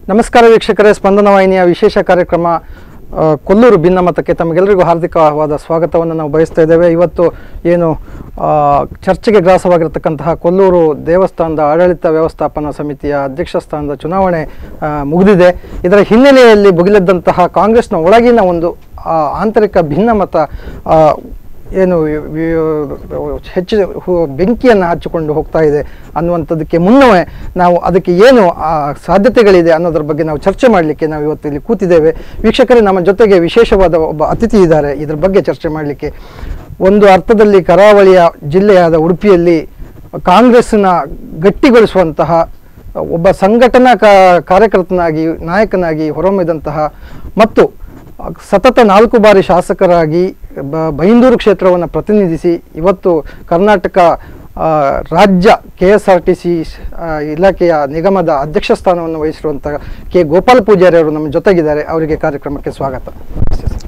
ನಮಸ್ಕಾರ ವೀಕ್ಷಕರೇ ಸ್ಪಂದನ ವಾಹಿನಿಯ ವಿಶೇಷ ಕಾರ್ಯಕ್ರಮ ಆ, ಕೊಲ್ಲೂರು ಭಿನ್ನಮತಕ್ಕೆ ತಮಗೆಲ್ಲರಿಗೂ ಹಾರ್ದಿಕವಾದ ಸ್ವಾಗತವನ್ನು ನಾವು ಬಯಸ್ತಾ ಇದ್ದೇವೆ ಇವತ್ತು ಏನು ಆ, ಚರ್ಚೆಗೆ ಗ್ರಾಸವಾಗಿರತಕ್ಕಂತಹ ಕೊಲ್ಲೂರು ದೇವಸ್ಥಾನದ ಆಡಳಿತ ವ್ಯವಸ್ಥಾಪನಾ ಸಮಿತಿಯ ಅಧ್ಯಕ್ಷ ಸ್ಥಾನದ ಚುನಾವಣೆ ಆ, ಮುಗಿದಿದೆ ಇದರ ಹಿನ್ನೆಲೆಯಲ್ಲಿ ಭುಗಿಲೆದ್ದಂತಹ ಕಾಂಗ್ರೆಸ್ನ ಒಳಗಿನ ಒಂದು ಆ, ಆಂತರಿಕ ಭಿನ್ನಮತ ಆ, ಏನು ವಿ- ವಿ- ಹೆಚ್ಚು ಹು- ಬೆಂಕಿಯನ್ನು ಹಚ್ಚಿಕೊಂಡು ಹೋಗ್ತಾ ಇದೆ ಅನ್ನುವಂಥದ್ದಕ್ಕೆ ಮುನ್ನವೇ ನಾವು ಅದಕ್ಕೆ ಏನು ಆ, ಸಾಧ್ಯತೆಗಳಿದೆ ಅನ್ನೋದ್ರ ಬಗ್ಗೆ ನಾವು ಚರ್ಚೆ ಮಾಡಲಿಕ್ಕೆ ನಾವು ಇವತ್ತು ಇಲ್ಲಿ ಕೂತಿದ್ದೇವೆ ವೀಕ್ಷಕರೇ ನಮ್ಮ ಜೊತೆಗೆ ವಿಶೇಷವಾದ ಒಬ್ಬ ಅತಿಥಿ ಇದ್ದಾರೆ ಇದ್ರ ಬಗ್ಗೆ ಚರ್ಚೆ ಮಾಡಲಿಕ್ಕೆ ಒಂದು ಅರ್ಥದಲ್ಲಿ ಕರಾವಳಿಯ ಜಿಲ್ಲೆಯಾದ ಉಡುಪಿಯಲ್ಲಿ ಕಾಂಗ್ರೆಸ್ನ ಗಟ್ಟಿಗೊಳಿಸುವಂತಹ ಒಬ್ಬ ಸಂಘಟನಾ ಕಾ- ಕಾರ್ಯಕರ್ತನಾಗಿ ನಾಯಕನಾಗಿ ಹೊರಹೊಮ್ಮಿದಂತಹ ಮತ್ತು ಸತತ ನಾಲ್ಕು ಬಾರಿ ಶಾಸಕರಾಗಿ ಬ ಬೈಂದೂರು ಕ್ಷೇತ್ರವನ್ನು ಪ್ರತಿನಿಧಿಸಿ ಇವತ್ತು ಕರ್ನಾಟಕ ಆ, ರಾಜ್ಯ K S R T C ಇಲಾಖೆಯ ನಿಗಮದ ಅಧ್ಯಕ್ಷ ಸ್ಥಾನವನ್ನು ವಹಿಸಿರುವಂಥ ಕೆ ಗೋಪಾಲ್ ಪೂಜಾರಿ ಅವರು ನಮ್ಮ ಜೊತೆಗಿದ್ದಾರೆ ಅವರಿಗೆ ಕಾರ್ಯಕ್ರಮಕ್ಕೆ ಸ್ವಾಗತ ನಮಸ್ತೆ ಸರ್.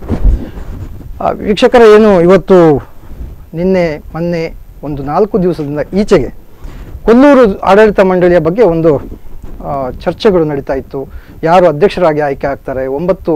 ಆ, ವೀಕ್ಷಕರೇ ಏನು ಇವತ್ತು ನಿನ್ನೆ ಮೊನ್ನೆ ಒಂದು ನಾಲ್ಕು ದಿವಸದಿಂದ ಈಚೆಗೆ ಕೊಲ್ಲೂರು ಆಡಳಿತ ಮಂಡಳಿಯ ಬಗ್ಗೆ ಒಂದು ಆ, ಚರ್ಚೆಗಳು ನಡೀತಾ ಇತ್ತು ಯಾರು ಅಧ್ಯಕ್ಷರಾಗಿ ಆಯ್ಕೆ ಆಗ್ತಾರೆ ಒಂಬತ್ತು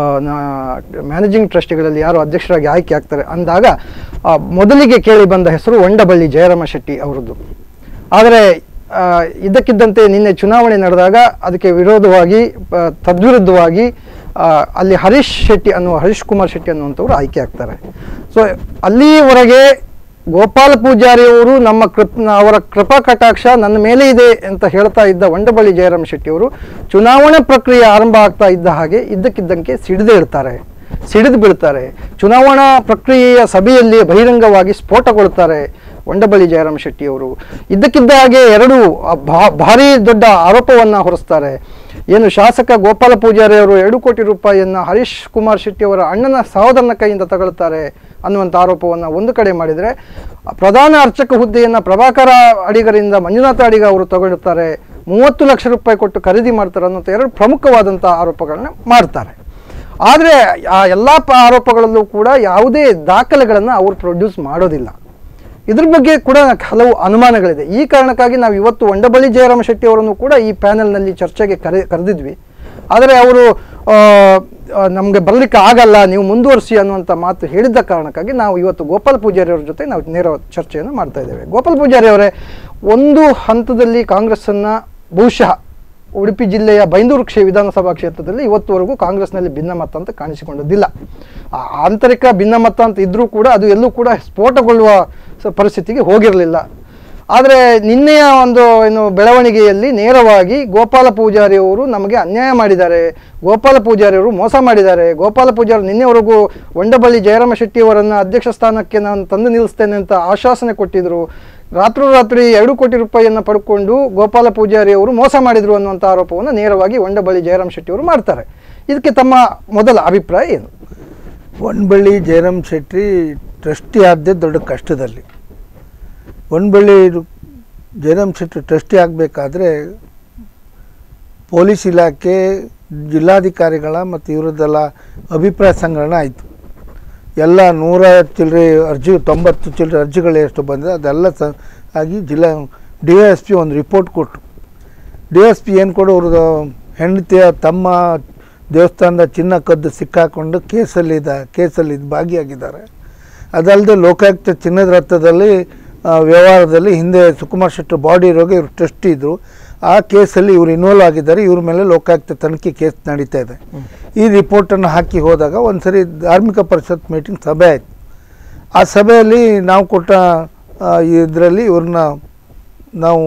ಮ್ಯಾನೇಜಿಂಗ್ ಟ್ರಸ್ಟಿಗಳಲ್ಲಿ ಯಾರು ಅಧ್ಯಕ್ಷರಾಗಿ ಆಯ್ಕೆ ಆಗ್ತಾರೆ ಅಂದಾಗ ಆ, ಮೊದಲಿಗೆ ಕೇಳಿ ಬಂದ ಹೆಸರು ಒಂಡಬಳ್ಳಿ ಜಯರಾಮ ಶೆಟ್ಟಿ ಅವರದ್ದು ಆದರೆ ಆ, ಇದ್ದಕ್ಕಿದ್ದಂತೆ ನಿನ್ನೆ ಚುನಾವಣೆ ನಡೆದಾಗ ಅದಕ್ಕೆ ವಿರೋಧವಾಗಿ ಆ, ತದ್ವಿರುದ್ಧವಾಗಿ ಆ, ಅಲ್ಲಿ ಹರೀಶ್ ಶೆಟ್ಟಿ ಅನ್ನುವ ಹರೀಶ್ ಕುಮಾರ್ ಶೆಟ್ಟಿ ಅನ್ನುವಂಥವ್ರು ಆಯ್ಕೆ ಆಗ್ತಾರೆ ಸೊ ಅಲ್ಲಿಯವರೆಗೆ ಗೋಪಾಲ ಪೂಜಾರಿ ಅವರು ನಮ್ಮ ಕೃಪ್ ಅವರ ಕೃಪಾ ಕಟಾಕ್ಷ ನನ್ನ ಮೇಲೆ ಇದೆ ಅಂತ ಹೇಳ್ತಾ ಇದ್ದ ಒಂಡಬಳ್ಳಿ ಜಯರಾಮ್ ಶೆಟ್ಟಿ ಅವರು ಚುನಾವಣೆ ಪ್ರಕ್ರಿಯೆ ಆರಂಭ ಆಗ್ತಾ ಇದ್ದ ಹಾಗೆ ಇದ್ದಕ್ಕಿದ್ದಂಗೆ ಸಿಡಿದೇ ಇರ್ತಾರೆ ಸಿಡಿದು ಬೀಳ್ತಾರೆ ಚುನಾವಣಾ ಪ್ರಕ್ರಿಯೆಯ ಸಭೆಯಲ್ಲಿ ಬಹಿರಂಗವಾಗಿ ಸ್ಫೋಟಗೊಳ್ತಾರೆ ಒಂಡಬಳ್ಳಿ ಜಯರಾಮ್ ಶೆಟ್ಟಿ ಅವರು ಇದ್ದಕ್ಕಿದ್ದ ಹಾಗೆ ಎರಡು ಆ, ಭಾ- ಭಾರಿ ದೊಡ್ಡ ಆರೋಪವನ್ನು ಹೊರಿಸ್ತಾರೆ ಏನು ಶಾಸಕ ಗೋಪಾಲ ಪೂಜಾರಿ ಅವರು ಎರಡು ಕೋಟಿ ರೂಪಾಯಿಯನ್ನು ಹರೀಶ್ ಕುಮಾರ್ ಶೆಟ್ಟಿ ಅವರ ಅಣ್ಣನ ಸಹೋದರನ ಕೈಯಿಂದ ತಗೊಳ್ತಾರೆ ಅನ್ನುವಂಥ ಆರೋಪವನ್ನು ಒಂದು ಕಡೆ ಮಾಡಿದರೆ ಪ್ರಧಾನ ಅರ್ಚಕ ಹುದ್ದೆಯನ್ನು ಪ್ರಭಾಕರ ಅಡಿಗರಿಂದ ಮಂಜುನಾಥ ಅಡಿಗ ಅವರು ತಗೊಳ್ತಾರೆ ಮೂವತ್ತು ಲಕ್ಷ ರೂಪಾಯಿ ಕೊಟ್ಟು ಖರೀದಿ ಮಾಡ್ತಾರೆ ಅನ್ನೋಂಥ ಎರಡು ಪ್ರಮುಖವಾದಂಥ ಆರೋಪಗಳನ್ನ ಮಾಡ್ತಾರೆ ಆದರೆ ಆ ಎಲ್ಲ ಪ ಆರೋಪಗಳಲ್ಲೂ ಕೂಡ ಯಾವುದೇ ದಾಖಲೆಗಳನ್ನು ಅವರು ಪ್ರೊಡ್ಯೂಸ್ ಮಾಡೋದಿಲ್ಲ ಇದ್ರ ಬಗ್ಗೆ ಕೂಡ ಹಲವು ಅನುಮಾನಗಳಿದೆ ಈ ಕಾರಣಕ್ಕಾಗಿ ನಾವು ಇವತ್ತು ಒಂಡಬಳ್ಳಿ ಜಯರಾಮ ಶೆಟ್ಟಿ ಅವರನ್ನು ಕೂಡ ಈ ಪ್ಯಾನೆಲ್ನಲ್ಲಿ ಚರ್ಚೆಗೆ ಕರೆ ಕರೆದಿದ್ವಿ ಆದರೆ ಅವರು ನಮಗೆ ಬರಲಿಕ್ಕೆ ಆಗಲ್ಲ ನೀವು ಮುಂದುವರಿಸಿ ಅನ್ನುವಂಥ ಮಾತು ಹೇಳಿದ್ದ ಕಾರಣಕ್ಕಾಗಿ ನಾವು ಇವತ್ತು ಗೋಪಾಲ್ ಪೂಜಾರಿ ಅವರ ಜೊತೆ ನಾವು ನೇರ ಚರ್ಚೆಯನ್ನು ಮಾಡ್ತಾ ಇದ್ದೇವೆ ಗೋಪಾಲ್ ಪೂಜಾರಿ ಅವರೇ ಒಂದು ಹಂತದಲ್ಲಿ ಕಾಂಗ್ರೆಸ್ಸನ್ನು ಬಹುಶಃ ಉಡುಪಿ ಜಿಲ್ಲೆಯ ಬೈಂದೂರು ಕ್ಷೇ ವಿಧಾನಸಭಾ ಕ್ಷೇತ್ರದಲ್ಲಿ ಇವತ್ತುವರೆಗೂ ಕಾಂಗ್ರೆಸ್ನಲ್ಲಿ ಭಿನ್ನಮತ ಅಂತ ಕಾಣಿಸಿಕೊಂಡದ್ದಿಲ್ಲ ಆ ಆಂತರಿಕ ಭಿನ್ನಮತ ಅಂತ ಇದ್ರೂ ಕೂಡ ಅದು ಎಲ್ಲೂ ಕೂಡ ಸ್ಫೋಟಗೊಳ್ಳುವ ಸ- ಪರಿಸ್ಥಿತಿಗೆ ಹೋಗಿರಲಿಲ್ಲ ಆದರೆ ನಿನ್ನೆಯ ಒಂದು ಏನು ಬೆಳವಣಿಗೆಯಲ್ಲಿ ನೇರವಾಗಿ ಗೋಪಾಲ ಪೂಜಾರಿ ಅವರು ನಮಗೆ ಅನ್ಯಾಯ ಮಾಡಿದ್ದಾರೆ ಗೋಪಾಲ ಪೂಜಾರಿ ಅವರು ಮೋಸ ಮಾಡಿದ್ದಾರೆ ಗೋಪಾಲ ಪೂಜಾರಿ ನಿನ್ನೆವರೆಗೂ ಒಂಡಬಳ್ಳಿ ಜಯರಾಮ ಶೆಟ್ಟಿ ಅವರನ್ನು ಅಧ್ಯಕ್ಷ ಸ್ಥಾನಕ್ಕೆ ನಾನು ತಂದು ನಿಲ್ಲಿಸ್ತೇನೆ ಅಂತ ಆಶ್ವಾಸನೆ ಕೊಟ್ಟಿದ್ದರು ರಾತ್ರೋರಾತ್ರಿ ಎರಡು ಕೋಟಿ ರೂಪಾಯಿಯನ್ನು ಪಡ್ಕೊಂಡು ಗೋಪಾಲ ಪೂಜಾರಿ ಅವರು ಮೋಸ ಮಾಡಿದರು ಅನ್ನುವಂಥ ಆರೋಪವನ್ನು ನೇರವಾಗಿ ಒಂಡಬಳ್ಳಿ ಜಯರಾಮ್ ಶೆಟ್ಟಿ ಅವರು ಮಾಡ್ತಾರೆ ಇದಕ್ಕೆ ತಮ್ಮ ಮೊದಲ ಅಭಿಪ್ರಾಯ ಏನು ಒಣಬಳ್ಳಿ ಜಯರಾಮ್ ಶೆಟ್ಟಿ ಟ್ರಸ್ಟಿ ಆದ್ದೇ ದೊಡ್ಡ ಕಷ್ಟದಲ್ಲಿ ಒಣಬಳ್ಳಿ ಜಯರಾಮ್ ಶೆಟ್ಟಿ ಟ್ರಸ್ಟಿ ಆಗಬೇಕಾದ್ರೆ ಪೊಲೀಸ್ ಇಲಾಖೆ ಜಿಲ್ಲಾಧಿಕಾರಿಗಳ ಮತ್ತು ಇವರದ್ದೆಲ್ಲ ಅಭಿಪ್ರಾಯ ಸಂಗ್ರಹಣ ಆಯಿತು ಎಲ್ಲ ನೂರ ಚಿಲ್ಲರೆ ಅರ್ಜಿ ತೊಂಬತ್ತು ಚಿಲ್ಲರೆ ಅರ್ಜಿಗಳು ಎಷ್ಟು ಬಂದಿದೆ ಅದೆಲ್ಲ ಸ ಆಗಿ ಜಿಲ್ಲಾ ಡಿ ಎಸ್ ಪಿ ಒಂದು ರಿಪೋರ್ಟ್ ಕೊಟ್ಟರು ಡಿ ಎಸ್ ಪಿ ಏನು ಕೊಡು ಅವ್ರದ್ದು ಹೆಂಡತಿಯ ತಮ್ಮ ದೇವಸ್ಥಾನದ ಚಿನ್ನ ಕದ್ದು ಸಿಕ್ಕಾಕೊಂಡು ಕೇಸಲ್ಲಿದ್ದ ಕೇಸಲ್ಲಿ ಇದು ಭಾಗಿಯಾಗಿದ್ದಾರೆ ಅದಲ್ಲದೆ ಲೋಕಾಯುಕ್ತ ಚಿನ್ನದ ರಥದಲ್ಲಿ ಆ, ವ್ಯವಹಾರದಲ್ಲಿ ಹಿಂದೆ ಸುಕುಮಾರ್ ಶೆಟ್ಟರ್ ಬಾಡಿ ಇರೋಗೆ ಇವರು ಟ್ರಸ್ಟ್ ಇದ್ದರು ಆ ಕೇಸಲ್ಲಿ ಇವರು ಇನ್ವಾಲ್ವ್ ಆಗಿದ್ದಾರೆ ಇವ್ರ ಮೇಲೆ ಲೋಕಾಯುಕ್ತ ತನಿಖೆ ಕೇಸ್ ನಡೀತಾ ಇದೆ ಈ ರಿಪೋರ್ಟನ್ನು ಹಾಕಿ ಹೋದಾಗ ಒಂದು ಸರಿ ಧಾರ್ಮಿಕ ಪರಿಷತ್ ಮೀಟಿಂಗ್ ಸಭೆ ಆಯಿತು ಆ ಸಭೆಯಲ್ಲಿ ನಾವು ಕೊಟ್ಟ ಇದರಲ್ಲಿ ಇವ್ರನ್ನ ನಾವು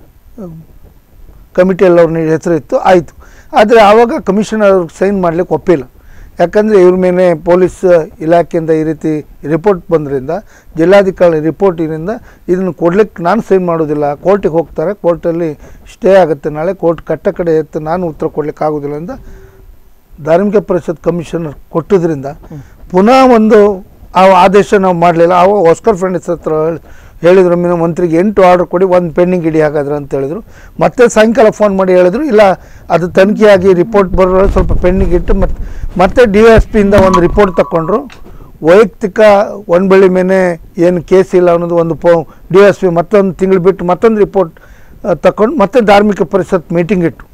ಕಮಿಟಿಯಲ್ಲಿ ಅವ್ರ ಹೆಸರು ಇತ್ತು ಆಯಿತು ಆದರೆ ಆವಾಗ ಕಮಿಷನರ್ ಅವ್ರಿಗೆ ಸೈನ್ ಮಾಡಲಿಕ್ಕೆ ಒಪ್ಪಿಲ್ಲ ಯಾಕಂದರೆ ಇವ್ರ ಮೇಲೆ ಪೊಲೀಸ್ ಇಲಾಖೆಯಿಂದ ಈ ರೀತಿ ರಿಪೋರ್ಟ್ ಬಂದ್ರಿಂದ ಜಿಲ್ಲಾಧಿಕಾರಿ ರಿಪೋರ್ಟ್ ಇದರಿಂದ ಇದನ್ನು ಕೊಡ್ಲಿಕ್ಕೆ ನಾನು ಸೈನ್ ಮಾಡೋದಿಲ್ಲ ಕೋರ್ಟಿಗೆ ಹೋಗ್ತಾರೆ ಕೋರ್ಟಲ್ಲಿ ಸ್ಟೇ ಆಗುತ್ತೆ ನಾಳೆ ಕೋರ್ಟ್ ಕಟ್ಟ ಕಡೆ ಎತ್ತು ನಾನು ಉತ್ತರ ಕೊಡ್ಲಿಕ್ಕೆ ಆಗೋದಿಲ್ಲ ಅಂತ ಧಾರ್ಮಿಕ ಪರಿಷತ್ ಕಮಿಷನರ್ ಕೊಟ್ಟದ್ರಿಂದ ಪುನಃ ಒಂದು ಆ ಆದೇಶ ನಾವು ಮಾಡಲಿಲ್ಲ ಅವಾಗ ಆಸ್ಕರ್ ಫ್ರೆಂಡ್ಸ್ ಹತ್ರ ಹೇಳಿ- ಹೇಳಿದ್ರು ಮೀನು ಮಂತ್ರಿಗೆ ಎಂಟು ಆರ್ಡರ್ ಕೊಡಿ ಒಂದು ಪೆಂಡಿಂಗ್ ಇಡಿ ಹಾಗಾದ್ರೆ ಅಂತ ಹೇಳಿದ್ರು ಮತ್ತೆ ಸಾಯಂಕಾಲ ಫೋನ್ ಮಾಡಿ ಹೇಳಿದ್ರು ಇಲ್ಲ ಅದು ತನಿಖೆಯಾಗಿ ರಿಪೋರ್ಟ್ ಬರೋ ಸ್ವಲ್ಪ ಪೆಂಡಿಂಗ್ ಇಟ್ಟು ಮತ್ತೆ ಮತ್ತೆ ಡಿ ಎಸ್ ಪಿಯಿಂದ ಒಂದು ರಿಪೋರ್ಟ್ ತಗೊಂಡ್ರು ವೈಯಕ್ತಿಕ ಒಣಬಳ್ಳಿ ಮೇಲೆ ಏನು ಕೇಸ್ ಇಲ್ಲ ಅನ್ನೋದು ಒಂದು ಪೋ ಡಿ ಎಸ್ ಪಿ ಮತ್ತೊಂದು ತಿಂಗಳು ಬಿಟ್ಟು ಮತ್ತೊಂದು ರಿಪೋರ್ಟ್ ತಗೊಂಡು ಮತ್ತೆ ಧಾರ್ಮಿಕ ಪರಿಷತ್ ಮೀಟಿಂಗ್ ಇಟ್ಟು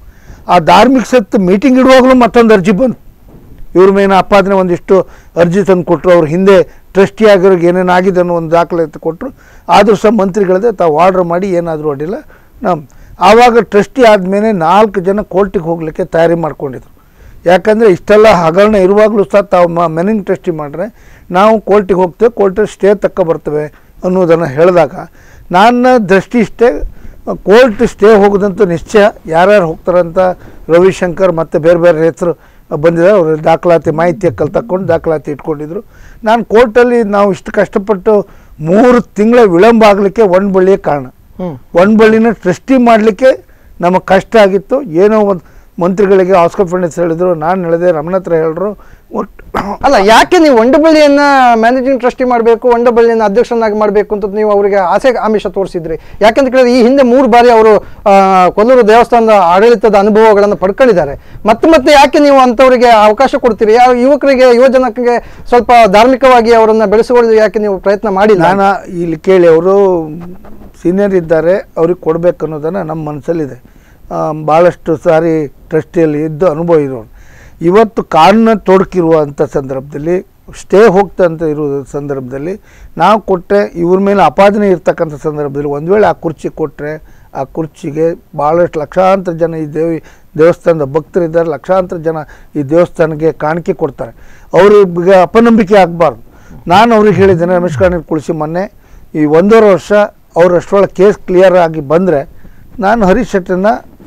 ಆ ಧಾರ್ಮಿಕ ಸತ್ತು ಮೀಟಿಂಗ್ ಇಡುವಾಗಲೂ ಮತ್ತೊಂದು ಅರ್ಜಿ ಬಂತು ಇವ್ರ ಮೇಲಿನ ಆಪಾದನೆ ಒಂದಿಷ್ಟು ಅರ್ಜಿ ತಂದು ಕೊಟ್ಟರು ಅವ್ರ ಹಿಂದೆ ಟ್ರಸ್ಟಿ ಆಗಿರೋರಿಗೆ ಏನೇನು ಆಗಿದೆ ಅನ್ನೋ ಒಂದು ದಾಖಲಾತಿ ಕೊಟ್ಟರು ಆದರೂ ಸಹ ಮಂತ್ರಿಗಳದೇ ತಾವು ಆರ್ಡ್ರ್ ಮಾಡಿ ಏನಾದರೂ ಅಡ್ಡಿಲ್ಲ ನಮ್ಮ ಆವಾಗ ಟ್ರಸ್ಟಿ ಆದಮೇಲೆ ನಾಲ್ಕು ಜನ ಕೋರ್ಟಿಗೆ ಹೋಗಲಿಕ್ಕೆ ತಯಾರಿ ಮಾಡ್ಕೊಂಡಿದ್ರು ಯಾಕಂದರೆ ಇಷ್ಟೆಲ್ಲ ಹಗರಣ ಇರುವಾಗಲೂ ಸಹ ತಾವು ಮ ಮೆನಿಂಗ್ ಟ್ರಸ್ಟಿ ಮಾಡಿದ್ರೆ ನಾವು ಕೋರ್ಟಿಗೆ ಹೋಗ್ತೇವೆ ಕೋರ್ಟಲ್ಲಿ ಸ್ಟೇ ತಕ್ಕ ಬರ್ತೇವೆ ಅನ್ನೋದನ್ನು ಹೇಳಿದಾಗ ನನ್ನ ದೃಷ್ಟಿ ಇಷ್ಟೇ ಕೋರ್ಟ್ ಸ್ಟೇ ಹೋಗೋದಂತೂ ನಿಶ್ಚಯ ಯಾರ್ಯಾರು ಹೋಗ್ತಾರಂತ ರವಿಶಂಕರ್ ಮತ್ತು ಬೇರೆ ಬೇರೆ ಹೆಸರು ಬಂದಿದ್ದಾರೆ ಅವ್ರ ದಾಖಲಾತಿ ಮಾಹಿತಿ ಕಲ್ ತಕ್ಕೊಂಡು ದಾಖಲಾತಿ ಇಟ್ಕೊಂಡಿದ್ರು ನಾನು ಕೋರ್ಟಲ್ಲಿ ನಾವು ಇಷ್ಟು ಕಷ್ಟಪಟ್ಟು ಮೂರು ತಿಂಗಳ ವಿಳಂಬ ಆಗಲಿಕ್ಕೆ ಒಂದು ಬಳ್ಳಿಯ ಕಾರಣ ಹ್ಮ್ ಒಂದು ಬಳ್ಳಿನ ಟ್ರಸ್ಟಿ ಮಾಡಲಿಕ್ಕೆ ನಮಗೆ ಕಷ್ಟ ಆಗಿತ್ತು ಏನೋ ಒಂದು ಮಂತ್ರಿಗಳಿಗೆ ಆಸ್ಕರ್ ಫಂಡಿಸ್ ಹೇಳಿದ್ರು ನಾನು ಹೇಳಿದೆ ರಮಣ ಹತ್ರ ಹೇಳಿದ್ರು ಒಟ್ಟು ಅಲ್ಲ ಯಾಕೆ ನೀವು ಒಂಡಬಳ್ಳಿಯನ್ನ ಮ್ಯಾನೇಜಿಂಗ್ ಟ್ರಸ್ಟಿ ಮಾಡಬೇಕು ಒಂಡಬಳ್ಳಿಯನ್ನ ಅಧ್ಯಕ್ಷನಾಗಿ ಮಾಡಬೇಕು ಅಂತ ನೀವು ಅವರಿಗೆ ಆಸೆ ಆಮಿಷ ತೋರಿಸಿದ್ರಿ ಯಾಕಂತ ಕೇಳಿದ್ರೆ ಈ ಹಿಂದೆ ಮೂರು ಬಾರಿ ಅವರು ಆ, ಕೊಲ್ಲೂರು ದೇವಸ್ಥಾನದ ಆಡಳಿತದ ಅನುಭವಗಳನ್ನು ಪಡ್ಕೊಂಡಿದ್ದಾರೆ ಮತ್ತೆ ಮತ್ತೆ ಯಾಕೆ ನೀವು ಅಂಥವರಿಗೆ ಅವಕಾಶ ಕೊಡ್ತೀರಿ ಯಾವ ಯುವಕರಿಗೆ ಯುವಜನಕ್ಕೆ ಸ್ವಲ್ಪ ಧಾರ್ಮಿಕವಾಗಿ ಅವರನ್ನ ಬೆಳೆಸಿಕೊಳ್ಳಲು ಯಾಕೆ ನೀವು ಪ್ರಯತ್ನ ಮಾಡಿಲ್ಲ ನಾನು ಇಲ್ಲಿ ಕೇಳಿ ಅವರು ಸೀನಿಯರ್ ಇದ್ದಾರೆ ಅವ್ರಿಗೆ ಕೊಡಬೇಕು ಅನ್ನೋದನ್ನು ನಮ್ಮ ಮನಸ್ಸಲ್ಲಿದೆ ಆ, ಭಾಳಷ್ಟು ಸಾರಿ ಟ್ರಸ್ಟಿಯಲ್ಲಿ ಇದ್ದು ಅನುಭವ ಇರೋರು ಇವತ್ತು ಕಾನೂನು ತೊಡಕಿರುವಂಥ ಸಂದರ್ಭದಲ್ಲಿ ಸ್ಟೇ ಹೋಗ್ತಾ ಅಂತ ಇರೋ ಸಂದರ್ಭದಲ್ಲಿ ನಾವು ಕೊಟ್ಟರೆ ಇವ್ರ ಮೇಲೆ ಅಪಾದನೆ ಇರ್ತಕ್ಕಂಥ ಸಂದರ್ಭದಲ್ಲಿ ಒಂದು ವೇಳೆ ಆ ಕುರ್ಚಿ ಕೊಟ್ಟರೆ ಆ ಕುರ್ಚಿಗೆ ಭಾಳಷ್ಟು ಲಕ್ಷಾಂತರ ಜನ ಈ ದೇವಿ ದೇವಸ್ಥಾನದ ಭಕ್ತರಿದ್ದಾರೆ ಲಕ್ಷಾಂತರ ಜನ ಈ ದೇವಸ್ಥಾನಕ್ಕೆ ಕಾಣಿಕೆ ಕೊಡ್ತಾರೆ ಅವ್ರಿಗೆ ಅಪನಂಬಿಕೆ ಆಗಬಾರ್ದು ನಾನು ಅವ್ರಿಗೆ ಹೇಳಿದ್ದೇನೆ ರಮೇಶ್ ಕಾಣಿಗೆ ಕುಳಿಸಿ ಮೊನ್ನೆ ಈ ಒಂದೂವರೆ ವರ್ಷ ಅವ್ರು ಅಷ್ಟರೊಳಗೆ ಕೇಸ್ ಕ್ಲಿಯರ್ ಆಗಿ ಬಂದರೆ ನಾನು ಹರೀಶ್ ಶೆಟ್ಟರನ್ನ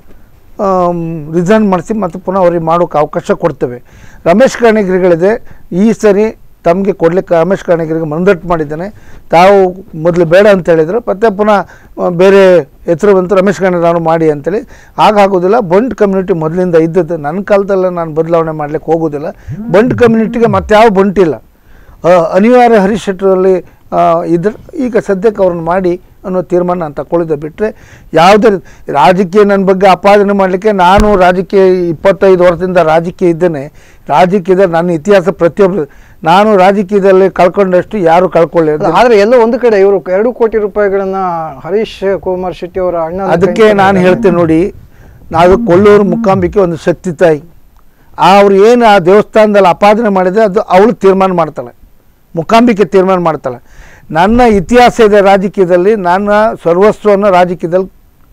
ರಿಸೈನ್ ಮಾಡಿಸಿ ಮತ್ತು ಪುನಃ ಅವ್ರಿಗೆ ಮಾಡೋಕ್ಕೆ ಅವಕಾಶ ಕೊಡ್ತೇವೆ ರಮೇಶ್ ಕಾಣಿಗಿರಿಗಳಿದೆ ಈ ಸರಿ ತಮಗೆ ಕೊಡಲಿಕ್ಕೆ ರಮೇಶ್ ಕಾಣಿಗಿರಿಗೆ ಮಂದಟ್ಟು ಮಾಡಿದ್ದೇನೆ ತಾವು ಮೊದಲು ಬೇಡ ಅಂತ ಹೇಳಿದ್ರು ಮತ್ತೆ ಪುನಃ ಆ, ಬೇರೆ ಹೆಸರು ಬಂತು ರಮೇಶ್ ಕಾಣಿ ನಾನು ಮಾಡಿ ಅಂತೇಳಿ ಆಗೋದಿಲ್ಲ ಬಂಟ್ ಕಮ್ಯುನಿಟಿ ಮೊದಲಿಂದ ಇದ್ದದ್ದು ನನ್ನ ಕಾಲದಲ್ಲ ನಾನು ಬದಲಾವಣೆ ಮಾಡಲಿಕ್ಕೆ ಹೋಗೋದಿಲ್ಲ ಬಂಟ್ ಕಮ್ಯುನಿಟಿಗೆ ಮತ್ತೆ ಯಾವ ಬಂಟಿಲ್ಲ ಆ, ಅನಿವಾರ್ಯ ಹರೀಶ್ ಶೆಟ್ಟರಲ್ಲಿ ಇದ್ರ ಈಗ ಸದ್ಯಕ್ಕೆ ಅವ್ರನ್ನ ಮಾಡಿ ಅನ್ನೋ ತೀರ್ಮಾನ ನಾನು ತಗೊಳ್ಳಿದ್ದೆ ಬಿಟ್ಟರೆ ಯಾವುದೇ ರೀತಿ- ರಾಜಕೀಯ ನನ್ನ ಬಗ್ಗೆ ಅಪಾದನೆ ಮಾಡಲಿಕ್ಕೆ ನಾನು ರಾಜಕೀಯ ಇಪ್ಪತ್ತೈದು ವರ್ಷದಿಂದ ರಾಜಕೀಯ ಇದ್ದೇನೆ ರಾಜಕೀಯದಲ್ಲಿ ನನ್ನ ಇತಿಹಾಸ ಪ್ರತಿಯೊಬ್ಬರು ನಾನು ರಾಜಕೀಯದಲ್ಲಿ ಕಳ್ಕೊಂಡಷ್ಟು ಯಾರು ಕಳ್ಕೊಳ್ಳಿ ಅಲ್ಲ, ಆದ್ರೆ ಎಲ್ಲೋ ಒಂದು ಕಡೆ ಇವರು ಎರಡು ಕೋಟಿ ರೂಪಾಯಿಗಳನ್ನ ಹರೀಶ್ ಕುಮಾರ್ ಶೆಟ್ಟಿ ಅವರ ಅಣ್ಣ ಅದಕ್ಕೆ ನಾನು ಹೇಳ್ತೇನೆ ನೋಡಿ ನಾವು ಕೊಲ್ಲೂರು ಮುಕ್ಕಾಂಬಿಕೆ ಒಂದು ಶಕ್ತಿ ತಾಯಿ ಅವ್ರು ಏನು ಆ ದೇವಸ್ಥಾನದಲ್ಲಿ ಅಪಾದನೆ ಮಾಡಿದೆ ಅದು ಅವಳು ತೀರ್ಮಾನ ಮಾಡ್ತಾಳೆ ಮುಖಾಂಬಿಕೆ ತೀರ್ಮಾನ ಮಾಡ್ತಾಳೆ ನನ್ನ ಇತಿಹಾಸ ಇದೆ ರಾಜಕೀಯದಲ್ಲಿ ನನ್ನ ಸರ್ವಸ್ವವನ್ನು ರಾಜಕೀಯದಲ್ಲಿ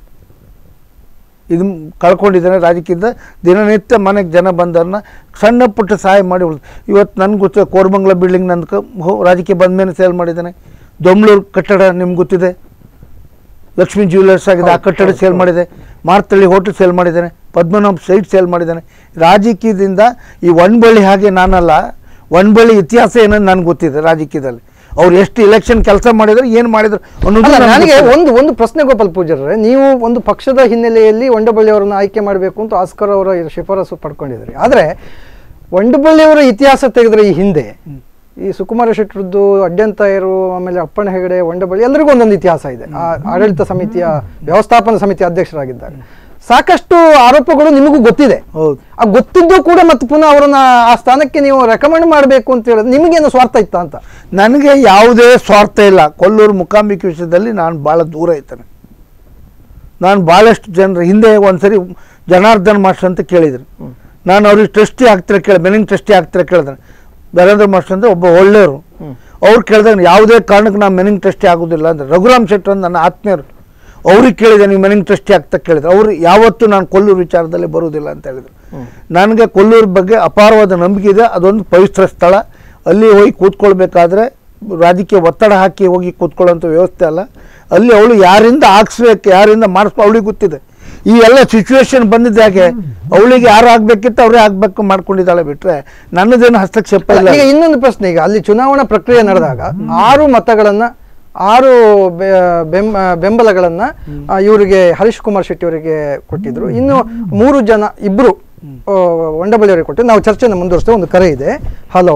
ಇದು ಕಳ್ಕೊಂಡಿದ್ದೇನೆ ರಾಜಕೀಯದ ದಿನನಿತ್ಯ ಮನೆಗೆ ಜನ ಬಂದವ್ರನ್ನ ಸಣ್ಣ ಪುಟ್ಟ ಸಹಾಯ ಮಾಡಿ ಉಳ್ದು ಇವತ್ತು ನನಗೆ ಗೊತ್ತಿದೆ ಕೋರ್ಮಂಗ್ಲ ಬಿಲ್ಡಿಂಗ್ ನಂದು ರಾಜಕೀಯ ಬಂದ ಮೇಲೆ ಸೇಲ್ ಮಾಡಿದ್ದೇನೆ ದೊಮ್ಳೂರು ಕಟ್ಟಡ ನಿಮ್ಗೆ ಗೊತ್ತಿದೆ ಲಕ್ಷ್ಮೀ ಜ್ಯುವೆಲರ್ಸ್ ಆಗಿದೆ ಆ ಕಟ್ಟಡ ಸೇಲ್ ಮಾಡಿದೆ ಮಾರ್ತಳ್ಳಿ ಹೋಟೆಲ್ ಸೇಲ್ ಮಾಡಿದ್ದೇನೆ ಪದ್ಮನಾಭ ಸೈಟ್ ಸೇಲ್ ಮಾಡಿದ್ದೇನೆ ರಾಜಕೀಯದಿಂದ ಈ ಒಣಬಳ್ಳಿ ಹಾಗೆ ನಾನಲ್ಲ ಒಣಬಳ್ಳಿ ಇತಿಹಾಸ ಏನಂತ ನನಗೆ ಗೊತ್ತಿದೆ ರಾಜಕೀಯದಲ್ಲಿ ಅವ್ರು ಎಷ್ಟು ಇಲೆಕ್ಷನ್ ಕೆಲಸ ಮಾಡಿದ್ರು ಏನು ಮಾಡಿದ್ರು ಅನ್ನೋದು ಅಲ್ಲ, ನನ್ಗೆ ನನಗೆ ಗೊತ್ತಿದೆ. ಒಂದು ಒಂದು ಪ್ರಶ್ನೆ ಗೋಪಾಲ್ ಪೂಜಾರ್ರೆ ನೀವು ಒಂದು ಪಕ್ಷದ ಹಿನ್ನೆಲೆಯಲ್ಲಿ ಒಂಡಬಳ್ಳಿ ಅವರನ್ನ ಆಯ್ಕೆ ಮಾಡಬೇಕು ಅಂತ ಆಸ್ಕರ್ ಅವರ ಶಿಫಾರಸು ಪಡ್ಕೊಂಡಿದ್ರಿ ಆದ್ರೆ ಒಂಡಬಳ್ಳಿ ಅವರ ಇತಿಹಾಸ ತೆಗೆದ್ರೆ ಈ ಹಿಂದೆ ಈ ಸುಕುಮಾರ ಶೆಟ್ಟರದ್ದು ಅಡ್ಯಂತಾಯರು ಆಮೇಲೆ ಅಪ್ಪಣ್ಣ ಹೆಗಡೆ ಒಂಡಬಳ್ಳಿ ಎಲ್ಲರಿಗೂ ಒಂದೊಂದು ಇತಿಹಾಸ ಇದೆ ಆ ಆಡಳಿತ ಸಮಿತಿಯ ವ್ಯವಸ್ಥಾಪನಾ ಸಮಿತಿ ಅಧ್ಯಕ್ಷರಾಗಿದ್ದಾರೆ ಸಾಕಷ್ಟು ಆರೋಪಗಳು ನಿಮಗೂ ಗೊತ್ತಿದೆ ಹೌದು ಆ ಗೊತ್ತಿದ್ದು ಕೂಡ ಮತ್ತೆ ಪುನಃ ಅವರನ್ನ ಆ ಸ್ಥಾನಕ್ಕೆ ನೀವು ರೆಕಮೆಂಡ್ ಮಾಡಬೇಕು ಅಂತ ಹೇಳಿದ್ರೆ ನಿಮಗೇನು ಸ್ವಾರ್ಥ ಇತ್ತ ಅಂತ ನನಗೆ ಯಾವುದೇ ಸ್ವಾರ್ಥ ಇಲ್ಲ ಕೊಲ್ಲೂರು ಮುಖಾಂಬಿಕೆ ವಿಷಯದಲ್ಲಿ ನಾನು ಭಾಳ ದೂರ ಇದ್ದೇನೆ ನಾನು ಭಾಳಷ್ಟು ಜನರು ಹಿಂದೆ ಒಂದ್ಸರಿ ಜನಾರ್ದನ್ ಮಾಸ್ಟರ್ ಅಂತ ಕೇಳಿದ್ರು ನಾನು ಅವ್ರಿಗೆ ಟ್ರಸ್ಟಿ ಆಗ್ತಿರ ಕೇಳಿ ಮೆನಿಂಗ್ ಟ್ರಸ್ಟಿ ಆಗ್ತಿರ ಕೇಳಿದ್ರೆ ನರೇಂದ್ರ ಮಾಸ್ಟರ್ ಅಂದರೆ ಒಬ್ಬ ಒಳ್ಳೆಯವರು ಅವ್ರು ಕೇಳಿದಾಗ ಯಾವುದೇ ಕಾರಣಕ್ಕೆ ನಾನು ಮೆನಿಂಗ್ ಟ್ರಸ್ಟಿ ಆಗೋದಿಲ್ಲ ಅಂದ್ರೆ ರಘುರಾಮ್ ಶೆಟ್ಟರ್ ಅಂತ ನನ್ನ ಆತ್ಮೀಯರು ಅವ್ರಿಗೆ ಕೇಳಿದೆ ನೀವು ಮೆನಿಂಗ್ ಟ್ರಸ್ಟಿ ಆಗ್ತಾ ಕೇಳಿದ್ರು ಅವ್ರು ಯಾವತ್ತೂ ನಾನು ಕೊಲ್ಲೂರು ವಿಚಾರದಲ್ಲಿ ಬರುವುದಿಲ್ಲ ಅಂತ ಹೇಳಿದ್ರು ನನಗೆ ಕೊಲ್ಲೂರು ಬಗ್ಗೆ ಅಪಾರವಾದ ನಂಬಿಕೆ ಇದೆ ಅದೊಂದು ಪವಿತ್ರ ಸ್ಥಳ ಅಲ್ಲಿ ಹೋಗಿ ಕೂತ್ಕೊಳ್ಬೇಕಾದ್ರೆ ರಾಜಕೀಯ ಒತ್ತಡ ಹಾಕಿ ಹೋಗಿ ಕೂತ್ಕೊಳ್ಳೋಂಥ ವ್ಯವಸ್ಥೆ ಅಲ್ಲ ಅಲ್ಲಿ ಅವಳು ಯಾರಿಂದ ಹಾಕ್ಸ್ಬೇಕು ಯಾರಿಂದ ಮಾಡಿಸ್ಬೇಕು ಅವಳಿಗೆ ಗೊತ್ತಿದೆ ಈ ಎಲ್ಲ ಸಿಚುವೇಶನ್ ಬಂದಿದ್ದ ಹಾಗೆ ಅವಳಿಗೆ ಯಾರು ಆಗ್ಬೇಕಿತ್ತು ಅವರೇ ಆಗ್ಬೇಕು ಮಾಡ್ಕೊಂಡಿದ್ದಾಳೆ ಬಿಟ್ರೆ ನನ್ನದೇನು ಹಸ್ತಕ್ಷೇಪ ಇಲ್ಲ ಈಗ ಇನ್ನೊಂದು ಪ್ರಶ್ನೆ ಈಗ ಅಲ್ಲಿ ಚುನಾವಣಾ ಪ್ರಕ್ರಿಯೆ ನಡೆದಾಗ ಆರು ಮತಗಳನ್ನ ಆರು ಬೆ- ಬೆಂಬ ಬೆಂಬಲಗಳನ್ನ ಆ, ಇವರಿಗೆ ಹರೀಶ್ ಕುಮಾರ್ ಶೆಟ್ಟಿ ಅವರಿಗೆ ಕೊಟ್ಟಿದ್ರು ಇನ್ನು ಮೂರು ಜನ ಇಬ್ರು ಆ, ಒಂಡಬಳ್ಳಿ ಅವರಿಗೆ ಕೊಟ್ಟು ನಾವು ಚರ್ಚೆಯನ್ನು ಮುಂದುವರಿಸ್ತೇವೆ ಒಂದು ಕರೆ ಇದೆ ಹಲೋ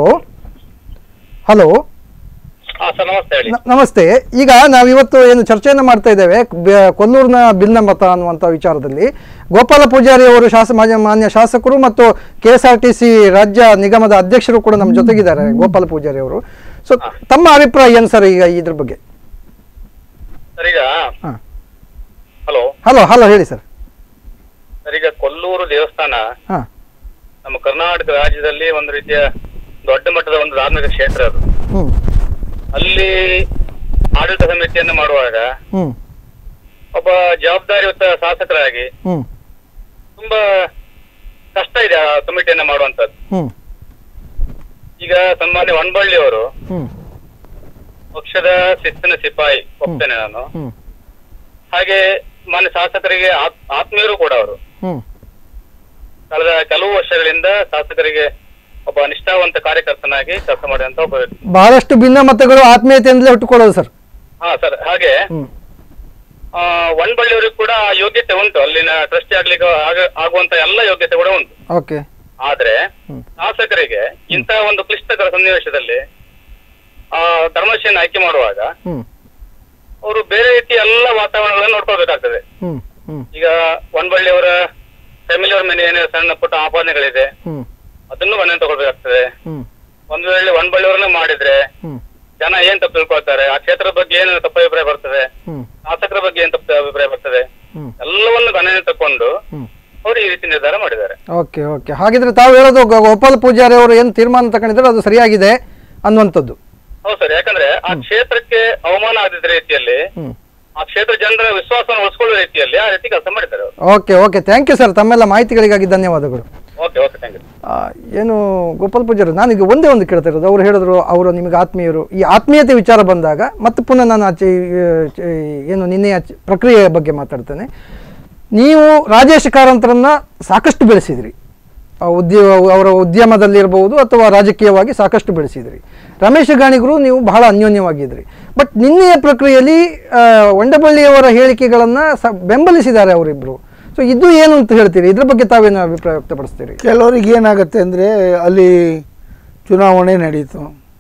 ಹಲೋ ಹಾ ಸರ್ ನಮಸ್ತೆ ಹೇಳಿ ನ- ನಮಸ್ತೆ ಈಗ ನಾವು ಇವತ್ತು ಏನು ಚರ್ಚೆಯನ್ನು ಮಾಡ್ತಾ ಇದ್ದೇವೆ ಬೆ- ಕೊಲ್ಲೂರಿನ ಬಿಲ್ನ ಮತ ಅನ್ನುವಂಥ ವಿಚಾರದಲ್ಲಿ ಗೋಪಾಲ ಪೂಜಾರಿ ಅವರು ಶಾಸ ಮಾನ್ಯ ಮಾನ್ಯ ಶಾಸಕರು ಮತ್ತು K S R T C ರಾಜ್ಯ ನಿಗಮದ ಅಧ್ಯಕ್ಷರು ಕೂಡ ನಮ್ಮ ಜೊತೆಗಿದ್ದಾರೆ ಗೋಪಾಲ ಪೂಜಾರಿ ಅವರು ಸೊ ತಮ್ಮ ಅಭಿಪ್ರಾಯ ಏನು ಸರ್ ಈಗ ಇದ್ರ ಬಗ್ಗೆ ಸರ್ ಈಗ ಹಾಂ ಹಲೋ ಹಲೋ ಹಲೋ ಹೇಳಿ ಸರ್ ಸರ್ ಈಗ ಕೊಲ್ಲೂರು ದೇವಸ್ಥಾನ ಹಾಂ ನಮ್ಮ ಕರ್ನಾಟಕ ರಾಜ್ಯದಲ್ಲಿ ಒಂದು ರೀತಿಯ ದೊಡ್ಡ ಮಟ್ಟದ ಒಂದು ಧಾರ್ಮಿಕ ಕ್ಷೇತ್ರ ಅದು ಹ್ಞೂ ಅಲ್ಲಿ ಆಡಳಿತ ಸಮಿತಿಯನ್ನು ಮಾಡುವಾಗ ಹ್ಞೂ ಒಬ್ಬ ಜವಾಬ್ದಾರಿಯುತ ಶಾಸಕರಾಗಿ ಹ್ಞೂ ತುಂಬಾ ಕಷ್ಟ ಇದೆ ಆ ಕಮಿಟಿಯನ್ನ ಮಾಡುವಂತದ್ದು ಹ್ಞೂ ಈಗ ಸನ್ಮಾನ್ಯ ಹೊನ್ಬಳ್ಳಿ ಅವರು ಹ್ಞೂ ಪಕ್ಷದ ಶಿಸ್ತಿನ ಸಿಪಾಯಿ ಒಪ್ತೇನೆ ನಾನು ಹ್ಞೂ ಹಾಗೆ ಮಾನ್ಯ ಶಾಸಕರಿಗೆ ಆತ್- ಆತ್ಮೀಯರು ಕೂಡ ಅವರು ಹ್ಞೂ ಕಳೆದ ಕೆಲವು ವರ್ಷಗಳಿಂದ ಶಾಸಕರಿಗೆ ಒಬ್ಬ ನಿಷ್ಠಾವಂತ ಕಾರ್ಯಕರ್ತನಾಗಿ ಕೆಲಸ ಮಾಡಿದಂತ ಒಬ್ಬ ವ್ಯಕ್ತಿ ಬಹಳಷ್ಟು ಭಿನ್ನಮತಗಳು ಆತ್ಮೀಯತೆಯಿಂದಲೇ ಹುಟ್ಟುಕೊಳ್ಳೋದು ಸರ್ ಹಾ ಸರ್ ಹಾಗೆ ಹ್ಞೂ ಆ, ಹೊನ್ಬಳ್ಳಿಯವರಿಗೆ ಕೂಡ ಆ ಯೋಗ್ಯತೆ ಉಂಟು ಅಲ್ಲಿನ ಟ್ರಸ್ಟಿ ಆಗ್ಲಿಕ್ಕೆ ಆಗ- ಆಗುವಂತ ಎಲ್ಲ ಯೋಗ್ಯತೆ ಕೂಡ ಉಂಟು ಓಕೆ ಆದ್ರೆ ಹ್ಮ್. ಶಾಸಕರಿಗೆ ಇಂತಹ ಒಂದು ಕ್ಲಿಷ್ಟಕರ ಸನ್ನಿವೇಶದಲ್ಲಿ ಆ ಧರ್ಮಶಿಯನ್ನು ಆಯ್ಕೆ ಮಾಡುವಾಗ ಹ್ಞೂ ಅವರು ಬೇರೆ ರೀತಿಯ ಎಲ್ಲ ವಾತಾವರಣಗಳನ್ನು ನೋಡ್ಕೊಳ್ಬೇಕಾಗ್ತದೆ ಹ್ಞೂ ಹ್ಞೂ ಈಗ ಹೊನ್ಬಳ್ಳಿ ಅವರ ಫ್ಯಾಮಿಲಿ ಅವರ ಮೇಲೆ ಏನೇ ಸಣ್ಣ ಪುಟ್ಟ ಆಪಾದನೆಗಳಿದೆ ಹ್ಞೂ ಅದನ್ನು ಮನೆ ತಗೊಳ್ಬೇಕಾಗ್ತದೆ ಹ್ಞೂ ಒಂದು ವೇಳೆ ಹೊನ್ಬಳ್ಳಿ ಅವರನ್ನ ಮಾಡಿದ್ರೆ ಹ್ಞೂ ಜನ ಏನ್ ತಪ್ಪು ತಿಳ್ಕೊಳ್ತಾರೆ ಆ ಕ್ಷೇತ್ರದ ಬಗ್ಗೆ ಏನು ತಪ್ಪು ಅಭಿಪ್ರಾಯ ಬರ್ತದೆ ಹ್ಞೂ ಶಾಸಕರ ಬಗ್ಗೆ ಏನ್ ತಪ್ಪು ಅಭಿಪ್ರಾಯ ಬರ್ತದೆ ಹ್ಞೂ ಎಲ್ಲವನ್ನು ಗಣನೆ ತಕೊಂಡು ಹ್ಞೂ ಅವರು ಈ ರೀತಿ ನಿರ್ಧಾರ ಮಾಡಿದ್ದಾರೆ ಓಕೆ ಓಕೆ ಹಾಗಿದ್ರೆ ತಾವು ಹೇಳೋದು ಗ- ಗೋಪಾಲ್ ಪೂಜಾರಿ ಅವರು ಏನು ತೀರ್ಮಾನ ತಗೊಂಡಿದ್ದಾರೆ ಅದು ಸರಿಯಾಗಿದೆ ಅನ್ನುವಂಥದ್ದು ಹೌದು ಸರ್ ಯಾಕಂದ್ರೆ ಆ ಕ್ಷೇತ್ರಕ್ಕೆ ಅವಮಾನ ಆಗದಿದ್ದ ರೀತಿಯಲ್ಲಿ ಹ್ಞೂ ಆ ಕ್ಷೇತ್ರ ಜನರ ವಿಶ್ವಾಸವನ್ನು ಉಳಿಸ್ಕೊಳ್ಳೋ ರೀತಿಯಲ್ಲಿ ಆ ರೀತಿ ಕೆಲಸ ಮಾಡಿದ್ದಾರೆ ಅವರು okay okay thank you sir ತಮ್ಮೆಲ್ಲ ಮಾಹಿತಿಗಳಿಗಾಗಿ ಧನ್ಯವಾದಗಳು ಓಕೆ ಓಕೆ ಥ್ಯಾಂಕ್ ಯು ಆ, ಏನು ಗೋಪಾಲ್ ಪೂಜಾರಿ ನಾನೀಗ ಒಂದೇ ಒಂದು ಕೇಳ್ತಾ ಇರೋದು ಅವ್ರು ಹೇಳಿದ್ರು ಅವರು ನಿಮಗೆ ಆತ್ಮೀಯರು ಈ ಆತ್ಮೀಯತೆ ವಿಚಾರ ಬಂದಾಗ ಮತ್ತೆ ಪುನಃ ನಾನು ಆಚೆ ಈ, ಚ- ಏನು ನಿನ್ನೆಯ ಚ- ಪ್ರಕ್ರಿಯೆಯ ಬಗ್ಗೆ ಮಾತಾಡ್ತೇನೆ ನೀವು ರಾಜೇಶ್ ಕಾರಂತರನ್ನ ಸಾಕಷ್ಟು ಬೆಳೆಸಿದ್ರಿ ಆ ಉದ್ಯೋಗ ಅವರ ಉದ್ಯಮದಲ್ಲಿರ್ಬೋದು ಅಥವಾ ರಾಜಕೀಯವಾಗಿ ಸಾಕಷ್ಟು ಬೆಳೆಸಿದ್ರಿ ರಮೇಶ್ ಗಾಣಿಗರು ನೀವು ಬಹಳ ಅನ್ಯೋನ್ಯವಾಗಿದ್ರಿ ಬಟ್ ನಿನ್ನೆಯ ಪ್ರಕ್ರಿಯೆಯಲ್ಲಿ ಆ, ವಂಡಬಳ್ಳಿಯವರ ಹೇಳಿಕೆಗಳನ್ನು ಸ ಬೆಂಬಲಿಸಿದ್ದಾರೆ ಅವರಿಬ್ಬರು ಸೊ ಇದು ಏನು ಅಂತ ಹೇಳ್ತೀರಿ ಇದ್ರ ಬಗ್ಗೆ ತಾವೇನು ಅಭಿಪ್ರಾಯ ವ್ಯಕ್ತಪಡಿಸ್ತೀರಿ ಕೆಲವ್ರಿಗೆ ಏನಾಗುತ್ತೆ ಅಂದರೆ ಅಲ್ಲಿ ಚುನಾವಣೆ ನಡೀತು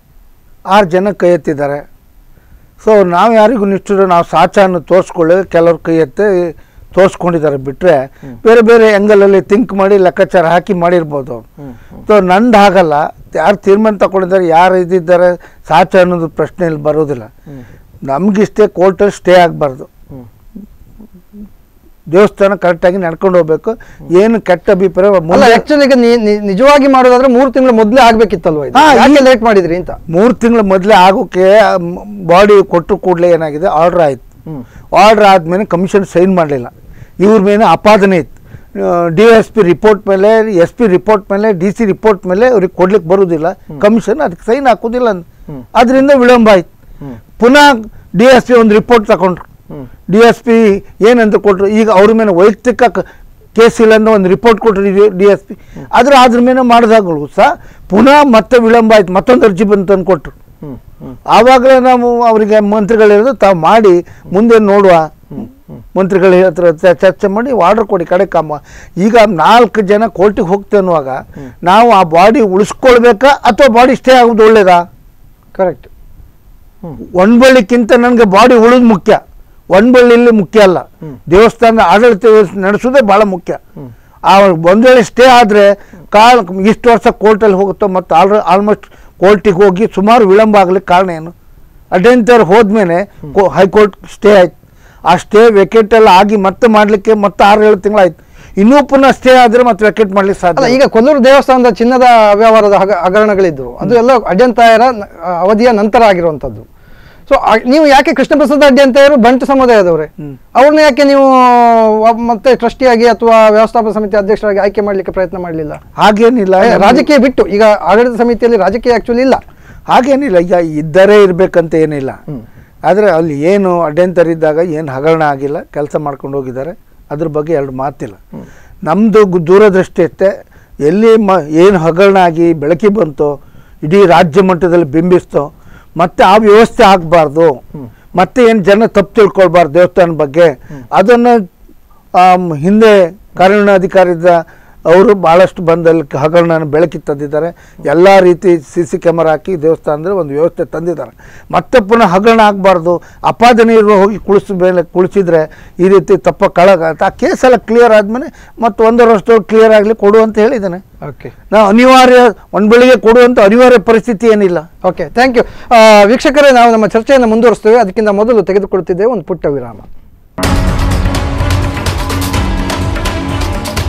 ಆರು ಜನ ಕೈ ಎತ್ತಿದ್ದಾರೆ ಸೊ ನಾವು ಯಾರಿಗೂ ನಿಷ್ಠರು ನಾವು ಸಾಚನ್ನು ತೋರಿಸ್ಕೊಳ್ಳಿ ಕೆಲವ್ರು ಕೈ ಎತ್ತಿ ತೋರಿಸ್ಕೊಂಡಿದ್ದಾರೆ ಬಿಟ್ಟರೆ ಬೇರೆ ಬೇರೆ ಆ್ಯಂಗಲಲ್ಲಿ ಥಿಂಕ್ ಮಾಡಿ ಲೆಕ್ಕಾಚಾರ ಹಾಕಿ ಮಾಡಿರ್ಬೋದು ಅವ್ರು ಸೊ ನಂದು ಹಾಗಲ್ಲ ಯಾರು ತೀರ್ಮಾನ ತಗೊಂಡಿದ್ದಾರೆ ಯಾರು ಇದ್ದಿದ್ದಾರೆ ಸಾಚ ಅನ್ನೋದು ಪ್ರಶ್ನೆ ಇಲ್ಲಿ ಬರೋದಿಲ್ಲ ನಮಗಿಷ್ಟೇ ಕೋರ್ಟಲ್ಲಿ ಸ್ಟೇ ಆಗಬಾರ್ದು ದೇವಸ್ಥಾನ ಕರೆಕ್ಟಾಗಿ ನಡ್ಕೊಂಡು ಹೋಗ್ಬೇಕು ಏನು ಕೆಟ್ಟ ಅಭಿಪ್ರಾಯ ಅಲ್ಲ ಮುಂದೆ ಆಕ್ಚುಲಿ ಈಗ ನಿ- ನಿ- ನಿಜವಾಗಿ ಮಾಡೋದಾದ್ರೆ ಮೂರು ತಿಂಗಳು ಮೊದಲೇ ಆಗ್ಬೇಕಿತ್ತಲ್ವಾ ಇದು? ಹಾ, ಯಾಕೆ ಈ- ಲೇಟ್ ಮಾಡಿದ್ರಿ ಅಂತ ಮೂರು ತಿಂಗಳ ಮೊದಲೇ ಆಗೋಕ್ಕೆ ಬಾಡಿ ಕೊಟ್ಟು ಕೂಡಲೇ ಏನಾಗಿದೆ ಆರ್ಡರ್ ಆಯಿತು ಹ್ಮ್. ಆರ್ಡರ್ ಆದಮೇಲೆ ಕಮಿಷನ್ ಸೈನ್ ಮಾಡಲಿಲ್ಲ ಇವ್ರ ಮೇಲೆ ಅಪಾದನೆ ಇತ್ತು ಡಿ ಎಸ್ ಪಿ ರಿಪೋರ್ಟ್ ಮೇಲೆ ಎಸ್ ಪಿ ರಿಪೋರ್ಟ್ ಮೇಲೆ ಡಿ ಸಿ ರಿಪೋರ್ಟ್ ಮೇಲೆ ಅವ್ರಿಗೆ ಕೊಡ್ಲಿಕ್ಕೆ ಬರೋದಿಲ್ಲ ಕಮಿಷನ್ ಅದಕ್ಕೆ ಸೈನ್ ಹಾಕೋದಿಲ್ಲ ಅಂದ್. ಅದರಿಂದ ವಿಳಂಬ ಆಯ್ತು ಪುನಃ ಡಿ ಎಸ್ ಪಿ ಒಂದು ರಿಪೋರ್ಟ್ ತಗೊಂಡ್ರು ಡಿ ಎಸ್ ಪಿ ಏನಂತ ಕೊಟ್ಟರು ಈಗ ಅವ್ರ ಮೇಲೆ ವೈಯಕ್ತಿಕ ಕ- ಕೇಸ್ ಇಲ್ಲ ಅನ್ನೋ ಒಂದು ರಿಪೋರ್ಟ್ ಕೊಟ್ಟರು ಡಿ ಎಸ್ ಪಿ ಆದ್ರೆ ಅದ್ರ ಮೇಲೆ ಮಾಡಿದಾಗಲೂ ಸಹ ಪುನಃ ಮತ್ತೆ ವಿಳಂಬ ಆಯ್ತು ಮತ್ತೊಂದು ಅರ್ಜಿ ಬಂತು ತಂದು ಕೊಟ್ಟರು ಹ್ಮ್ ಹ್ಮ್ ಆವಾಗಲೇ ನಾವು ಅವರಿಗೆ ಮಂತ್ರಿಗಳಿರೋದು ತಾವು ಮಾಡಿ ಮುಂದೆ ನೋಡುವ ಮಂತ್ರಿಗಳ ಹತ್ರ ಚ- ಚರ್ಚೆ ಮಾಡಿ ಆರ್ಡರ್ ಕೊಡಿ ಕಡೆ ಕಾಮ ಈಗ ನಾಲ್ಕು ಜನ ಕೋರ್ಟಿಗೆ ಹೋಗ್ತೇವೆ ಅನ್ನುವಾಗ ನಾವು ಆ ಬಾಡಿ ಉಳಿಸ್ಕೊಳ್ಬೇಕಾ ಅಥವಾ ಬಾಡಿ ಸ್ಟೇ ಆಗೋದು ಒಳ್ಳೇದಾ ಕರೆಕ್ಟ್ ಒಣಬಳ್ಳಿಕ್ಕಿಂತ ನನಗೆ ಬಾಡಿ ಉಳಿದು ಮುಖ್ಯ ಒಣಬಳ್ಳಿಲಿ ಮುಖ್ಯ ಅಲ್ಲ ದೇವಸ್ಥಾನ ಆಡಳಿತ ವ್ಯವಸ್ಥೆ ನಡೆಸೋದೇ ಭಾಳ ಮುಖ್ಯ ಆ ಒಂದು ವೇಳೆ ಸ್ಟೇ ಆದರೆ ಕಾಲ್ ಇಷ್ಟು ವರ್ಷ ಕೋರ್ಟಲ್ಲಿ ಹೋಗುತ್ತೋ ಮತ್ತು ಆಲ್ ಆಲ್ಮೋಸ್ಟ್ ಕೋರ್ಟಿಗೆ ಹೋಗಿ ಸುಮಾರು ವಿಳಂಬ ಆಗ್ಲಿಕ್ಕೆ ಕಾರಣ ಏನು ಅಡ್ಡೆಂತರ್ ಹೋದ್ಮೇಲೆ ಹೈಕೋರ್ಟ್ ಸ್ಟೇ ಆಯ್ತು ಆ ಸ್ಟೇ ವೆಕೇಟ್ ಎಲ್ಲ ಆಗಿ ಮತ್ತೆ ಮಾಡಲಿಕ್ಕೆ ಮತ್ತೆ ಆರು ಏಳು ತಿಂಗಳಾಯ್ತು ಇನ್ನೂ ಪುನಃ ಸ್ಟೇ ಆದರೆ ಮತ್ತೆ ವೆಕೇಟ್ ಮಾಡ್ಲಿಕ್ಕೆ ಅಲ್ಲ ಸಾಧ್ಯ ಈಗ ಕೊಲ್ಲೂರು ದೇವಸ್ಥಾನದ ಚಿನ್ನದ ಅವ್ಯವಹಾರದ ಹಗ- ಹಗರಣಗಳಿದ್ದು ಅದು ಎಲ್ಲ ಅಡ್ಯಂತಾಯರ ನ- ಅವಧಿಯ ನಂತರ ಆಗಿರುವಂತದ್ದು ಸೊ ನೀವು ಯಾಕೆ ಕೃಷ್ಣ ಪ್ರಸಾದ್ ಅಡ್ಯಂತಾಯರು ಬಂಟು ಸಮುದಾಯದವರೇ ಅವ್ರನ್ನ ಯಾಕೆ ನೀವು ಒಬ್- ಮತ್ತೆ ಟ್ರಸ್ಟಿಯಾಗಿ ಅಥವಾ ವ್ಯವಸ್ಥಾಪಕ ಸಮಿತಿ ಅಧ್ಯಕ್ಷರಾಗಿ ಆಯ್ಕೆ ಮಾಡಲಿಕ್ಕೆ ಪ್ರಯತ್ನ ಮಾಡಲಿಲ್ಲ ಹಾಗೇನಿಲ್ಲ ರಾಜಕೀಯ ಬಿಟ್ಟು ಈಗ ಆಡಳಿತ ಸಮಿತಿಯಲ್ಲಿ ರಾಜಕೀಯ ಆಕ್ಚುಲಿ ಇಲ್ಲ ಹಾಗೇನಿಲ್ಲ ಈಗ ಇದ್ದರೆ ಇರಬೇಕಂತ ಏನಿಲ್ಲ ಆದರೆ ಅಲ್ಲಿ ಏನು ಅಡ್ಡೆಂತರಿದ್ದಾಗ ಏನು ಹಗರಣ ಆಗಿಲ್ಲ ಕೆಲಸ ಮಾಡ್ಕೊಂಡು ಹೋಗಿದ್ದಾರೆ ಅದ್ರ ಬಗ್ಗೆ ಎರಡು ಮಾತಿಲ್ಲ ನಮ್ಮದು ದೂರದೃಷ್ಟಿ ಇತ್ತೆ ಎಲ್ಲಿ ಮ ಏನು ಹಗರಣ ಆಗಿ ಬೆಳಕಿ ಬಂತೋ ಇಡೀ ರಾಜ್ಯ ಮಟ್ಟದಲ್ಲಿ ಬಿಂಬಿಸ್ತೋ ಮತ್ತೆ ಆ ವ್ಯವಸ್ಥೆ ಆಗಬಾರ್ದು ಮತ್ತೆ ಏನು ಜನ ತಪ್ಪು ತಿಳ್ಕೊಳ್ಬಾರ್ದು ದೇವಸ್ಥಾನ ಬಗ್ಗೆ ಅದನ್ನು ಆಮ್, ಹಿಂದೆ ಕಾನೂನಾಧಿಕಾರಿದ ಅವರು ಭಾಳಷ್ಟು ಬಂದಲ್ಲಿ ಹಗರಣನ ಬೆಳಕಿ ತಂದಿದ್ದಾರೆ ಎಲ್ಲ ರೀತಿ ಸಿ ಸಿ ಕ್ಯಾಮರಾ ಹಾಕಿ ದೇವಸ್ಥಾನದಲ್ಲಿ ಒಂದು ವ್ಯವಸ್ಥೆ ತಂದಿದ್ದಾರೆ ಮತ್ತೆ ಪುನಃ ಹಗರಣ ಆಗಬಾರ್ದು ಅಪಾದನೆ ಇರುವ ಹೋಗಿ ಕುಳಿಸ ಮೇಲೆ ಕುಳಿಸಿದ್ರೆ ಈ ರೀತಿ ತಪ್ಪ ಕಳಗಾಗುತ್ತೆ ಆ ಕೇಸೆಲ್ಲ ಕ್ಲಿಯರ್ ಆದಮೇಲೆ ಮತ್ತು ಒಂದೂವರೆ ವರ್ಷದೊಳಗೆ ಕ್ಲಿಯರ್ ಆಗಲಿ ಕೊಡು ಅಂತ ಹೇಳಿದ್ದಾನೆ ಓಕೆ ನಾವು ಅನಿವಾರ್ಯ ಒಂದು ಬೆಳಿಗ್ಗೆ ಕೊಡುವಂಥ ಅನಿವಾರ್ಯ ಪರಿಸ್ಥಿತಿ ಏನಿಲ್ಲ ಓಕೆ ಥ್ಯಾಂಕ್ ಯು ವೀಕ್ಷಕರೇ ನಾವು ನಮ್ಮ ಚರ್ಚೆಯನ್ನು ಮುಂದುವರಿಸ್ತೇವೆ ಅದಕ್ಕಿಂತ ಮೊದಲು ತೆಗೆದುಕೊಳ್ತಿದ್ದೇವೆ ಒಂದು ಪುಟ್ಟ ವಿರಾಮ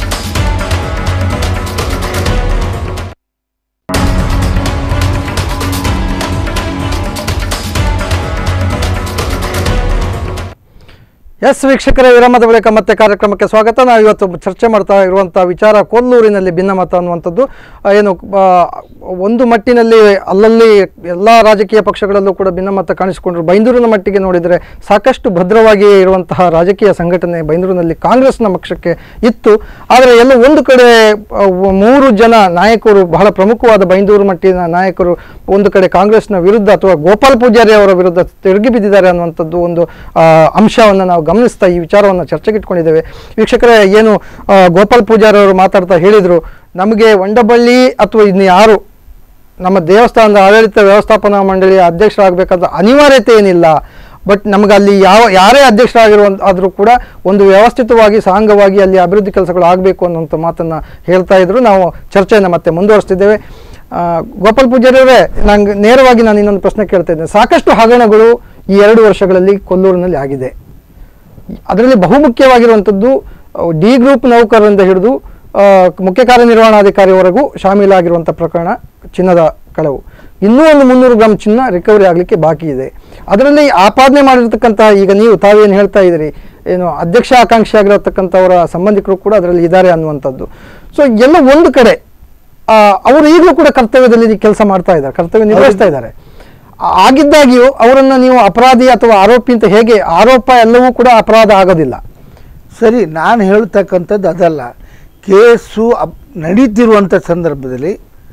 ಎಸ್ ವೀಕ್ಷಕರೇ ವಿರಾಮದ ಬಳಿಕ ಮತ್ತೆ ಕಾರ್ಯಕ್ರಮಕ್ಕೆ ಸ್ವಾಗತ ನಾವು ಇವತ್ತು ಚರ್ಚೆ ಮಾಡ್ತಾ ಇರುವಂಥ ವಿಚಾರ ಕೊಲ್ಲೂರಿನಲ್ಲಿ ಭಿನ್ನಮತ ಅನ್ನುವಂಥದ್ದು ಆ, ಏನು ಆ, ಒಂದು ಮಟ್ಟಿನಲ್ಲಿ ಅಲ್ಲಲ್ಲಿ ಎಲ್ಲ ರಾಜಕೀಯ ಪಕ್ಷಗಳಲ್ಲೂ ಕೂಡ ಭಿನ್ನಮತ ಕಾಣಿಸಿಕೊಂಡ್ರು ಬೈಂದೂರಿನ ಮಟ್ಟಿಗೆ ನೋಡಿದರೆ ಸಾಕಷ್ಟು ಭದ್ರವಾಗಿ ಇರುವಂತಹ ರಾಜಕೀಯ ಸಂಘಟನೆ ಬೈಂದೂರಿನಲ್ಲಿ ಕಾಂಗ್ರೆಸ್ನ ಪಕ್ಷಕ್ಕೆ ಇತ್ತು ಆದರೆ ಎಲ್ಲ ಒಂದು ಕಡೆ ಆ, ವ- ಮೂರು ಜನ ನಾಯಕರು ಬಹಳ ಪ್ರಮುಖವಾದ ಬೈಂದೂರು ಮಟ್ಟಿನ ನಾಯಕರು ಒಂದು ಕಡೆ ಕಾಂಗ್ರೆಸ್ನ ವಿರುದ್ಧ ಅಥವಾ ಗೋಪಾಲ್ ಪೂಜಾರಿ ಅವರ ವಿರುದ್ಧ ತಿರುಗಿ ಬಿದ್ದಿದ್ದಾರೆ ಅನ್ನುವಂಥದ್ದು ಒಂದು ಆ, ಅಂಶವನ್ನು ನಾವು ಗಮನಿಸ್ತಾ ಈ ವಿಚಾರವನ್ನು ಚರ್ಚೆಗೆ ಇಟ್ಕೊಂಡಿದ್ದೇವೆ ವೀಕ್ಷಕರೇ ಏನು ಆ, ಗೋಪಾಲ್ ಪೂಜಾರಿ ಅವರು ಮಾತಾಡ್ತಾ ಹೇಳಿದರು ನಮಗೆ ಒಂಡಬಳ್ಳಿ ಅಥವಾ ಇನ್ನು ಯಾರು ನಮ್ಮ ದೇವಸ್ಥಾನದ ಆಡಳಿತ ವ್ಯವಸ್ಥಾಪನಾ ಮಂಡಳಿಯ ಅಧ್ಯಕ್ಷರಾಗಬೇಕಾದ ಅನಿವಾರ್ಯತೆ ಏನಿಲ್ಲ ಬಟ್ ನಮಗೆ ಅಲ್ಲಿ ಯಾವ ಯಾರೇ ಅಧ್ಯಕ್ಷರಾಗಿರುವಂತ ಆದರೂ ಕೂಡ ಒಂದು ವ್ಯವಸ್ಥಿತವಾಗಿ ಸಾಂಗವಾಗಿ ಅಲ್ಲಿ ಅಭಿವೃದ್ಧಿ ಕೆಲಸಗಳು ಆಗಬೇಕು ಅನ್ನುವಂಥ ಮಾತನ್ನು ಹೇಳ್ತಾ ಇದ್ರು ನಾವು ಚರ್ಚೆಯನ್ನು ಮತ್ತೆ ಮುಂದುವರಿಸ್ತಿದ್ದೇವೆ ಆ, ಗೋಪಾಲ್ ಪೂಜಾರಿ ಅವರೇ ನಂಗೆ ನೇರವಾಗಿ ನಾನು ಇನ್ನೊಂದು ಪ್ರಶ್ನೆ ಕೇಳ್ತಾ ಇದ್ದೇನೆ ಸಾಕಷ್ಟು ಹಗರಣಗಳು ಈ ಎರಡು ವರ್ಷಗಳಲ್ಲಿ ಕೊಲ್ಲೂರಿನಲ್ಲಿ ಆಗಿದೆ ಅದರಲ್ಲಿ ಬಹುಮುಖ್ಯವಾಗಿರುವಂಥದ್ದು ಅಹ್, ಡಿ ಗ್ರೂಪ್ ನೌಕರರಿಂದ ಹಿಡಿದು ಅಹ್, ಮುಖ್ಯ ಕಾರ್ಯನಿರ್ವಹಣಾಧಿಕಾರಿವರೆಗೂ ಶಾಮೀಲಾಗಿರುವಂಥ ಪ್ರಕರಣ ಚಿನ್ನದ ಕಳವು ಇನ್ನೂ ಒಂದು ಮುನ್ನೂರು ಗ್ರಾಮ್ ಚಿನ್ನ ರಿಕವರಿ ಆಗಲಿಕ್ಕೆ ಬಾಕಿ ಇದೆ ಅದರಲ್ಲಿ ಆಪಾದನೆ ಮಾಡಿರ್ತಕ್ಕಂತಹ ಈಗ ನೀವು ತಾವೇನು ಹೇಳ್ತಾ ಇದ್ದೀರಿ ಏನು ಅಧ್ಯಕ್ಷ ಆಕಾಂಕ್ಷಿ ಆಗಿರತಕ್ಕಂಥವರ ಸಂಬಂಧಿಕರು ಕೂಡ ಅದರಲ್ಲಿ ಇದ್ದಾರೆ ಅನ್ನುವಂಥದ್ದು ಸೊ ಎಲ್ಲ ಒಂದು ಕಡೆ ಆ, ಅವರು ಈಗಲೂ ಕೂಡ ಕರ್ತವ್ಯದಲ್ಲಿ ಕೆಲಸ ಮಾಡ್ತಾ ಇದ್ದಾರೆ ಕರ್ತವ್ಯ ನಿರ್ವಹಿಸ್ತಾ ಇದ್ದಾರೆ ಆ- ಆಗಿದ್ದಾಗಿಯೂ ಅವರನ್ನು ನೀವು ಅಪರಾಧಿ ಅಥವಾ ಆರೋಪಿ ಅಂತ ಹೇಗೆ ಆರೋಪ ಎಲ್ಲವೂ ಕೂಡ ಅಪರಾಧ ಆಗೋದಿಲ್ಲ ಸರಿ ನಾನು ಹೇಳ್ತಕ್ಕಂಥದ್ದು ಅದಲ್ಲ ಕೇಸು ಅಪ್ ನಡೀತಿರುವಂಥ ಸಂದರ್ಭದಲ್ಲಿ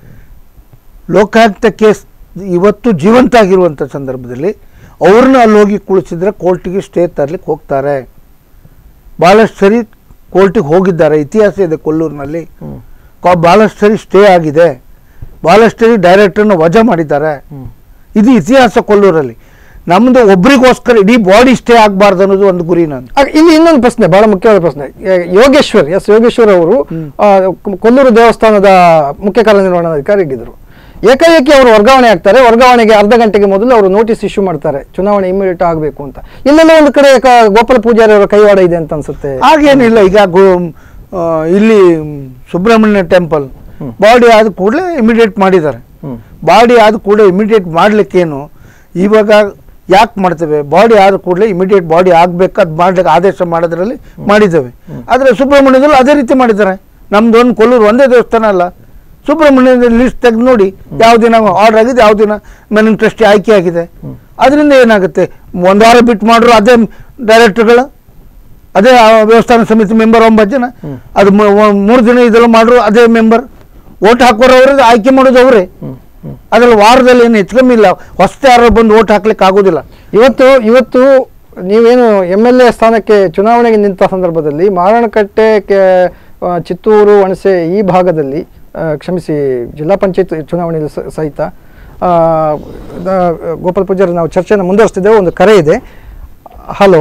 ಲೋಕಾಯುಕ್ತ ಕೇಸ್ ಇವತ್ತು ಜೀವಂತ ಆಗಿರುವಂಥ ಸಂದರ್ಭದಲ್ಲಿ ಅವ್ರನ್ನ ಅಲ್ಲಿ ಹೋಗಿ ಕುಳಿಸಿದ್ರೆ ಕೋರ್ಟಿಗೆ ಸ್ಟೇ ತರಲಿಕ್ಕೆ ಹೋಗ್ತಾರೆ ಭಾಳಷ್ಟು ಸರಿ ಕೋರ್ಟಿಗೆ ಹೋಗಿದ್ದಾರೆ ಇತಿಹಾಸ ಇದೆ ಕೊಲ್ಲೂರಿನಲ್ಲಿ ಕೊ- ಭಾಳಷ್ಟು ಸರಿ ಸ್ಟೇ ಆಗಿದೆ ಭಾಳಷ್ಟು ಸರಿ ಡೈರೆಕ್ಟರ್ನ ವಜಾ ಮಾಡಿದ್ದಾರೆ ಇದು ಇತಿಹಾಸ ಕೊಲ್ಲೂರಲ್ಲಿ ನಮ್ಮದು ಒಬ್ರಿಗೋಸ್ಕರ ಇಡೀ ಬಾಡಿ ಸ್ಟೇ ಆಗಬಾರ್ದು ಅನ್ನೋದು ಒಂದು ಗುರಿ ನಾನು ಆಗ ಇಲ್ಲಿ ಇನ್ನೊಂದು ಪ್ರಶ್ನೆ ಬಹಳ ಮುಖ್ಯವಾದ ಪ್ರಶ್ನೆ ಎ- ಯೋಗೇಶ್ವರ್ ಎಸ್ ಯೋಗೇಶ್ವರ್ ಅವರು ಆ, ಕ- ಕೊಲ್ಲೂರು ದೇವಸ್ಥಾನದ ಮುಖ್ಯ ಕಾರ್ಯನಿರ್ವಹಣಾಧಿಕಾರಿ ಆಗಿದ್ದರು ಏಕಾಏಕಿ ಅವರು ವರ್ಗಾವಣೆ ಆಗ್ತಾರೆ ವರ್ಗಾವಣೆಗೆ ಅರ್ಧ ಗಂಟೆಗೆ ಮೊದಲು ಅವರು ನೋಟಿಸ್ ಇಶ್ಯೂ ಮಾಡ್ತಾರೆ ಚುನಾವಣೆ ಇಮಿಡಿಯೇಟ್ ಆಗಬೇಕು ಅಂತ ಇಲ್ಲೆಲ್ಲ ಒಂದು ಕಡೆ ಕ- ಗೋಪಾಲ ಪೂಜಾರಿ ಅವರ ಕೈವಾಡ ಇದೆ ಅಂತ ಅನ್ಸುತ್ತೆ ಹಾಗೇನಿಲ್ಲ ಈಗ ಗೋ ಆ, ಇಲ್ಲಿ ಸುಬ್ರಹ್ಮಣ್ಯ ಟೆಂಪಲ್ ಬಾಡಿ ಆದ ಕೂಡಲೇ ಇಮಿಡಿಯೇಟ್ ಮಾಡಿದ್ದಾರೆ ಹ್ಮ್. ಬಾಡಿ ಆದ ಕೂಡಲೇ ಇಮಿಡಿಯೇಟ್ ಮಾಡ್ಲಿಕ್ಕೇನು ಇವಾಗ ಯಾಕೆ ಮಾಡ್ತೇವೆ ಬಾಡಿ ಆದ ಕೂಡಲೇ ಇಮಿಡಿಯೇಟ್ ಬಾಡಿ ಆಗ್ಬೇಕು ಅದು ಮಾಡ್ಲಿಕ್ಕೆ ಆದೇಶ ಮಾಡೋದ್ರಲ್ಲಿ ಮಾಡಿದ್ದೇವೆ ಆದರೆ ಸುಬ್ರಹ್ಮಣ್ಯದಲ್ಲಿ ಅದೇ ರೀತಿ ಮಾಡಿದ್ದಾರೆ ನಮ್ದು ಒಂದು ಕೊಲ್ಲೂರು ಒಂದೇ ದೇವಸ್ಥಾನ ಅಲ್ಲ ಸುಬ್ರಹ್ಮಣ್ಯದ ಲಿಸ್ಟ್ ತೆಗೆದು ನೋಡಿ ಯಾವ ದಿನ ಆರ್ಡರ್ ಆಗಿದೆ ಯಾವ ದಿನ ಮೆನಿನ್ ಟ್ರಸ್ಟಿ ಆಯ್ಕೆ ಆಗಿದೆ ಅದರಿಂದ ಏನಾಗುತ್ತೆ ಒಂದು ವಾರ ಬಿಟ್ಟು ಮಾಡ್ರು ಅದೇ ಡೈರೆಕ್ಟರ್ಗಳು ಅದೇ ಆ ದೇವಸ್ಥಾನ ಸಮಿತಿ ಮೆಂಬರ್ ಒಂಬತ್ತು ಜನ ಅದು ಮೂರು ದಿನ ಇದೆಲ್ಲ ಮಾಡ್ರು ಅದೇ ಮೆಂಬರ್ ಓಟ್ ಹಾಕೋರು ಅವ್ರಿಗೆ ಆಯ್ಕೆ ಮಾಡೋದು ಅವರೇ ಅದ್ರಲ್ಲಿ ವಾರದಲ್ಲಿ ಏನು ಹೆಚ್ಚು ಕಮ್ಮಿ ಇಲ್ಲ ಹೊಸ್ತ ಯಾರು ಬಂದು ಓಟ್ ಹಾಕ್ಲಿಕ್ಕೆ ಆಗೋದಿಲ್ಲ ಇವತ್ತು ಇವತ್ತು ನೀವೇನು ಎಮ್ ಎಲ್ ಎ ಸ್ಥಾನಕ್ಕೆ ಚುನಾವಣೆಗೆ ನಿಂತ ಸಂದರ್ಭದಲ್ಲಿ ಮಾರಣಕಟ್ಟೆ ಕೆ ಆ, ಚಿತ್ತೂರು ಹುಣಸೆ ಈ ಭಾಗದಲ್ಲಿ ಆ, ಕ್ಷಮಿಸಿ ಜಿಲ್ಲಾ ಪಂಚಾಯತ್ ಚುನಾವಣೆಯಲ್ಲಿ ಸ- ಸಹಿತ ಆ, ದ- ಗೋಪಾಲ್ ಪೂಜಾರಿ ನಾವು ಚರ್ಚೆಯನ್ನು ಮುಂದುವರಿಸ್ತಿದ್ದೇವೆ ಒಂದು ಕರೆ ಇದೆ ಹಲೋ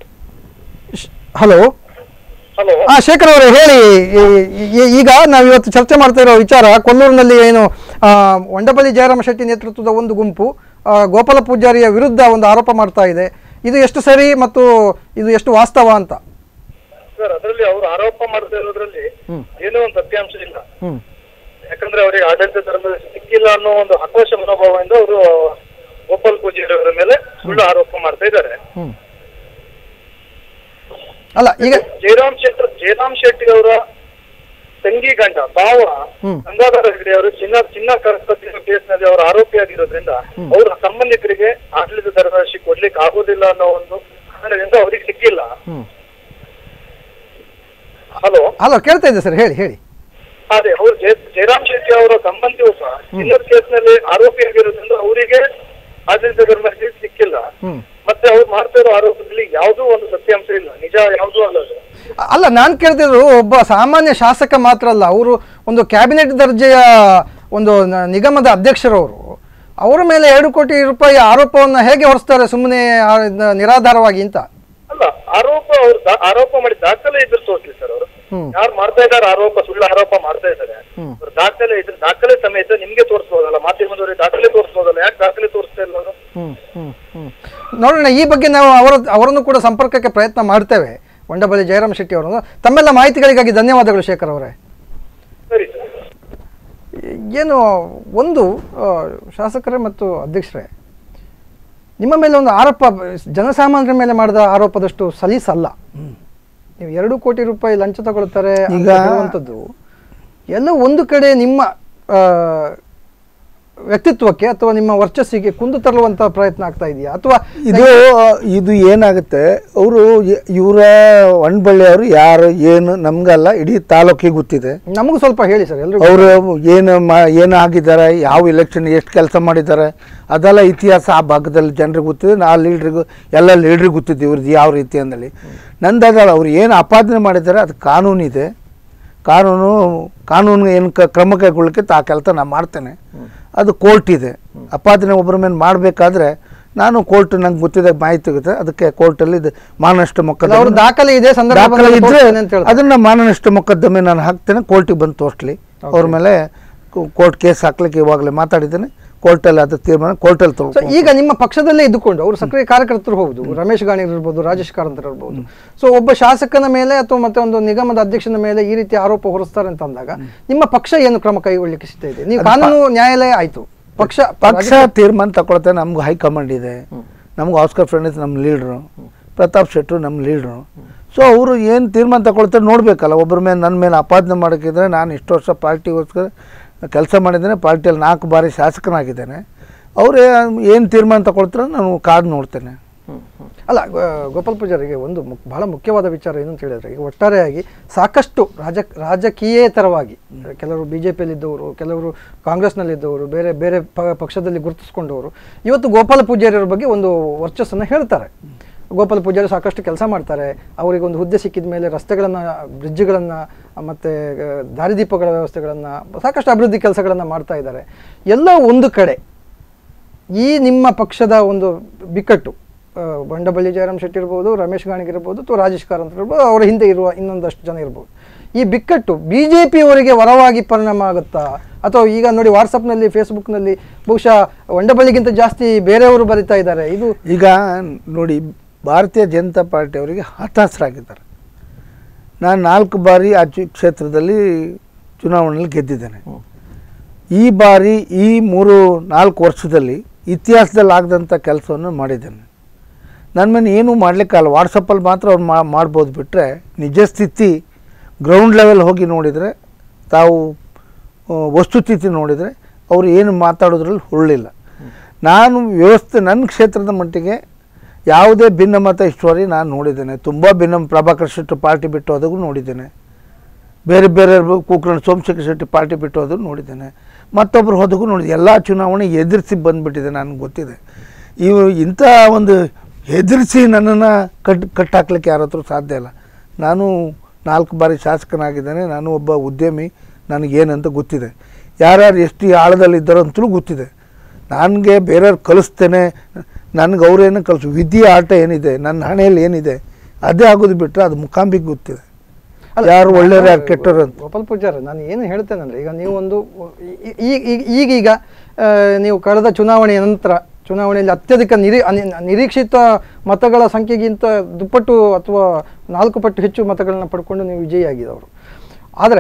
ಹಲೋ ಹಲೋ ಆ ಶೇಖರ್ ಅವರೇ ಹೇಳಿ ಈ- ಈ- ಈಗ ನಾವು ಇವತ್ತು ಚರ್ಚೆ ಮಾಡ್ತಾ ಇರೋ ವಿಚಾರ ಕೊಲ್ಲೂರಿನಲ್ಲಿ ಏನು ಆ, ಒಂಡಪಳ್ಳಿ ಜಯರಾಮ ಶೆಟ್ಟಿ ನೇತೃತ್ವದ ಒಂದು ಗುಂಪು ಆ, ಗೋಪಾಲ ಪೂಜಾರಿಯ ವಿರುದ್ಧ ಒಂದು ಆರೋಪ ಮಾಡ್ತಾ ಇದೆ ಇದು ಎಷ್ಟು ಸರಿ ಮತ್ತು ಇದು ಎಷ್ಟು ವಾಸ್ತವ ಅಂತ ಸರ್ ಅದರಲ್ಲಿ ಅವರು ಆರೋಪ ಮಾಡ್ತಾ ಇರೋದ್ರಲ್ಲಿ ಹ್ಮ್. ಏನೋ ಒಂದು ಸತ್ಯಾಂಶ ಇಲ್ಲ ಹ್ಮ್ ಯಾಕಂದ್ರೆ ಅವರಿಗೆ ಆಡಳಿತ ಧರ್ಮದ ಸಿಕ್ಕಿಲ್ಲ ಅನ್ನೋ ಒಂದು ಹತಾಶ ಮನೋಭಾವದಿಂದ ಅವರು ಗೋಪಾಲ್ ಪೂಜಾರಿ ಅವರ ಮೇಲೆ ಸುಳ್ಳು ಆರೋಪ ಮಾಡ್ತಾ ಇದ್ದಾರೆ ಹ್ಮ್ ಅಲ್ಲ ಈಗ ಜಯರಾಮ್ ಶೆಟ್ಟಿ ಜಯರಾಮ್ ಶೆಟ್ಟಿ ಅವರ ತಂಗಿ ಗಂಡ ಭಾವ ಹ್ಮ್. ಗಂಗಾಧರ ಹೆಗಡೆ ಅವರು ಚಿನ್ನ ಚಿನ್ನ ಕಳ್ಕೊತಿರೋ ಕೇಸ್ನಲ್ಲಿ ಅವರು ಆರೋಪಿಯಾಗಿರೋದ್ರಿಂದ ಅವರ ಸಂಬಂಧಿಕರಿಗೆ ಆಡಳಿತ ಧರ್ಮದರ್ಶಿ ಕೊಡ್ಲಿಕ್ಕೆ ಆಗೋದಿಲ್ಲ ಅನ್ನೋ ಒಂದು ಕಾರಣದಿಂದ ಅವ್ರಿಗೆ ಸಿಕ್ಕಿಲ್ಲ ಹ್ಮ್ ಹಲೋ ಹಲೋ ಕೇಳ್ತಾ ಇದ್ದೆ ಸರ್ ಹೇಳಿ ಹೇಳಿ ಅದೇ ಅವ್ರು ಜಯ- ಜಯರಾಮ್ ಶೆಟ್ಟಿ ಅವರ ಸಂಬಂಧಿಯು ಸಹ ಚಿನ್ನದ ಕೇಸ್ನಲ್ಲಿ ಆರೋಪಿಯಾಗಿರೋದ್ರಿಂದ ಅವರಿಗೆ ಆಡಳಿತ ಧರ್ಮದರ್ಶಿ ಸಿಕ್ಕಿಲ್ಲ ಹ್ಮ್ ಮತ್ತೆ ಅವ್ರು ಮಾಡ್ತಾ ಇರೋ ಆರೋಪದಲ್ಲಿ ಯಾವುದೂ ಒಂದು ಸತ್ಯಾಂಶ ಇಲ್ಲ ನಿಜ ಯಾವುದೂ ಅಲ್ಲ ಅದು. ಅಲ್ಲ ನಾನು ಕೇಳ್ತಿದ್ರು ಒಬ್ಬ ಸಾಮಾನ್ಯ ಶಾಸಕ ಮಾತ್ರ ಅಲ್ಲ ಅವರು ಒಂದು ಕ್ಯಾಬಿನೆಟ್ ದರ್ಜೆಯ ಒಂದು ನ- ನಿಗಮದ ಅಧ್ಯಕ್ಷರವರು ಅವರ ಮೇಲೆ ಎರಡು ಕೋಟಿ ರೂಪಾಯಿ ಆರೋಪವನ್ನು ಹೇಗೆ ಹೊರಿಸ್ತಾರೆ ಸುಮ್ಮನೆ ನಿರಾಧಾರವಾಗಿ ಅಂತ ಅಲ್ಲ ಆರೋಪ ಅವ್ರು ದಾ- ಆರೋಪ ಮಾಡಿ ದಾಖಲೆ ಇದ್ರೆ ತೋರಿಸ್ಲಿ ಸರ್ ಅವರು ಹ್ಮ್. ಯಾರು ಮಾಡ್ತಾ ಇದ್ದಾರೆ ಆರೋಪ ಸುಳ್ಳು ಆರೋಪ ಮಾಡ್ತಾ ಇದ್ದಾರೆ ಹ್ಮ್. ಅವ್ರ ದಾಖಲೆ ಇದ್ರೆ ದಾಖಲೆ ಸಮೇತ ನಿಮ್ಗೆ ತೋರಿಸ್ಬೋದಲ್ಲ ಮಾಧ್ಯಮದವರಿಗೆ ದಾಖಲೆ ತೋರಿಸ್ಬೋದಲ್ಲ ಯಾಕೆ ದಾಖಲೆ ತೋರಿಸ್ತಾ ಇಲ್ಲ ಅವರು ಹ್ಮ್ ಹ್ಮ್ ಹ್ಮ್ ನೋಡೋಣ ಈ ಬಗ್ಗೆ ನಾವು ಅವರ ಅವರನ್ನು ಕೂಡ ಸಂಪರ್ಕಕ್ಕೆ ಪ್ರಯತ್ನ ಮಾಡ್ತೇವೆ ಒಂಡಬಳ್ಳಿ ಜಯರಾಮ್ ಶೆಟ್ಟಿ ಅವರನ್ನು ತಮ್ಮೆಲ್ಲ ಮಾಹಿತಿಗಳಿಗಾಗಿ ಧನ್ಯವಾದಗಳು ಶೇಖರ್ ಅವರೇ ಸರಿ ಸರ್ ಏನು ಒಂದು ಆ, ಶಾಸಕರೇ ಮತ್ತು ಅಧ್ಯಕ್ಷರೇ ನಿಮ್ಮ ಮೇಲೆ ಒಂದು ಆರೋಪ ಜನಸಾಮಾನ್ಯರ ಮೇಲೆ ಮಾಡಿದ ಆರೋಪದಷ್ಟು ಸಲೀಸಲ್ಲ ನೀವು ಎರಡು ಕೋಟಿ ರೂಪಾಯಿ ಲಂಚ ತಗೊಳ್ತಾರೆ ಅಂತ ಈಗ- ಹೇಳುವಂಥದ್ದು ಎಲ್ಲೋ ಒಂದು ಕಡೆ ನಿಮ್ಮ ಆ, ವ್ಯಕ್ತಿತ್ವಕ್ಕೆ ಅಥವಾ ನಿಮ್ಮ ವರ್ಚಸ್ಸಿಗೆ ಕುಂದು ತರಲುವಂತ ಪ್ರಯತ್ನ ಆಗ್ತಾ ಇದೆಯಾ ಅಥವಾ ಇದು ಇದು ಏನಾಗುತ್ತೆ ಅವರು ಇವರ ಒಣಬಳ್ಳಿಯವರು ಯಾರು ಏನು ನಮ್ಗಲ್ಲ ಇಡೀ ತಾಲೂಕಿಗೆ ಗೊತ್ತಿದೆ ನಮಗೂ ಸ್ವಲ್ಪ ಹೇಳಿ ಸರ್ ಎಲ್ಲರೂ ಅವರು ಏನು ಮಾ ಏನು ಆಗಿದ್ದಾರೆ ಯಾವ ಎಲೆಕ್ಷನ್ ಎಷ್ಟು ಕೆಲಸ ಮಾಡಿದ್ದಾರೆ ಅದೆಲ್ಲ ಇತಿಹಾಸ ಆ ಭಾಗದಲ್ಲಿ ಜನರಿಗೆ ಗೊತ್ತಿದೆ ಆ ಲೀಡ್ರಿಗೂ ಎಲ್ಲ ಲೀಡ್ರಿಗೆ ಗೊತ್ತಿದೆ ಇವ್ರದ್ದು ಯಾವ ರೀತಿ ಅಂದೇಳಿ ನಂದಲ್ಲ ಅವ್ರು ಏನು ಅಪಾದನೆ ಮಾಡಿದ್ದಾರೆ ಅದು ಕಾನೂನಿದೆ ಕಾನೂನು ಕಾನೂನು ಏನು ಕ ಕ್ರಮ ಕೈಗೊಳ್ಳಕ್ಕೆ ಆ ಕೆಲಸ ನಾನು ಮಾಡ್ತೇನೆ ಅದು ಕೋರ್ಟ್ ಇದೆ ಅಪಾದನೆ ಒಬ್ಬರ ಮೇಲೆ ಮಾಡಬೇಕಾದ್ರೆ ನಾನು ಕೋರ್ಟ್ ನಂಗೆ ಗೊತ್ತಿದೆ ಮಾಹಿತಿ ಸಿಗುತ್ತೆ ಅದಕ್ಕೆ ಕೋರ್ಟಲ್ಲಿ ಇದು ಮಾನನಷ್ಟ ಅವ್ರ ಮೊಕದ್ದಮೆ ದಾಖಲೆ ಇದೆ ಸಂದರ್ಭ ದಾಖಲೆ ಬಂದಾಗ ಇದ್ರೆ ತೋರಿಸ್ತೇನೆ ಅಂತ ಹೇಳ್ತಾರೆ. ಅದನ್ನ ಮಾನನಷ್ಟ ಮೊಕದ್ದಮೆ ನಾನು ಹಾಕ್ತೇನೆ ಕೋರ್ಟಿಗೆ ಬಂದು ತೋರಿಸ್ಲಿ ಅವ್ರ ಮೇಲೆ ಕೋರ್ಟ್ ಕೇಸ್ ಹಾಕ್ಲಿಕ್ಕೆ ಇವಾಗಲೇ ಮಾತಾಡಿದ್ದೇನೆ ಕೋರ್ಟಲ್ಲಿ ಅದು ತೀರ್ಮಾನ ಕೋರ್ಟಲ್ಲಿ ಸೊ ತಗೋ ಈಗ ನಿಮ್ಮ ಪಕ್ಷದಲ್ಲೇ ಇದ್ದುಕೊಂಡು ಅವರು ಸಕ್ರಿಯ ಕಾರ್ಯಕರ್ತರು ಹೌದು ರಮೇಶ್ ಗಾಣಿಗರು ಇರ್ಬೋದು ರಾಜೇಶ್ ಕಾರಂತರು ಇರ್ಬೋದು ಸೊ ಒಬ್ಬ ಶಾಸಕನ ಮೇಲೆ ಅಥವಾ ಮತ್ತೆ ಒಂದು ನಿಗಮದ ಅಧ್ಯಕ್ಷನ ಮೇಲೆ ಈ ರೀತಿ ಆರೋಪ ಹೊರಿಸ್ತಾರೆ ಅಂತ ಅಂದಾಗ ನಿಮ್ಮ ಪಕ್ಷ ಏನು ಕ್ರಮ ಕೈಗೊಳ್ಳಿಕ್ಕೆ ಸಿದ್ಧ ಇದೆ ನೀವು ಕಾನೂನು ನ್ಯಾಯಾಲಯ ಆಯ್ತು ಪಕ್ಷ ಪಕ್ಷ ತೀರ್ಮಾನ ತಗೊಳುತ್ತೆ ನಮ್ಗೆ ಹೈಕಮಾಂಡ್ ಇದೆ ನಮ್ಗೆ ಆಸ್ಕರ್ ಫ್ರೆಂಡ್ಸ್ ನಮ್ಮ ಲೀಡ್ರು ಪ್ರತಾಪ್ ಶೆಟ್ಟರು ನಮ್ಮ ಲೀಡ್ರು ಸೊ ಅವರು ಏನು ತೀರ್ಮಾನ ತಗೊಳ್ತಾರೆ ನೋಡಬೇಕಲ್ಲ ಒಬ್ಬರ ಮೇಲೆ ನನ್ನ ಮೇಲೆ ಅಪಾದನೆ ಮಾಡೋಕ್ಕಿದ್ರೆ ನಾನು ಇಷ್ಟು ವರ್ಷ ಪಾರ್ಟಿಗೋಸ್ಕರ ಕೆಲಸ ಮಾಡಿದ್ದೇನೆ ಪಾರ್ಟಿಯಲ್ಲಿ ನಾಲ್ಕು ಬಾರಿ ಶಾಸಕನಾಗಿದ್ದೇನೆ ಅವರು ಏನು ತೀರ್ಮಾನ ತಗೊಳ್ತಾರೆ ನಾನು ಕಾದು ನೋಡ್ತೇನೆ ಹ್ಮ್, ಹ್ಮ್. ಅಲ್ಲ ಗೋ- ಗೋಪಾಲ್ ಪೂಜಾರಿಗೆ ಒಂದು ಮುಕ್- ಬಹಳ ಮುಖ್ಯವಾದ ವಿಚಾರ ಏನು ಅಂತ ಹೇಳಿದ್ರೆ ಈಗ ಒಟ್ಟಾರೆಯಾಗಿ ಸಾಕಷ್ಟು ರಾಜ ರಾಜಕೀಯೇತರವಾಗಿ ಕೆಲವರು ಬಿ ಜೆ ಪಿಯಲ್ಲಿದ್ದವರು ಕೆಲವರು ಕಾಂಗ್ರೆಸ್ನಲ್ಲಿದ್ದವರು ಬೇರೆ ಬೇರೆ ಪ- ಪಕ್ಷದಲ್ಲಿ ಗುರುತಿಸ್ಕೊಂಡವರು ಇವತ್ತು ಗೋಪಾಲ ಪೂಜಾರಿಯವ್ರ ಬಗ್ಗೆ ಒಂದು ವರ್ಚಸ್ಸನ್ನು ಹೇಳ್ತಾರೆ ಗೋಪಾಲ ಪೂಜಾರಿ ಸಾಕಷ್ಟು ಕೆಲಸ ಮಾಡ್ತಾರೆ ಅವರಿಗೆ ಒಂದು ಹುದ್ದೆ ಸಿಕ್ಕಿದ ಮೇಲೆ ರಸ್ತೆಗಳನ್ನು ಬ್ರಿಡ್ಜ್ಗಳನ್ನು ಮತ್ತು ದಾರಿದೀಪಗಳ ವ್ಯವಸ್ಥೆಗಳನ್ನು ಸಾಕಷ್ಟು ಅಭಿವೃದ್ಧಿ ಕೆಲಸಗಳನ್ನು ಮಾಡ್ತಾ ಇದ್ದಾರೆ ಎಲ್ಲ ಒಂದು ಕಡೆ ಈ ನಿಮ್ಮ ಪಕ್ಷದ ಒಂದು ಬಿಕ್ಕಟ್ಟು ಆ, ಬಂಡಬಳ್ಳಿ ಜಯರಾಮ್ ಶೆಟ್ಟಿ ಇರ್ಬೋದು ರಮೇಶ್ ಗಾಣಿಗ್ ಇರ್ಬೋದು ಅಥವಾ ರಾಜೇಶ್ ಕಾರಂತ್ ಇರ್ಬೋದು ಅವರ ಹಿಂದೆ ಇರುವ ಇನ್ನೊಂದಷ್ಟು ಜನ ಇರ್ಬೋದು ಈ ಬಿಕ್ಕಟ್ಟು ಬಿ ಜೆ ಪಿಯವರಿಗೆ ವರವಾಗಿ ಪರಿಣಾಮ ಆಗುತ್ತಾ ಅಥವಾ ಈಗ ನೋಡಿ ವಾಟ್ಸಪ್ನಲ್ಲಿ ಫೇಸ್ಬುಕ್ನಲ್ಲಿ ಬಹುಶಃ ಒಂಡಬಳ್ಳಿಗಿಂತ ಜಾಸ್ತಿ ಬೇರೆಯವರು ಬರಿತಾ ಇದ್ದಾರೆ ಇದು ಈಗ ನೋಡಿ ಭಾರತೀಯ ಜನತಾ ಪಾರ್ಟಿಯವರಿಗೆ ಹತಾಶರಾಗಿದ್ದಾರೆ ನಾನು ನಾಲ್ಕು ಬಾರಿ ಆ ಚು- ಕ್ಷೇತ್ರದಲ್ಲಿ ಚುನಾವಣೆಯಲ್ಲಿ ಗೆದ್ದಿದ್ದೇನೆ ಈ ಬಾರಿ ಈ ಮೂರು ನಾಲ್ಕು ವರ್ಷದಲ್ಲಿ ಇತಿಹಾಸದಲ್ಲಿ ಆಗದಂಥ ಕೆಲಸವನ್ನು ಮಾಡಿದ್ದೇನೆ ನನ್ನ ಮೇಲೆ ಏನೂ ಮಾಡಲಿಕ್ಕಲ್ಲ ವಾಟ್ಸಪ್ಪಲ್ಲಿ ಮಾತ್ರ ಅವ್ರು ಮಾ ಮಾಡ್ಬೋದು ಬಿಟ್ಟರೆ ನಿಜ ಸ್ಥಿತಿ ಗ್ರೌಂಡ್ ಲೆವೆಲ್ ಹೋಗಿ ನೋಡಿದರೆ ತಾವು ಆ, ವಸ್ತುಸ್ಥಿತಿ ನೋಡಿದರೆ ಅವರು ಏನು ಮಾತಾಡೋದ್ರಲ್ಲಿ ಹುರುಳಿಲ್ಲ ನಾನು ವ್ಯವಸ್ಥೆ ನನ್ನ ಕ್ಷೇತ್ರದ ಮಟ್ಟಿಗೆ ಯಾವುದೇ ಭಿನ್ನಮತ ಇಷ್ಟುವರೆ ನಾನು ನೋಡಿದ್ದೇನೆ ತುಂಬ ಭಿನ್ನ ಪ್ರಭಾಕರ್ ಶೆಟ್ಟಿ ಪಾರ್ಟಿ ಬಿಟ್ಟು ಹೋದಾಗೂ ನೋಡಿದ್ದೇನೆ ಬೇರೆ ಬೇರೆ ಕುಕ್ರಣ ಸೋಮಶೇಖರ್ ಶೆಟ್ಟಿ ಪಾರ್ಟಿ ಬಿಟ್ಟು ಹೋದ್ರು ನೋಡಿದ್ದೇನೆ ಮತ್ತೊಬ್ಬರು ಹೋದಾಗೂ ನೋಡಿದೆ ಎಲ್ಲ ಚುನಾವಣೆ ಎದುರಿಸಿ ಬಂದುಬಿಟ್ಟಿದೆ ನನಗೆ ಗೊತ್ತಿದೆ ಇವು ಇಂಥ ಒಂದು ಎದುರಿಸಿ ನನ್ನನ್ನು ಕಟ್ ಕಟ್ಟಾಕ್ಲಿಕ್ಕೆ ಯಾರ ಹತ್ರ ಸಾಧ್ಯ ಇಲ್ಲ ನಾನು ನಾಲ್ಕು ಬಾರಿ ಶಾಸಕನಾಗಿದ್ದೇನೆ ನಾನು ಒಬ್ಬ ಉದ್ಯಮಿ ನನಗೇನಂತ ಗೊತ್ತಿದೆ ಯಾರ್ಯಾರು ಎಷ್ಟು ಆಳದಲ್ಲಿದ್ದಾರೋ ಅಂತಲೂ ಗೊತ್ತಿದೆ ನನಗೆ ಬೇರೆಯವ್ರು ಕಲಿಸ್ತೇನೆ ನನಗೆ ಅವರೇನು ಕಲಿಸು ವಿದ್ಯೆ ಆಟ ಏನಿದೆ ನನ್ನ ಹಣೆಯಲ್ಲಿ ಏನಿದೆ ಅದೇ ಆಗೋದು ಬಿಟ್ಟರೆ ಅದು ಮುಖಾಂಬಿಗೆ ಗೊತ್ತಿದೆ ಯಾರು ಒಳ್ಳೆಯವ್ರು ಯಾರು ಕೆಟ್ಟರು ಅಂತ ಗೋಪಾಲ್ ಪೂಜಾರಿ ನಾನು ಏನು ಹೇಳ್ತೇನೆಂದ್ರೆ ಈಗ ನೀವು ಒಂದು ಈ- ಈ- ಈ- ಈಗೀಗ ಆ, ನೀವು ಕಳೆದ ಚುನಾವಣೆಯ ನಂತರ ಚುನಾವಣೆಯಲ್ಲಿ ಅತ್ಯಧಿಕ ನಿರೀ ಅನಿ- ನಿರೀಕ್ಷಿತ ಮತಗಳ ಸಂಖ್ಯೆಗಿಂತ ದುಪ್ಪಟ್ಟು ಅಥವಾ ನಾಲ್ಕು ಪಟ್ಟು ಹೆಚ್ಚು ಮತಗಳನ್ನ ಪಡ್ಕೊಂಡು ನೀವು ವಿಜಯಿಯಾಗಿದ್ದವರು ಆದರೆ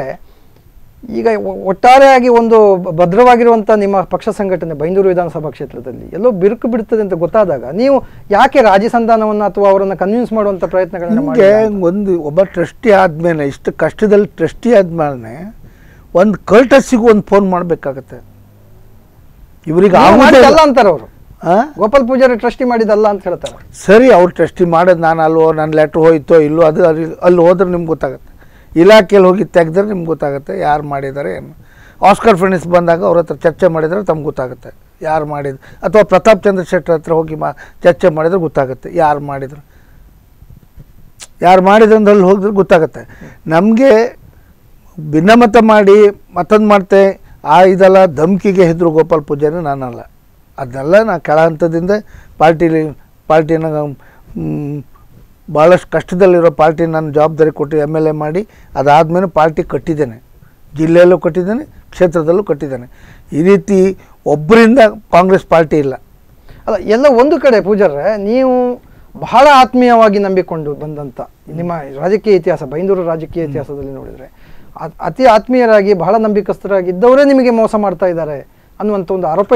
ಈಗ ಒ- ಒಟ್ಟಾರೆಯಾಗಿ ಒಂದು ಬ- ಭದ್ರವಾಗಿರುವಂಥ ನಿಮ್ಮ ಪಕ್ಷ ಸಂಘಟನೆ ಬೈಂದೂರು ವಿಧಾನಸಭಾ ಕ್ಷೇತ್ರದಲ್ಲಿ ಎಲ್ಲೋ ಬಿರುಕು ಬಿಡುತ್ತದೆ ಅಂತ ಗೊತ್ತಾದಾಗ ನೀವು ಯಾಕೆ ರಾಜಿ ಸಂಧಾನವನ್ನು ಅಥವಾ ಅವರನ್ನು ಕನ್ವಿನ್ಸ್ ಮಾಡುವಂಥ ಪ್ರಯತ್ನಗಳನ್ನ ನಿಮಗೆ ಮಾಡಿ ಒಂದು ಒಬ್ಬ ಟ್ರಸ್ಟಿ ಆದಮೇಲೆ ಇಷ್ಟು ಕಷ್ಟದಲ್ಲಿ ಟ್ರಸ್ಟಿ ಆದ್ಮೇಲೆ ಒಂದು ಕರ್ಟಸಿಗೂ ಒಂದು ಫೋನ್ ಮಾಡಬೇಕಾಗತ್ತೆ ಇವರಿಗೆ ಮಾಡಿದಲ್ಲ ಅಂತಾರೆ ಅವರು ಆ? ಗೋಪಾಲ್ ಪೂಜಾರಿ ಟ್ರಸ್ಟಿ ಮಾಡಿದಲ್ಲ ಅಂತ ಹೇಳ್ತಾರೆ ಸರಿ ಅವ್ರು ಟ್ರಸ್ಟಿ ಮಾಡೋದು ನಾನು ಅಲ್ವೋ ನನ್ನ ಲೆಟ್ರ್ ಹೋಯ್ತೋ ಇಲ್ಲೋ ಅದು ಅಲ್ಲಿ ಅಲ್ಲಿ ಹೋದ್ರೆ ನಿಮ್ಗೆ ಗೊತ್ತಾಗುತ್ತೆ ಇಲಾಖೆಯಲ್ಲಿ ಹೋಗಿ ತೆಗೆದ್ರೆ ನಿಮ್ಗೆ ಗೊತ್ತಾಗುತ್ತೆ ಯಾರು ಮಾಡಿದ್ದಾರೆ ಏನು ಆಸ್ಕರ್ ಫ್ರೆಂಡ್ಸ್ ಬಂದಾಗ ಅವ್ರ ಹತ್ರ ಚರ್ಚೆ ಮಾಡಿದರೆ ತಮ್ಗೆ ಗೊತ್ತಾಗುತ್ತೆ ಯಾರು ಮಾಡಿದ್ರು ಅಥವಾ ಪ್ರತಾಪ್ ಚಂದ್ರ ಶೆಟ್ಟರ್ ಹತ್ರ ಹೋಗಿ ಮಾ ಚರ್ಚೆ ಮಾಡಿದ್ರೆ ಗೊತ್ತಾಗುತ್ತೆ ಯಾರು ಮಾಡಿದ್ರು ಯಾರು ಮಾಡಿದ್ರು ಅಂದ್ರೆ ಅಲ್ಲಿ ಹೋಗಿದ್ರೆ ಗೊತ್ತಾಗುತ್ತೆ ನಮಗೆ ಭಿನ್ನಮತ ಮಾಡಿ ಮತ್ತೊಂದು ಮಾಡ್ತೆ ಆ ಇದೆಲ್ಲ ಧಮ್ಕಿಗೆ ಹೆದರು ಗೋಪಾಲ್ ಪೂಜಾರಿ ನಾನಲ್ಲ ಅದನ್ನೆಲ್ಲ ನಾ ಕೆಳ ಹಂತದಿಂದ ಪಾರ್ಟಿಲಿ ಪಾರ್ಟಿನ ಮ್, ಭಾಳಷ್ಟು ಕಷ್ಟದಲ್ಲಿರೋ ಪಾರ್ಟಿ ನಾನು ಜವಾಬ್ದಾರಿ ಕೊಟ್ಟು ಎಮ್ ಎಲ್ ಎ ಮಾಡಿ ಅದಾದಮೇಲೆ ಪಾರ್ಟಿ ಕಟ್ಟಿದ್ದೇನೆ ಜಿಲ್ಲೆಯಲ್ಲೂ ಕಟ್ಟಿದ್ದೇನೆ ಕ್ಷೇತ್ರದಲ್ಲೂ ಕಟ್ಟಿದ್ದೇನೆ ಈ ರೀತಿ ಒಬ್ಬರಿಂದ ಕಾಂಗ್ರೆಸ್ ಪಾರ್ಟಿ ಇಲ್ಲ ಅಲ್ಲ ಎಲ್ಲ ಒಂದು ಕಡೆ ಪೂಜಾರ್ರೆ ನೀವು ಬಹಳ ಆತ್ಮೀಯವಾಗಿ ನಂಬಿಕೊಂಡು ಬಂದಂಥ ನಿಮ್ಮ ರಾಜಕೀಯ ಇತಿಹಾಸ ಬೈಂದೂರು ರಾಜಕೀಯ ಇತಿಹಾಸದಲ್ಲಿ ನೋಡಿದರೆ ಅ- ಅತಿ ಆತ್ಮೀಯರಾಗಿ ಬಹಳ ನಂಬಿಕಸ್ಥರಾಗಿದ್ದವರೇ ನಿಮಗೆ ಮೋಸ ಮಾಡ್ತಾ ಇದ್ದಾರೆ ಅನ್ನುವಂಥ ಒಂದು ಆರೋಪ ಇದೆ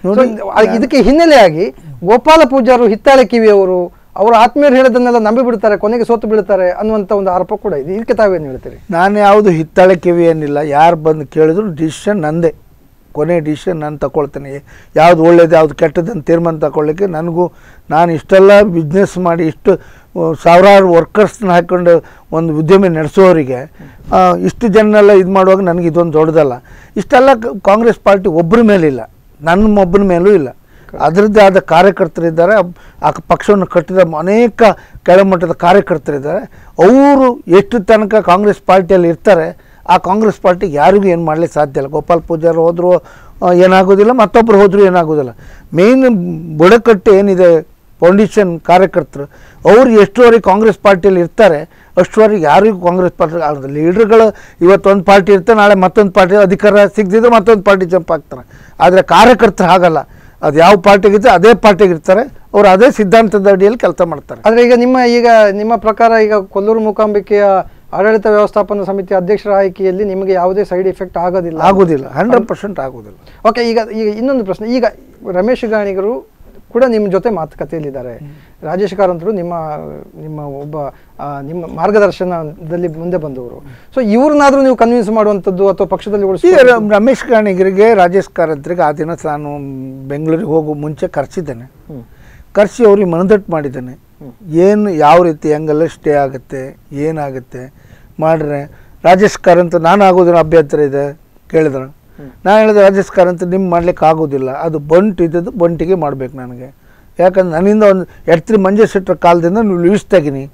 ನೋಡಿ, So, ಅ- ಇದಕ್ಕೆ ಹಿನ್ನೆಲೆಯಾಗಿ ಗೋಪಾಲ ಪೂಜಾರು ಹಿತ್ತಾಳೆ ಕಿವಿಯವರು ಅವರ ಆತ್ಮೀಯರು ಹೇಳೋದನ್ನೆಲ್ಲ ನಂಬಿ ಬಿಡ್ತಾರೆ ಕೊನೆಗೆ ಸೋತು ಬೀಳ್ತಾರೆ ಅನ್ನುವಂಥ ಒಂದು ಆರೋಪ ಕೂಡ ಇದೆ ಇದಕ್ಕೆ ತಾವೇನು ಹೇಳ್ತೀರಿ ನಾನು ಯಾವುದು ಹಿತ್ತಾಳೆ ಕಿವಿ ಏನಿಲ್ಲ ಯಾರು ಬಂದು ಕೇಳಿದ್ರು ಡಿಸಿಷನ್ ನಂದೇ ಕೊನೆ ಡಿಸಿಷನ್ ನಾನು ತಗೊಳ್ತೇನೆ ಯಾವ್ದು ಒಳ್ಳೇದು ಯಾವ್ದು ಕೆಟ್ಟದಂತ ತೀರ್ಮಾನ ತಗೊಳ್ಳಿಕ್ಕೆ ನನಗೂ ನಾನು ಇಷ್ಟೆಲ್ಲ ಬಿಸ್ನೆಸ್ ಮಾಡಿ ಇಷ್ಟು ಆ, ಸಾವಿರಾರು ವರ್ಕರ್ಸ್ನ ಹಾಕ್ಕೊಂಡು ಒಂದು ಉದ್ಯಮ ನಡೆಸೋರಿಗೆ ಆ, ಇಷ್ಟು ಜನನೆಲ್ಲ ಇದು ಮಾಡುವಾಗ ನನಗೆ ಇದೊಂದು ದೊಡ್ಡದಲ್ಲ ಇಷ್ಟೆಲ್ಲ ಕ- ಕಾಂಗ್ರೆಸ್ ಪಾರ್ಟಿ ಒಬ್ಬರ ಮೇಲಿಲ್ಲ ನನ್ನ ಒಬ್ಬನ ಮೇಲೂ ಇಲ್ಲ ಅದರದ್ದೇ ಆದ ಕಾರ್ಯಕರ್ತರಿದ್ದಾರೆ ಅಬ್- ಆ ಪಕ್ಷವನ್ನು ಕಟ್ಟಿದ ಅನೇಕ ಕೆಳಮಟ್ಟದ ಕಾರ್ಯಕರ್ತರಿದ್ದಾರೆ ಅವರು ಎಷ್ಟು ತನಕ ಕಾಂಗ್ರೆಸ್ ಪಾರ್ಟಿಯಲ್ಲಿ ಇರ್ತಾರೆ ಆ ಕಾಂಗ್ರೆಸ್ ಪಾರ್ಟಿಗೆ ಯಾರಿಗೂ ಏನು ಮಾಡಲಿಕ್ಕೆ ಸಾಧ್ಯ ಇಲ್ಲ ಗೋಪಾಲ್ ಪೂಜಾರಿ ಹೋದರೂ ಏನಾಗೋದಿಲ್ಲ ಮತ್ತೊಬ್ಬರು ಹೋದರೂ ಏನಾಗೋದಿಲ್ಲ ಮೇನ್ ಬುಡಕಟ್ಟು ಏನಿದೆ ಫೌಂಡೇಶನ್ ಕಾರ್ಯಕರ್ತರು ಅವರು ಎಷ್ಟುವರೆಗೆ ಕಾಂಗ್ರೆಸ್ ಪಾರ್ಟಿಯಲ್ಲಿ ಇರ್ತಾರೆ ಅಷ್ಟುವರೆಗೆ ಯಾರಿಗೂ ಕಾಂಗ್ರೆಸ್ ಪಾರ್ಟಿ ಲೀಡರ್ಗಳು ಇವತ್ತು ಒಂದು ಪಾರ್ಟಿ ಇರ್ತಾರೆ ನಾಳೆ ಮತ್ತೊಂದು ಪಾರ್ಟಿ ಅಧಿಕಾರ ಸಿಗದಿದ್ರೆ ಮತ್ತೊಂದು ಪಾರ್ಟಿ ಜಂಪ್ ಆಗ್ತಾರೆ ಆದರೆ ಕಾರ್ಯಕರ್ತರು ಹಾಗಲ್ಲ ಅದು ಯಾವ ಪಾರ್ಟಿಗಿದ್ರೆ ಅದೇ ಪಾರ್ಟಿಗೆ ಇರ್ತಾರೆ ಅವರು ಅದೇ ಸಿದ್ಧಾಂತದ ಅಡಿಯಲ್ಲಿ ಕೆಲಸ ಮಾಡ್ತಾರೆ ಆದರೆ ಈಗ ನಿಮ್ಮ ಈಗ ನಿಮ್ಮ ಪ್ರಕಾರ ಈಗ ಕೊಲ್ಲೂರು ಮೂಕಾಂಬಿಕೆಯ ಆಡಳಿತ ವ್ಯವಸ್ಥಾಪನಾ ಸಮಿತಿ ಅಧ್ಯಕ್ಷರ ಆಯ್ಕೆಯಲ್ಲಿ ನಿಮಗೆ ಯಾವುದೇ ಸೈಡ್ ಎಫೆಕ್ಟ್ ಆಗೋದಿಲ್ಲ ಆಗೋದಿಲ್ಲ ಹಂಡ್ರೆಡ್ ಪರ್ಸೆಂಟ್ ಆಗೋದಿಲ್ಲ ಓಕೆ ಈಗ ಈಗ ಇನ್ನೊಂದು ಪ್ರಶ್ನೆ ಈಗ ರಮೇಶ್ ಗಾಣಿಗರು ಕೂಡ ನಿಮ್ಮ ಜೊತೆ ಮಾತುಕತೆಯಲ್ಲಿದ್ದಾರೆ ರಾಜೇಶ್ ಕಾರಂತರು ನಿಮ್ಮ ನಿಮ್ಮ ಒಬ್ಬ ಆ, ನಿಮ್ಮ ಮಾರ್ಗದರ್ಶನದಲ್ಲಿ ಮುಂದೆ ಬಂದವರು ಸೊ ಇವ್ರನ್ನಾದ್ರೂ ನೀವು ಕನ್ವಿನ್ಸ್ ಮಾಡುವಂಥದ್ದು ಅಥವಾ ಪಕ್ಷದಲ್ಲಿ ಈಗ ಉಳಿಸಿ ರ- ರಮೇಶ್ ಕಾಣಿಗರಿಗೆ ರಾಜೇಶ್ ಕಾರಂತರಿಗೆ ಆ ದಿನ ನಾನು ಬೆಂಗಳೂರಿಗೆ ಹೋಗೋ ಮುಂಚೆ ಕರೆಸಿದ್ದೇನೆ ಕರೆಸಿ ಅವ್ರಿಗೆ ಮನದಟ್ಟು ಮಾಡಿದ್ದೇನೆ ಏನು ಯಾವ ರೀತಿ ಹೆಂಗೆಲ್ಲ ಸ್ಟೇ ಆಗುತ್ತೆ ಏನಾಗುತ್ತೆ ಮಾಡ್ರೆ ರಾಜೇಶ್ ಕಾರಂತ ನಾನು ಆಗೋದಿನ ಅಭ್ಯಂತರ ಇದೆ ಕೇಳಿದ್ರು ನಾನು ಹೇಳಿದೆ ರಾಜೇಶ್ ಕಾರಂತ ನಿಮ್ಮ ಮಾಡ್ಲಿಕ್ಕೆ ಆಗೋದಿಲ್ಲ ಅದು ಬಂಟ್ ಇದ್ದದ್ದು ಬಂಟಿಗೆ ಮಾಡ್ಬೇಕು ನನಗೆ ಯಾಕಂದ್ರೆ ನನ್ನಿಂದ ಒಂದು ಎಡ್ತ್ರಿ ಮಂಜೇಶ್ ಶೆಟ್ಟರ್ ಕಾಲದಿಂದ ನೀವು ಲೂಯಿಸ್ತಾಗಿನಿ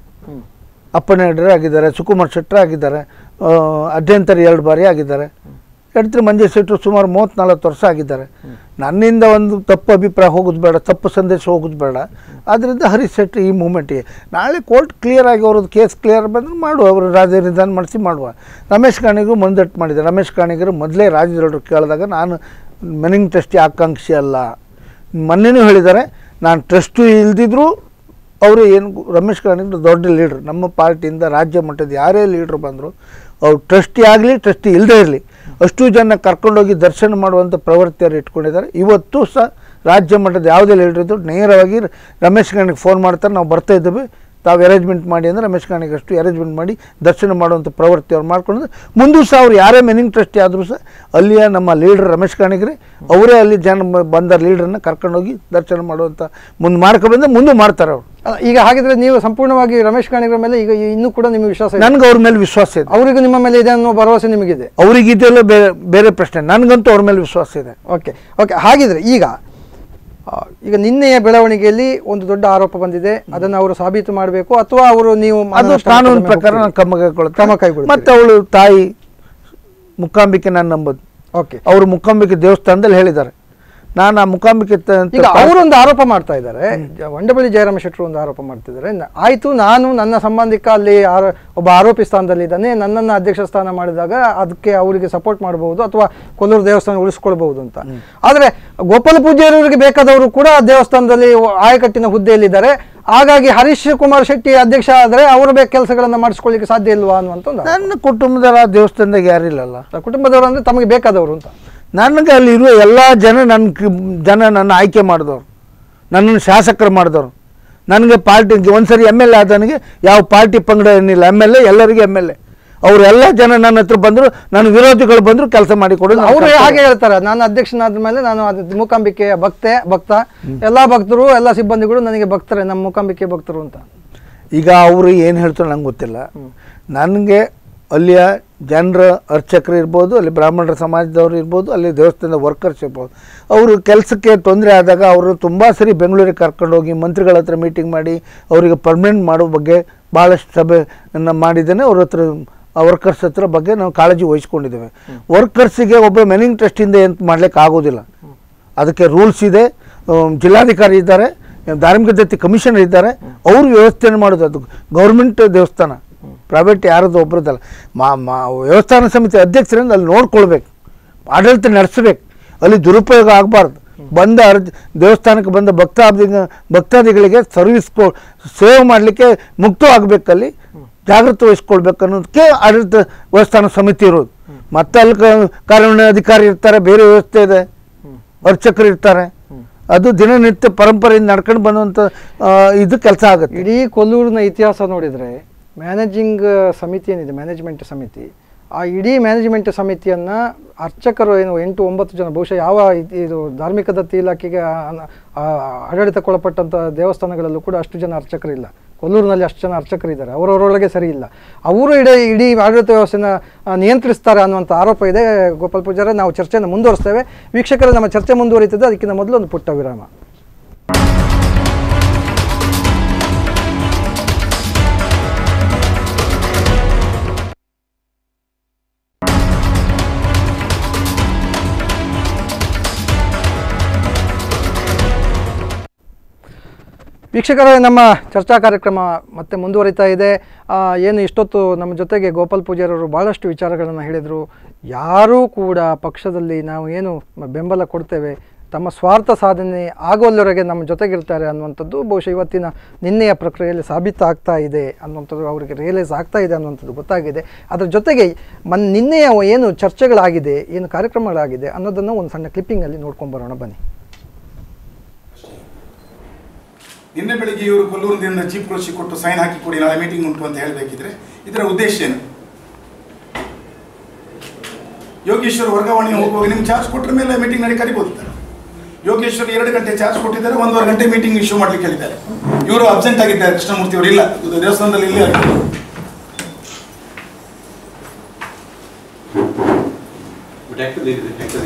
ಅಪ್ಪನ ಹೆಡ್ರೆ ಆಗಿದ್ದಾರೆ ಸುಕುಮಾರ್ ಶೆಟ್ಟರ್ ಆಗಿದ್ದಾರೆ ಆ, ಅಧ್ಯಂತರ ಎರಡು ಬಾರಿ ಆಗಿದ್ದಾರೆ ಎಡ್ತ್ರಿ ಮಂಜೇಶ್ ಶೆಟ್ಟರು ಸುಮಾರು ಮೂವತ್ತು ನಲ್ವತ್ತು ವರ್ಷ ಆಗಿದ್ದಾರೆ ನನ್ನಿಂದ ಒಂದು ತಪ್ಪು ಅಭಿಪ್ರಾಯ ಹೋಗೋದು ಬೇಡ ತಪ್ಪು ಸಂದೇಶ ಹೋಗೋದು ಬೇಡ ಆದ್ದರಿಂದ ಹರೀಶ್ ಶೆಟ್ಟಿ ಈ ಮೂಮೆಂಟಿಗೆ ನಾಳೆ ಕೋರ್ಟ್ ಕ್ಲಿಯರ್ ಆಗಿ ಅವ್ರದ್ದು ಕೇಸ್ ಕ್ಲಿಯರ್ ಬಂದ್ರೆ ಮಾಡುವ ಅವರು ರಾಜ್ಯ ನಿಧಾನ ಮಾಡಿಸಿ ಮಾಡುವ ರಮೇಶ್ ಕಾಣಿಗೂ ಮುಂದಟ್ಟು ಮಾಡಿದೆ ರಮೇಶ್ ಕಾಣಿಗರು ಮೊದಲೇ ರಾಜ್ಯದೊಳರು ಕೇಳಿದಾಗ ನಾನು ಮೆನಿಂಗ್ ಟ್ರಸ್ಟಿ ಆಕಾಂಕ್ಷಿ ಅಲ್ಲ ಮೊನ್ನೆನೂ ಹೇಳಿದ್ದಾರೆ ನಾನು ಟ್ರಸ್ಟು ಇಲ್ದಿದ್ರು ಅವರು ಏನು ರಮೇಶ್ ಕಾಣಿಗರು ದೊಡ್ಡ ಲೀಡ್ರ್ ನಮ್ಮ ಪಾರ್ಟಿಯಿಂದ ರಾಜ್ಯ ಮಟ್ಟದ ಯಾರೇ ಲೀಡ್ರ್ ಬಂದರು ಅವ್ರು ಟ್ರಸ್ಟಿ ಆಗಲಿ ಟ್ರಸ್ಟಿ ಇಲ್ಲದೇ ಇರಲಿ ಅಷ್ಟು ಜನ ಕರ್ಕೊಂಡೋಗಿ ದರ್ಶನ ಮಾಡುವಂಥ ಪ್ರವೃತ್ತಿಯನ್ನು ಇಟ್ಕೊಂಡಿದ್ದಾರೆ ಇವತ್ತು ಸಹ ರಾಜ್ಯ ಮಟ್ಟದ ಯಾವುದೇ ಲೀಡ್ರ್ ಇದ್ರು ನೇರವಾಗಿ ರಮೇಶ್ ಕಾಣಿಗೆ ಫೋನ್ ಮಾಡ್ತಾರೆ ನಾವು ಬರ್ತಾ ಇದ್ದೇವೆ ತಾವು ಅರೇಂಜ್ಮೆಂಟ್ ಮಾಡಿ ಅಂದರೆ ರಮೇಶ್ ಕಾಣಿಗೆ ಅಷ್ಟು ಅರೇಂಜ್ಮೆಂಟ್ ಮಾಡಿ ದರ್ಶನ ಮಾಡುವಂಥ ಪ್ರವೃತ್ತಿ ಅವ್ರು ಮಾಡ್ಕೊಂಡು ಮುಂದೂ ಸಹ ಅವ್ರು ಯಾರೇ ಮೆನಿಂಗ್ ಟ್ರಸ್ಟಿ ಆದರೂ ಸಹ ಅಲ್ಲಿಯ ನಮ್ಮ ಲೀಡರ್ ರಮೇಶ್ ಕಾಣಿಗ್ರಿ ಅವರೇ ಅಲ್ಲಿ ಜನ ಬ- ಬಂದ ಲೀಡ್ರನ್ನ ಕರ್ಕೊಂಡೋಗಿ ದರ್ಶನ ಮಾಡುವಂಥ ಮುಂದೆ ಮಾಡ್ಕೊಂಡ್ಬಂದ್ರೆ ಮುಂದೆ ಮಾಡ್ತಾರೆ ಅವರು ಅಲ್ಲ, ಈಗ ಹಾಗಿದ್ರೆ ನೀವು ಸಂಪೂರ್ಣವಾಗಿ ರಮೇಶ್ ಗಾಣಿಗರ ಮೇಲೆ ಈಗ ಇನ್ನೂ ಕೂಡ ನಿಮಗೆ ವಿಶ್ವಾಸ ಇದೆ ನನಗೆ ಅವ್ರ ಮೇಲೆ ವಿಶ್ವಾಸ ಇದೆ ಅವರಿಗೂ ನಿಮ್ಮ ಮೇಲೆ ಇದೆ ಅನ್ನೋ ಭರವಸೆ ನಿಮಗಿದೆ ಅವ್ರಿಗೆ ಇದೆಲ್ಲ ಬೇರೆ ಬೇರೆ ಪ್ರಶ್ನೆ ನನಗಂತೂ ಅವ್ರ ಮೇಲೆ ವಿಶ್ವಾಸ ಇದೆ ಓಕೆ ಓಕೆ ಹಾಗಿದ್ರೆ ಈಗ ಆ, ಈಗ ನಿನ್ನೆಯ ಬೆಳವಣಿಗೆಯಲ್ಲಿ ಒಂದು ದೊಡ್ಡ ಆರೋಪ ಬಂದಿದೆ ಅದನ್ನು ಅವರು ಸಾಬೀತು ಮಾಡಬೇಕು ಅಥವಾ ಅವರು ನೀವು ಅದು ಮಾನನಷ್ಟ ಕಾನೂನು ಮೊಕದ್ದಮೆ ಪ್ರಕಾರ ಹೋಗ್ತೀರಿ? ನಾನು ಕ್ರಮ ಕೈಗೊಳ್ತೇನೆ ಕ್ರಮ ಕೈಗೊಳ್ತೀರಿ. ಮತ್ತೆ ಅವಳು ತಾಯಿ ಮುಖಾಂಬಿಕೆ ನಾನು ನಂಬೋದು ಓಕೆ ಅವರು ಮುಖಾಂಬಿಕೆ ದೇವಸ್ಥಾನದಲ್ಲಿ ಹೇಳಿದ್ದಾರೆ ನಾನು ಆ ಮುಖಾಂಬಿಕೆ ತ- ಅಂತ ಈಗ ಅವರೊಂದು ಆರೋಪ ಮಾಡ್ತಾ ಇದ್ದಾರೆ ಜ- ಒಂಡಬಳ್ಳಿ ಜಯರಾಮ ಶೆಟ್ಟರು ಒಂದು ಆರೋಪ ಮಾಡ್ತಿದ್ದಾರೆ ನ- ಆಯ್ತು ನಾನು ನನ್ನ ಸಂಬಂಧಿಕ ಅಲ್ಲಿ ಆರೋ- ಒಬ್ಬ ಆರೋಪಿ ಸ್ಥಾನದಲ್ಲಿ ಇದ್ದಾನೆ ನನ್ನನ್ನು ಅಧ್ಯಕ್ಷ ಸ್ಥಾನ ಮಾಡಿದಾಗ ಅದಕ್ಕೆ ಅವರಿಗೆ ಸಪೋರ್ಟ್ ಮಾಡಬಹುದು ಅಥವಾ ಕೊಲ್ಲೂರು ದೇವಸ್ಥಾನ ಉಳಿಸ್ಕೊಳ್ಬಹುದು ಅಂತ ಆದ್ರೆ ಗೋಪಾಲ ಪೂಜಾರಿಯವರಿಗೆ ಬೇಕಾದವರು ಕೂಡ ದೇವಸ್ಥಾನದಲ್ಲಿ ಒ- ಆಯಕಟ್ಟಿನ ಹುದ್ದೆಯಲ್ಲಿದ್ದಾರೆ ಹಾಗಾಗಿ ಹರೀಶ್ ಕುಮಾರ್ ಶೆಟ್ಟಿ ಅಧ್ಯಕ್ಷ ಆದರೆ ಅವರ ಬೇಕು ಕೆಲಸಗಳನ್ನ ಮಾಡಿಸ್ಕೊಳ್ಳಿಕ್ಕೆ ಸಾಧ್ಯ ಇಲ್ವಾ ಅನ್ನುವಂತ ಒಂದು ಆರೋಪ. ನನ್ನ ಕುಟುಂಬದರ ಆ ದೇವಸ್ಥಾನದಾಗ ಯಾರಿಲ್ಲಲ್ಲ ಕುಟುಂಬದವರು ಅಂದ್ರೆ ತಮಗೆ ಬೇಕಾದವರು ಅಂತ ನನಗೆ ಅಲ್ಲಿ ಇರುವ ಎಲ್ಲ ಜನ ನನ್ನ ಕಿ- ಜನ ನನ್ನ ಆಯ್ಕೆ ಮಾಡಿದವರು ನನ್ನನ್ನು ಶಾಸಕರು ಮಾಡಿದವರು ನನಗೆ ಪಾರ್ಟಿ ಒಂದ್ಸರಿ ಎಮ್ ಎಲ್ ಎ ಆದವನಿಗೆ ಯಾವ ಪಾರ್ಟಿ ಪಂಗಡ ಏನಿಲ್ಲ ಎಮ್ ಎಲ್ ಎ ಎಲ್ಲರಿಗೆ ಎಮ್ ಎಲ್ ಎ ಅವರೆಲ್ಲ ಜನ ನನ್ನ ಹತ್ರ ಬಂದರು ನನ್ನ ವಿರೋಧಿಗಳು ಬಂದರು ಕೆಲಸ ಮಾಡಿ ಕೊಡೋದು ಅವರು ಹಾಗೆ ಹೇಳ್ತಾರೆ ನಾನು ಅಧ್ಯಕ್ಷನಾದ ಮೇಲೆ ನಾನು ಅದು ಮೂಕಾಂಬಿಕೆಯ ಭಕ್ತೆ ಭಕ್ತ ಎಲ್ಲಾ ಭಕ್ತರು ಎಲ್ಲ ಸಿಬ್ಬಂದಿಗಳು ನನಗೆ ಭಕ್ತರೆ ನಮ್ಮ ಮೂಕಾಂಬಿಕೆ ಭಕ್ತರು ಅಂತ ಈಗ ಅವರು ಏನು ಹೇಳ್ತಾರೆ ನಂಗೆ ಗೊತ್ತಿಲ್ಲ ನನಗೆ ಅಲ್ಲಿಯ ಜನರ ಅರ್ಚಕರು ಇರ್ಬೋದು ಅಲ್ಲಿ ಬ್ರಾಹ್ಮಣರ ಸಮಾಜದವರು ಇರ್ಬೋದು ಅಲ್ಲಿ ದೇವಸ್ಥಾನದ ವರ್ಕರ್ಸ್ ಇರ್ಬೋದು ಅವರು ಕೆಲಸಕ್ಕೆ ತೊಂದರೆ ಆದಾಗ ಅವರು ತುಂಬ ಸರಿ ಬೆಂಗಳೂರಿಗೆ ಕರ್ಕೊಂಡೋಗಿ ಮಂತ್ರಿಗಳ ಹತ್ರ ಮೀಟಿಂಗ್ ಮಾಡಿ ಅವರಿಗೆ ಪರ್ಮನೆಂಟ್ ಮಾಡೋ ಬಗ್ಗೆ ಭಾಳಷ್ಟು ಸಭೆಯನ್ನು ಮಾಡಿದ್ದೇನೆ ಅವ್ರ ಹತ್ರ ಆ ವರ್ಕರ್ಸ್ ಹತ್ರ ಬಗ್ಗೆ ನಾವು ಕಾಳಜಿ ವಹಿಸ್ಕೊಂಡಿದ್ದೇವೆ ವರ್ಕರ್ಸಿಗೆ ಒಬ್ಬ ಮೆನಿಂಗ್ ಟ್ರಸ್ಟಿಂದ ಏನು ಮಾಡ್ಲಿಕ್ಕೆ ಆಗೋದಿಲ್ಲ ಅದಕ್ಕೆ ರೂಲ್ಸ್ ಇದೆ ಅಹ್, ಜಿಲ್ಲಾಧಿಕಾರಿ ಇದ್ದಾರೆ ಧಾರ್ಮಿಕ ದತ್ತಿ ಕಮಿಷನರ್ ಇದ್ದಾರೆ ಅವರು ವ್ಯವಸ್ಥೆಯನ್ನು ಮಾಡೋದು ಅದು ಗೌರ್ಮೆಂಟ್ ದೇವಸ್ಥಾನ ಪ್ರೈವೇಟ್ ಯಾರದು ಒಬ್ಬರದಲ್ಲ ಮಾ ಮಾ ವ್ಯವಸ್ಥಾನ ಸಮಿತಿ ಅಧ್ಯಕ್ಷರಿಂದ ಅಲ್ಲಿ ನೋಡ್ಕೊಳ್ಬೇಕು ಆಡಳಿತ ನಡೆಸಬೇಕು ಅಲ್ಲಿ ದುರುಪಯೋಗ ಆಗಬಾರ್ದು ಬಂದ ಅರ್ಜಿ ದೇವಸ್ಥಾನಕ್ಕೆ ಬಂದ ಭಕ್ತಾದಿ ಭಕ್ತಾದಿಗಳಿಗೆ ಸರ್ವಿಸ್ ಕೊ ಸೇವೆ ಮಾಡಲಿಕ್ಕೆ ಮುಕ್ತವಾಗಬೇಕಲ್ಲಿ ಜಾಗೃತಿ ವಹಿಸ್ಕೊಳ್ಬೇಕು ಅನ್ನೋದಕ್ಕೆ ಆಡಳಿತ ವ್ಯವಸ್ಥಾನ ಸಮಿತಿ ಇರೋದು ಮತ್ತೆ ಅಲ್ಲಿ ಕ- ಕಾನೂನು ಅಧಿಕಾರಿ ಇರ್ತಾರೆ ಬೇರೆ ವ್ಯವಸ್ಥೆ ಇದೆ ಅರ್ಚಕರು ಇರ್ತಾರೆ ಅದು ದಿನನಿತ್ಯ ಪರಂಪರೆಯಿಂದ ನಡ್ಕೊಂಡು ಬಂದಂಥ ಆ, ಇದು ಕೆಲಸ ಆಗುತ್ತೆ ಇಡೀ ಕೊಲ್ಲೂರಿನ ಇತಿಹಾಸ ನೋಡಿದರೆ ಮ್ಯಾನೇಜಿಂಗ್ ಸಮಿತಿ ಏನಿದೆ ಮ್ಯಾನೇಜ್ಮೆಂಟ್ ಸಮಿತಿ ಆ ಇಡೀ ಮ್ಯಾನೇಜ್ಮೆಂಟ್ ಸಮಿತಿಯನ್ನು ಅರ್ಚಕರು ಏನು ಎಂಟು ಒಂಬತ್ತು ಜನ ಬಹುಶಃ ಯಾವ ಇದ್- ಇದು ಧಾರ್ಮಿಕ ದತ್ತಿ ಇಲಾಖೆಗೆ ಆ- ಆ- ಆಡಳಿತಕ್ಕೊಳಪಟ್ಟಂಥ ದೇವಸ್ಥಾನಗಳಲ್ಲೂ ಕೂಡ ಅಷ್ಟು ಜನ ಅರ್ಚಕರಿಲ್ಲ ಕೊಲ್ಲೂರಿನಲ್ಲಿ ಅಷ್ಟು ಜನ ಅರ್ಚಕರಿದ್ದಾರೆ ಅವರವರೊಳಗೆ ಸರಿ ಇಲ್ಲ ಅವರು ಇಡೀ ಇಡೀ ಆಡಳಿತ ವ್ಯವಸ್ಥೆನ ಆ, ನಿಯಂತ್ರಿಸ್ತಾರೆ ಅನ್ನುವಂಥ ಆರೋಪ ಇದೆ ಗೋಪಾಲ್ ಪೂಜಾರ ನಾವು ಚರ್ಚೆಯನ್ನು ಮುಂದುವರಿಸ್ತೇವೆ ವೀಕ್ಷಕರು ನಮ್ಮ ಚರ್ಚೆ ಮುಂದುವರಿತಿದ್ದೆ ಅದಕ್ಕಿಂತ ಮೊದಲು ಒಂದು ಪುಟ್ಟ ವಿರಾಮ ವೀಕ್ಷಕರೇ ನಮ್ಮ ಚರ್ಚಾ ಕಾರ್ಯಕ್ರಮ ಮತ್ತೆ ಮುಂದುವರಿತಾ ಇದೆ ಆ, ಏನು ಇಷ್ಟೊತ್ತು ನಮ್ಮ ಜೊತೆಗೆ ಗೋಪಾಲ್ ಪೂಜಾರವರು ಭಾಳಷ್ಟು ವಿಚಾರಗಳನ್ನು ಹೇಳಿದರು ಯಾರೂ ಕೂಡ ಪಕ್ಷದಲ್ಲಿ ನಾವು ಏನು ಮ- ಬೆಂಬಲ ಕೊಡ್ತೇವೆ ತಮ್ಮ ಸ್ವಾರ್ಥ ಸಾಧನೆ ಆಗೋಲ್ಲವರೆಗೆ ನಮ್ಮ ಜೊತೆಗಿರ್ತಾರೆ ಅನ್ನುವಂಥದ್ದು ಬಹುಶಃ ಇವತ್ತಿನ ನಿನ್ನೆಯ ಪ್ರಕ್ರಿಯೆಯಲ್ಲಿ ಸಾಬೀತಾಗ್ತಾ ಇದೆ ಅನ್ನುವಂಥದ್ದು ಅವರಿಗೆ ರಿಯಲೈಸ್ ಆಗ್ತಾ ಇದೆ ಅನ್ನುವಂಥದ್ದು ಗೊತ್ತಾಗಿದೆ ಅದರ ಜೊತೆಗೆ ಮನ್ ನಿನ್ನೆಯ ಏನು ಚರ್ಚೆಗಳಾಗಿದೆ ಏನು ಕಾರ್ಯಕ್ರಮಗಳಾಗಿದೆ ಅನ್ನೋದನ್ನು ಒಂದು ಸಣ್ಣ ಕ್ಲಿಪ್ಪಿಂಗಲ್ಲಿ ನೋಡ್ಕೊಂಡು ಬರೋಣ ಬನ್ನಿ ನಿನ್ನೆ ಬೆಳಿಗ್ಗೆ ಇವರು ಕೊಲ್ಲೂರಿನಿಂದ ಚೀಫ್ ಕಳಿಸಿ ಕೊಟ್ಟು ಸೈನ್ ಹಾಕಿ ಕೊಡಿ ನಾಳೆ ಮೀಟಿಂಗ್ ಉಂಟು ಅಂತ ಹೇಳಬೇಕಿದ್ರೆ ಇದರ ಉದ್ದೇಶ ಏನು ಯೋಗೇಶ್ವರ್ ವರ್ಗಾವಣೆ ಹೋಗುವಾಗ ನಿಮ್ಗೆ ಚಾರ್ಜ್ ಕೊಟ್ಟರ ಮೇಲೆ ಮೀಟಿಂಗ್ ನಡಿ ಕರಿಬೋದು ಯೋಗೇಶ್ವರ್ ಎರಡು ಗಂಟೆ ಚಾರ್ಜ್ ಕೊಟ್ಟಿದ್ದಾರೆ ಒಂದೂವರೆ ಗಂಟೆ ಮೀಟಿಂಗ್ ಇಶ್ಯೂ ಮಾಡ್ಲಿಕ್ಕೆ ಹೇಳಿದ್ದಾರೆ ಇವರು ಅಬ್ಸೆಂಟ್ ಆಗಿದ್ದಾರೆ ಕೃಷ್ಣಮೂರ್ತಿ ಅವರು ಇಲ್ಲ ಇದು ದೇವಸ್ಥಾನದಲ್ಲಿ ಇಲ್ಲೇ ಆಗಿದ್ದಾರೆ. ಬಟ್ ಆಕ್ಚುಲಿ ಆಕ್ಚುಲಿ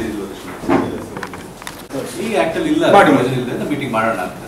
ಈಗ ಆಕ್ಚುಲಿ ಇಲ್ಲ ಮಾಡಿ. ಇಲ್ಲ ಮೀಟಿಂಗ್ ಮಾಡೋಣ ಅಂತ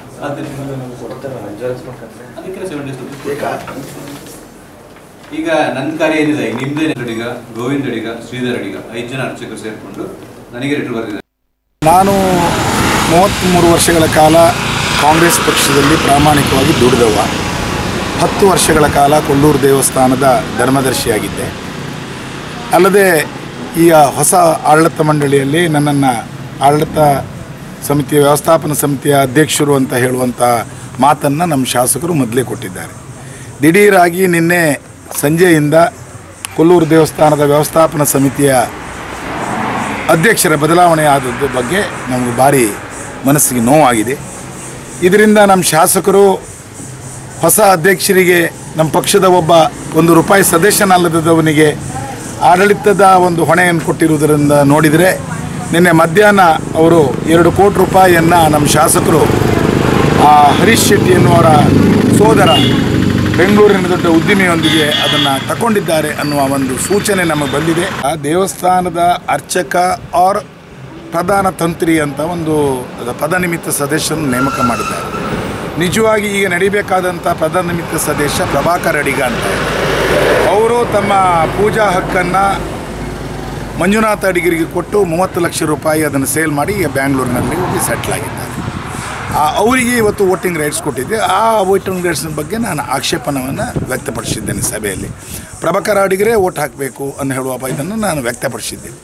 ಅದಕ್ಕೆ ಸೆವೆನ್ ಡೇಸ್ ಈಗ ನನ್ನ ಕಾರ್ಯ ಏನಿದೆ ಈಗ ನಿಮ್ದೇ ಅಡಿಗ ಗೋವಿಂದ್ ಅಡಿಗ ಶ್ರೀಧರ್ ಅಡಿಗ ಐದು ಜನ ಅರ್ಚಕರು ಸೇರಿಕೊಂಡು ನನಗೆ ಲೆಟರ್ ಬರೆದಿದ್ದಾರೆ ನಾನು ಮೂವತ್ತ್ಮೂರು ವರ್ಷಗಳ ಕಾಲ ಕಾಂಗ್ರೆಸ್ ಪಕ್ಷದಲ್ಲಿ ಪ್ರಾಮಾಣಿಕವಾಗಿ ದುಡಿದವ ಹತ್ತು ವರ್ಷಗಳ ಕಾಲ ಕೊಲ್ಲೂರು ದೇವಸ್ಥಾನದ ಧರ್ಮದರ್ಶಿಯಾಗಿದ್ದೆ ಅಲ್ಲದೆ ಈಗ ಹೊಸ ಆಡಳಿತ ಮಂಡಳಿಯಲ್ಲಿ ನನ್ನನ್ನು ಆಡಳಿತ ಸಮಿತಿಯ ವ್ಯವಸ್ಥಾಪನಾ ಸಮಿತಿಯ ಅಧ್ಯಕ್ಷರು ಅಂತ ಹೇಳುವಂಥ ಮಾತನ್ನು ನಮ್ಮ ಶಾಸಕರು ಮೊದಲೇ ಕೊಟ್ಟಿದ್ದಾರೆ ದಿಢೀರಾಗಿ ನಿನ್ನೆ ಸಂಜೆಯಿಂದ ಕೊಲ್ಲೂರು ದೇವಸ್ಥಾನದ ವ್ಯವಸ್ಥಾಪನಾ ಸಮಿತಿಯ ಅಧ್ಯಕ್ಷರ ಬದಲಾವಣೆ ಆದದ್ದು ಬಗ್ಗೆ ನಮಗೆ ಭಾರಿ ಮನಸ್ಸಿಗೆ ನೋವಾಗಿದೆ ಇದರಿಂದ ನಮ್ಮ ಶಾಸಕರು ಹೊಸ ಅಧ್ಯಕ್ಷರಿಗೆ ನಮ್ಮ ಪಕ್ಷದ ಒಬ್ಬ ಒಂದು ರೂಪಾಯಿ ಸದಸ್ಯನಲ್ಲದವನಿಗೆ ಆಡಳಿತದ ಒಂದು ಹೊಣೆಯನ್ನು ಕೊಟ್ಟಿರುವುದರಿಂದ ನೋಡಿದರೆ ನಿನ್ನೆ ಮಧ್ಯಾಹ್ನ ಅವರು ಎರಡು ಕೋಟಿ ರೂಪಾಯಿಯನ್ನು ನಮ್ಮ ಶಾಸಕರು ಆ ಹರೀಶ್ ಶೆಟ್ಟಿ ಎನ್ನುವರ ಸೋದರ ಬೆಂಗಳೂರಿನ ದೊಡ್ಡ ಉದ್ದಿಮೆಯೊಂದಿಗೆ ಅದನ್ನು ತಗೊಂಡಿದ್ದಾರೆ ಅನ್ನುವ ಒಂದು ಸೂಚನೆ ನಮಗೆ ಬಂದಿದೆ ಆ ದೇವಸ್ಥಾನದ ಅರ್ಚಕ ಆರ್ ಪ್ರಧಾನ ತಂತ್ರಿ ಅಂತ ಒಂದು ಪದನಿಮಿತ್ತ ಸದಸ್ಯರನ್ನು ನೇಮಕ ಮಾಡಿದ್ದಾರೆ ನಿಜವಾಗಿ ಈಗ ನಡಿಬೇಕಾದಂಥ ಪದನಿಮಿತ್ತ ಸದಸ್ಯ ಪ್ರಭಾಕರ್ ಅಡಿಗ ಅಂತ ಅವರು ತಮ್ಮ ಪೂಜಾ ಹಕ್ಕನ್ನು ಮಂಜುನಾಥ ಅಡಿಗರಿಗೆ ಕೊಟ್ಟು ಮೂವತ್ತು ಲಕ್ಷ ರೂಪಾಯಿ ಅದನ್ನು ಸೇಲ್ ಮಾಡಿ ಈಗ ಬ್ಯಾಂಗ್ಳೂರಿನಲ್ಲಿ ಹೋಗಿ ಸೆಟ್ಲ್ ಆಗಿದ್ದಾರೆ ಆ, ಅವರಿಗೆ ಇವತ್ತು ವೋಟಿಂಗ್ ರೈಟ್ಸ್ ಕೊಟ್ಟಿದ್ದೆ ಆ ವೋಟಿಂಗ್ ರೈಟ್ಸ್ನ ಬಗ್ಗೆ ನಾನು ಆಕ್ಷೇಪಣವನ್ನು ವ್ಯಕ್ತಪಡಿಸಿದ್ದೇನೆ ಸಭೆಯಲ್ಲಿ ಪ್ರಭಾಕರ್ ಅಡಿಗರೇ ವೋಟ್ ಹಾಕಬೇಕು ಅಂತ ಹೇಳುವ ಇದನ್ನು ನಾನು ವ್ಯಕ್ತಪಡಿಸಿದ್ದೇನೆ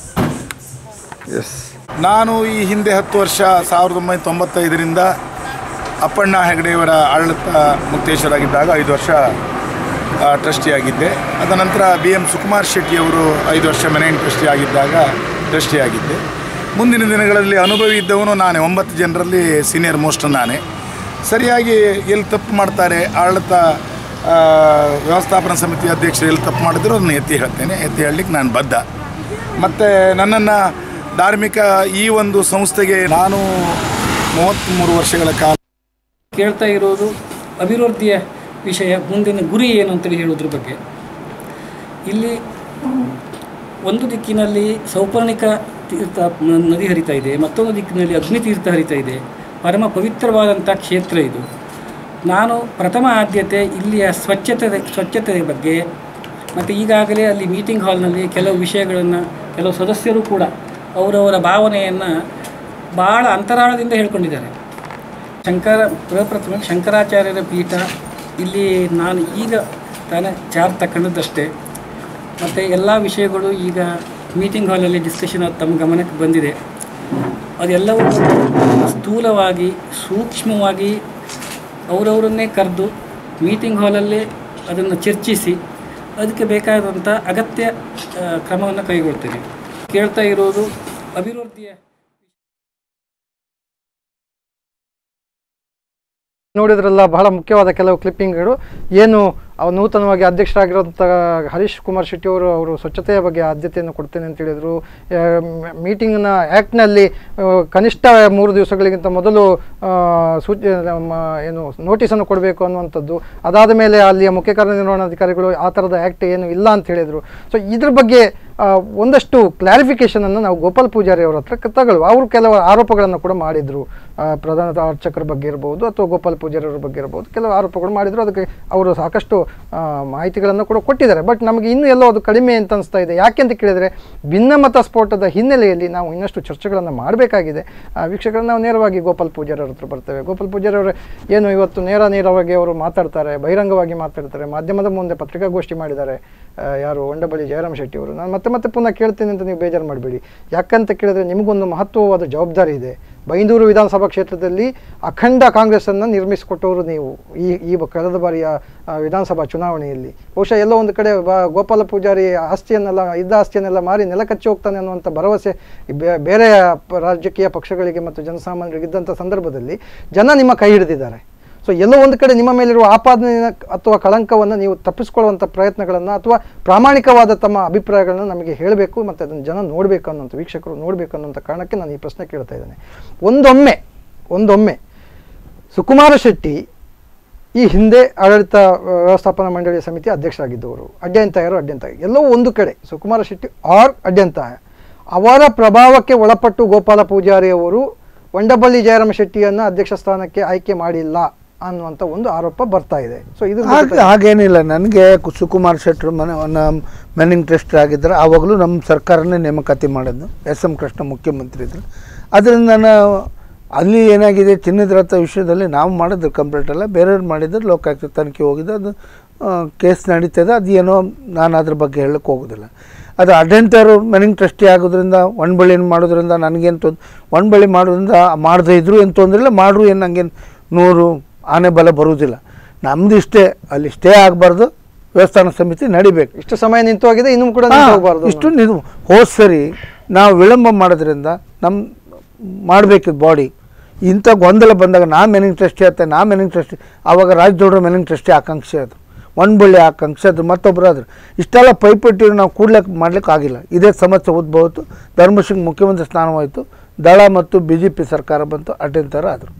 ನಾನು ಈ ಹಿಂದೆ ಹತ್ತು ವರ್ಷ ಸಾವಿರದ ಒಂಬೈನೂರ ತೊಂಬತ್ತೈದರಿಂದ ಅಪ್ಪಣ್ಣ ಹೆಗಡೆಯವರ ಆಡಳಿತ ಮುಕ್ತೇಶ್ವರಾಗಿದ್ದಾಗ ಐದು ವರ್ಷ ಆ, ಟ್ರಸ್ಟಿ ಆಗಿದ್ದೆ ಅದ ನಂತರ ಬಿ ಎಂ ಸುಕುಮಾರ್ ಶೆಟ್ಟಿಯವರು ಐದು ವರ್ಷ ಮೆನೈನ್ ಟ್ರಸ್ಟಿ ಆಗಿದ್ದಾಗ ಟ್ರಸ್ಟಿ ಆಗಿದ್ದೆ ಮುಂದಿನ ದಿನಗಳಲ್ಲಿ ಅನುಭವಿ ಇದ್ದವನು ನಾನೇ ಒಂಬತ್ತು ಜನರಲ್ಲಿ ಸೀನಿಯರ್ ಮೋಸ್ಟ್ ನಾನೇ ಸರಿಯಾಗಿ ಎಲ್ಲಿ ತಪ್ಪು ಮಾಡ್ತಾರೆ ಆಡಳಿತ ಆ, ವ್ಯವಸ್ಥಾಪನಾ ಸಮಿತಿ ಅಧ್ಯಕ್ಷರು ಎಲ್ಲಿ ತಪ್ಪು ಮಾಡಿದ್ರು ಅದನ್ನು ಎತ್ತಿ ಹೇಳ್ತೇನೆ ಎತ್ತಿ ಹೇಳಲಿಕ್ಕೆ ನಾನು ಬದ್ಧ ಮತ್ತು ನನ್ನನ್ನು ಧಾರ್ಮಿಕ ಈ ಒಂದು ಸಂಸ್ಥೆಗೆ ನಾನು ಮೂವತ್ತ್ಮೂರು ವರ್ಷಗಳ ಕಾಲ ಕೇಳ್ತಾ ಇರೋದು ಅಭಿವೃದ್ಧಿಯ ವಿಷಯ ಮುಂದಿನ ಗುರಿ ಏನು ಅಂತೇಳಿ ಹೇಳೋದ್ರ ಬಗ್ಗೆ ಇಲ್ಲಿ ಒಂದು ದಿಕ್ಕಿನಲ್ಲಿ ಸೌಪರ್ಣಿಕ ತೀರ್ಥ ನ- ನದಿ ಹರಿತಾ ಇದೆ ಮತ್ತೊಂದು ದಿಕ್ಕಿನಲ್ಲಿ ಅಗ್ನಿ ತೀರ್ಥ ಹರಿತಾ ಇದೆ ಪರಮ ಪವಿತ್ರವಾದಂಥ ಕ್ಷೇತ್ರ ಇದು ನಾನು ಪ್ರಥಮ ಆದ್ಯತೆ ಇಲ್ಲಿಯ ಸ್ವಚ್ಛತೆ ಸ್ವಚ್ಛತೆಯ ಬಗ್ಗೆ ಮತ್ತು ಈಗಾಗಲೇ ಅಲ್ಲಿ ಮೀಟಿಂಗ್ ಹಾಲ್ನಲ್ಲಿ ಕೆಲವು ವಿಷಯಗಳನ್ನು ಕೆಲವು ಸದಸ್ಯರು ಕೂಡ ಅವರವರ ಭಾವನೆಯನ್ನು ಭಾಳ ಅಂತರಾಳದಿಂದ ಹೇಳ್ಕೊಂಡಿದ್ದಾರೆ ಶಂಕರ ಪ್ರಪ್ರಥಮ ಶಂಕರಾಚಾರ್ಯರ ಪೀಠ ಇಲ್ಲಿ ನಾನು ಈಗ ತಾನೇ ಚಾರ್ಜ್ ತಗೊಂಡದ್ದಷ್ಟೇ ಮತ್ತು ಎಲ್ಲ ವಿಷಯಗಳು ಈಗ ಮೀಟಿಂಗ್ ಹಾಲಲ್ಲಿ ಡಿಸ್ಕಷನ್ ತಮ್ಮ ಗಮನಕ್ಕೆ ಬಂದಿದೆ ಅದೆಲ್ಲವೂ ಸ್ಥೂಲವಾಗಿ ಸೂಕ್ಷ್ಮವಾಗಿ ಅವರವರನ್ನೇ ಕರೆದು ಮೀಟಿಂಗ್ ಹಾಲಲ್ಲೇ ಅದನ್ನು ಚರ್ಚಿಸಿ ಅದಕ್ಕೆ ಬೇಕಾದಂಥ ಅಗತ್ಯ ಕ್ರಮವನ್ನು ಕೈಗೊಳ್ತೇನೆ ಕೇಳ್ತಾ ಇರೋದು ಅಭಿವೃದ್ಧಿಯ ನೋಡಿದ್ರಲ್ಲ ಬಹಳ ಮುಖ್ಯವಾದ ಕೆಲವು ಕ್ಲಿಪ್ಪಿಂಗ್ಗಳು ಏನು ಅವ್ರು ನೂತನವಾಗಿ ಅಧ್ಯಕ್ಷರಾಗಿರುವಂಥ ಹರೀಶ್ ಕುಮಾರ್ ಶೆಟ್ಟಿ ಅವರು ಅವರು ಸ್ವಚ್ಛತೆಯ ಬಗ್ಗೆ ಆದ್ಯತೆಯನ್ನು ಕೊಡ್ತೇನೆ ಅಂತ ಹೇಳಿದರು ಮೀಟಿಂಗ್ನ ಆ್ಯಕ್ಟ್ನಲ್ಲಿ ಕನಿಷ್ಠ ಮೂರು ದಿವಸಗಳಿಗಿಂತ ಮೊದಲು ಆ, ಸೂಚ ನಮ್ಮ ಏನು ನೋಟಿಸನ್ನು ಕೊಡಬೇಕು ಅನ್ನುವಂಥದ್ದು ಅದಾದ ಮೇಲೆ ಅಲ್ಲಿಯ ಮುಖ್ಯ ಕಾರ್ಯನಿರ್ವಹಣಾಧಿಕಾರಿಗಳು ಆ ಥರದ ಆ್ಯಕ್ಟ್ ಏನು ಇಲ್ಲ ಅಂತ ಹೇಳಿದರು ಸೊ ಇದ್ರ ಬಗ್ಗೆ ಆ, ಒಂದಷ್ಟು ಕ್ಲಾರಿಫಿಕೇಷನನ್ನು ನಾವು ಗೋಪಾಲ್ ಪೂಜಾರಿ ಅವರ ಹತ್ರ ತಗೊಳ್ಳುವ ಅವರು ಕೆಲವು ಆರೋಪಗಳನ್ನು ಕೂಡ ಮಾಡಿದರು ಪ್ರಧಾನ ಅರ್ಚಕರ ಬಗ್ಗೆ ಇರ್ಬೋದು ಅಥವಾ ಗೋಪಾಲ್ ಪೂಜಾರಿ ಅವರ ಬಗ್ಗೆ ಇರ್ಬೋದು ಕೆಲವು ಆರೋಪಗಳು ಮಾಡಿದರು ಅದಕ್ಕೆ ಅವರು ಸಾಕಷ್ಟು ಆ, ಮಾಹಿತಿಗಳನ್ನು ಕೂಡ ಕೊಟ್ಟಿದ್ದಾರೆ ಬಟ್ ನಮಗೆ ಇನ್ನೂ ಎಲ್ಲೋ ಅದು ಕಡಿಮೆ ಅಂತ ಅನಿಸ್ತಾ ಇದೆ ಯಾಕೆ ಅಂತ ಕೇಳಿದರೆ ಭಿನ್ನಮತ ಸ್ಫೋಟದ ಹಿನ್ನೆಲೆಯಲ್ಲಿ ನಾವು ಇನ್ನಷ್ಟು ಚರ್ಚೆಗಳನ್ನು ಮಾಡಬೇಕಾಗಿದೆ ವೀಕ್ಷಕರನ್ನ ನಾವು ನೇರವಾಗಿ ಗೋಪಾಲ್ ಪೂಜಾರಿ ಅವ್ರ ಹತ್ರ ಬರ್ತೇವೆ ಗೋಪಾಲ್ ಪೂಜಾರಿ ಅವರು ಏನು ಇವತ್ತು ನೇರ ನೇರವಾಗಿ ಅವರು ಮಾತಾಡ್ತಾರೆ ಬಹಿರಂಗವಾಗಿ ಮಾತಾಡ್ತಾರೆ ಮಾಧ್ಯಮದ ಮುಂದೆ ಪತ್ರಿಕಾಗೋಷ್ಠಿ ಮಾಡಿದ್ದಾರೆ ಆ, ಯಾರು ಒಂಡಬಳಿ ಜಯರಾಮ್ ಶೆಟ್ಟಿ ಅವರು ನಾನು ಮತ್ತೆ ಮತ್ತೆ ಪುನಃ ಕೇಳ್ತೀನಿ ಅಂತ ನೀವು ಬೇಜಾರು ಮಾಡಬೇಡಿ ಯಾಕಂತ ಕೇಳಿದ್ರೆ ನಿಮಗೊಂದು ಮಹತ್ವವಾದ ಜವಾಬ್ದಾರಿ ಇದೆ ಬೈಂದೂರು ವಿಧಾನಸಭಾ ಕ್ಷೇತ್ರದಲ್ಲಿ ಅಖಂಡ ಕಾಂಗ್ರೆಸ್ಸನ್ನು ನಿರ್ಮಿಸಿಕೊಟ್ಟವರು ನೀವು ಈ ಈ ಬ- ಕಳೆದ ಬಾರಿಯ ಆ, ವಿಧಾನಸಭಾ ಚುನಾವಣೆಯಲ್ಲಿ ಬಹುಶಃ ಎಲ್ಲೋ ಒಂದು ಕಡೆ ಬ- ಗೋಪಾಲ ಪೂಜಾರಿ ಆಸ್ತಿಯನ್ನೆಲ್ಲ ಇದ್ದ ಆಸ್ತಿಯನ್ನೆಲ್ಲ ಮಾರಿ ನೆಲಕಚ್ಚಿ ಹೋಗ್ತಾನೆ ಅನ್ನುವಂಥ ಭರವಸೆ ಈ ಬೇ- ಬೇರೆ ಪ- ರಾಜಕೀಯ ಪಕ್ಷಗಳಿಗೆ ಮತ್ತು ಜನಸಾಮಾನ್ಯರಿಗೆ ಇದ್ದಂಥ ಸಂದರ್ಭದಲ್ಲಿ ಜನ ನಿಮ್ಮ ಕೈ ಹಿಡಿದಿದ್ದಾರೆ ಸೊ ಎಲ್ಲೋ ಒಂದು ಕಡೆ ನಿಮ್ಮ ಮೇಲಿರುವ ಆಪಾದನೆ ಅಥವಾ ಕಳಂಕವನ್ನು ನೀವು ತಪ್ಪಿಸ್ಕೊಳ್ಳುವಂಥ ಪ್ರಯತ್ನಗಳನ್ನು ಅಥವಾ ಪ್ರಾಮಾಣಿಕವಾದ ತಮ್ಮ ಅಭಿಪ್ರಾಯಗಳನ್ನು ನಮಗೆ ಹೇಳಬೇಕು ಮತ್ತು ಅದನ್ನು ಜನ ನೋಡಬೇಕು ಅನ್ನೋಂಥ ವೀಕ್ಷಕರು ನೋಡಬೇಕು ಅನ್ನೋಂಥ ಕಾರಣಕ್ಕೆ ನಾನು ಈ ಪ್ರಶ್ನೆ ಕೇಳ್ತಾ ಇದ್ದೇನೆ ಒಂದೊಮ್ಮೆ ಒಂದೊಮ್ಮೆ ಸುಕುಮಾರ ಶೆಟ್ಟಿ ಈ ಹಿಂದೆ ಆಡಳಿತ ವ್ಯವಸ್ಥಾಪನಾ ಮಂಡಳಿಯ ಸಮಿತಿ ಅಧ್ಯಕ್ಷರಾಗಿದ್ದವರು ಅಡ್ಯಂತಾಯರು ಅಡ್ಯಂತಾಯ ಎಲ್ಲವೂ ಒಂದು ಕಡೆ ಸುಕುಮಾರ ಶೆಟ್ಟಿ ಆರ್ ಅಡ್ಯಂತಾಯ ಅವರ ಪ್ರಭಾವಕ್ಕೆ ಒಳಪಟ್ಟು ಗೋಪಾಲ ಪೂಜಾರಿ ಅವರು ವಂಡಬಳ್ಳಿ ಜಯರಾಮ ಶೆಟ್ಟಿಯನ್ನು ಅಧ್ಯಕ್ಷ ಸ್ಥಾನಕ್ಕೆ ಆಯ್ಕೆ ಮಾಡಿಲ್ಲ ಅನ್ನುವಂಥ ಒಂದು ಆರೋಪ ಬರ್ತಾ ಇದೆ ಸೊ ಇದು ಹಾಗೆ ಹಾಗೇನಿಲ್ಲ ನನಗೆ ಕು- ಸುಕುಮಾರ್ ಶೆಟ್ಟರು ಮನೆ ಮ್ಯಾನಿಂಗ್ ಟ್ರಸ್ಟ್ ಆಗಿದ್ದರು ಆವಾಗಲೂ ನಮ್ಮ ಸರ್ಕಾರನೇ ನೇಮಕಾತಿ ಮಾಡಿದ್ದು ಎಸ್ ಎಂ ಕೃಷ್ಣ ಮುಖ್ಯಮಂತ್ರಿ ಇದ್ದರು ಅದರಿಂದ ನಾನು ಅಲ್ಲಿ ಏನಾಗಿದೆ ಚಿನ್ನದ ರಥ ವಿಷಯದಲ್ಲಿ ನಾವು ಮಾಡಿದ್ರು ಕಂಪ್ಲೇಂಟ್ ಅಲ್ಲ ಬೇರೆಯವ್ರು ಮಾಡಿದ್ರು ಲೋಕಾಯುಕ್ತ ತನಿಖೆ ಹೋಗಿದ್ದು ಅದು ಕೇಸ್ ನಡೀತದೆ ಅದು ಏನೋ ನಾನು ಅದ್ರ ಬಗ್ಗೆ ಹೇಳಕ್ಕೆ ಹೋಗೋದಿಲ್ಲ ಅದು ಅಡ್ಡೆಂಟರು ಮೆನಿಂಗ್ ಟ್ರಸ್ಟಿ ಆಗೋದ್ರಿಂದ ಒಣಬಳ್ಳಿನ ಮಾಡೋದ್ರಿಂದ ನನಗೇನು ತೊಂದ್ ಒಣಬಳ್ಳಿ ಮಾಡೋದ್ರಿಂದ ಮಾಡದೇ ಇದ್ರು ಏನು ತೊಂದರೆ ಇಲ್ಲ ಮಾಡ್ರು ಏನು ನಂಗೇನು ನೂರು ಆನೆ ಬಲ ಬರುವುದಿಲ್ಲ ನಮ್ದು ಇಷ್ಟೇ ಅಲ್ಲಿ ಸ್ಟೇ ಆಗಬಾರ್ದು ದೇವಸ್ಥಾನ ಸಮಿತಿ ನಡಿಬೇಕು ಇಷ್ಟು ಸಮಯ ನಿಂತು ಹೋಗಿದೆ ಇನ್ನೂ ಕೂಡ ಹಾ, ನಿಂತು ಹೋಗಬಾರ್ದು ಇಷ್ಟು ನೀವು ಹೋದ ಸರಿ ನಾವು ವಿಳಂಬ ಮಾಡೋದ್ರಿಂದ ನಮ್ಮ ಮಾಡಬೇಕಿದ್ದು ಬಾಡಿ ಇಂಥ ಗೊಂದಲ ಬಂದಾಗ ನಾ ಮೆನಿಂಗ್ ಟ್ರಸ್ಟಿ ಆತ ನಾ ಮೆನಿಂಗ್ ಟ್ರಸ್ಟಿ ಆವಾಗ ರಾಜದೌಡ್ರ ಮೆನಿಂಗ್ ಟ್ರಸ್ಟಿ ಆಕಾಂಕ್ಷೆ ಅದು ಒಣಬಳ್ಳಿ ಆಕಾಂಕ್ಷೆ ಅದು ಮತ್ತೊಬ್ಬರು ಆದ್ರು ಇಷ್ಟೆಲ್ಲ ಪೈಪೋಟಿ ನಾವು ಕೂಡ್ಲಿಕ್ಕೆ ಮಾಡ್ಲಿಕ್ಕೆ ಆಗಿಲ್ಲ ಇದೇ ಸಮಸ್ಯೆ ಉದ್ಭವಿತು ಧರ್ಮಸಿಂಗ್ ಮುಖ್ಯಮಂತ್ರಿ ಸ್ಥಾನವಾಯಿತು ದಳ ಮತ್ತು ಬಿ ಜೆ ಪಿ ಸರ್ಕಾರ ಬಂತು ಅಟೆಂತರ ಆದರು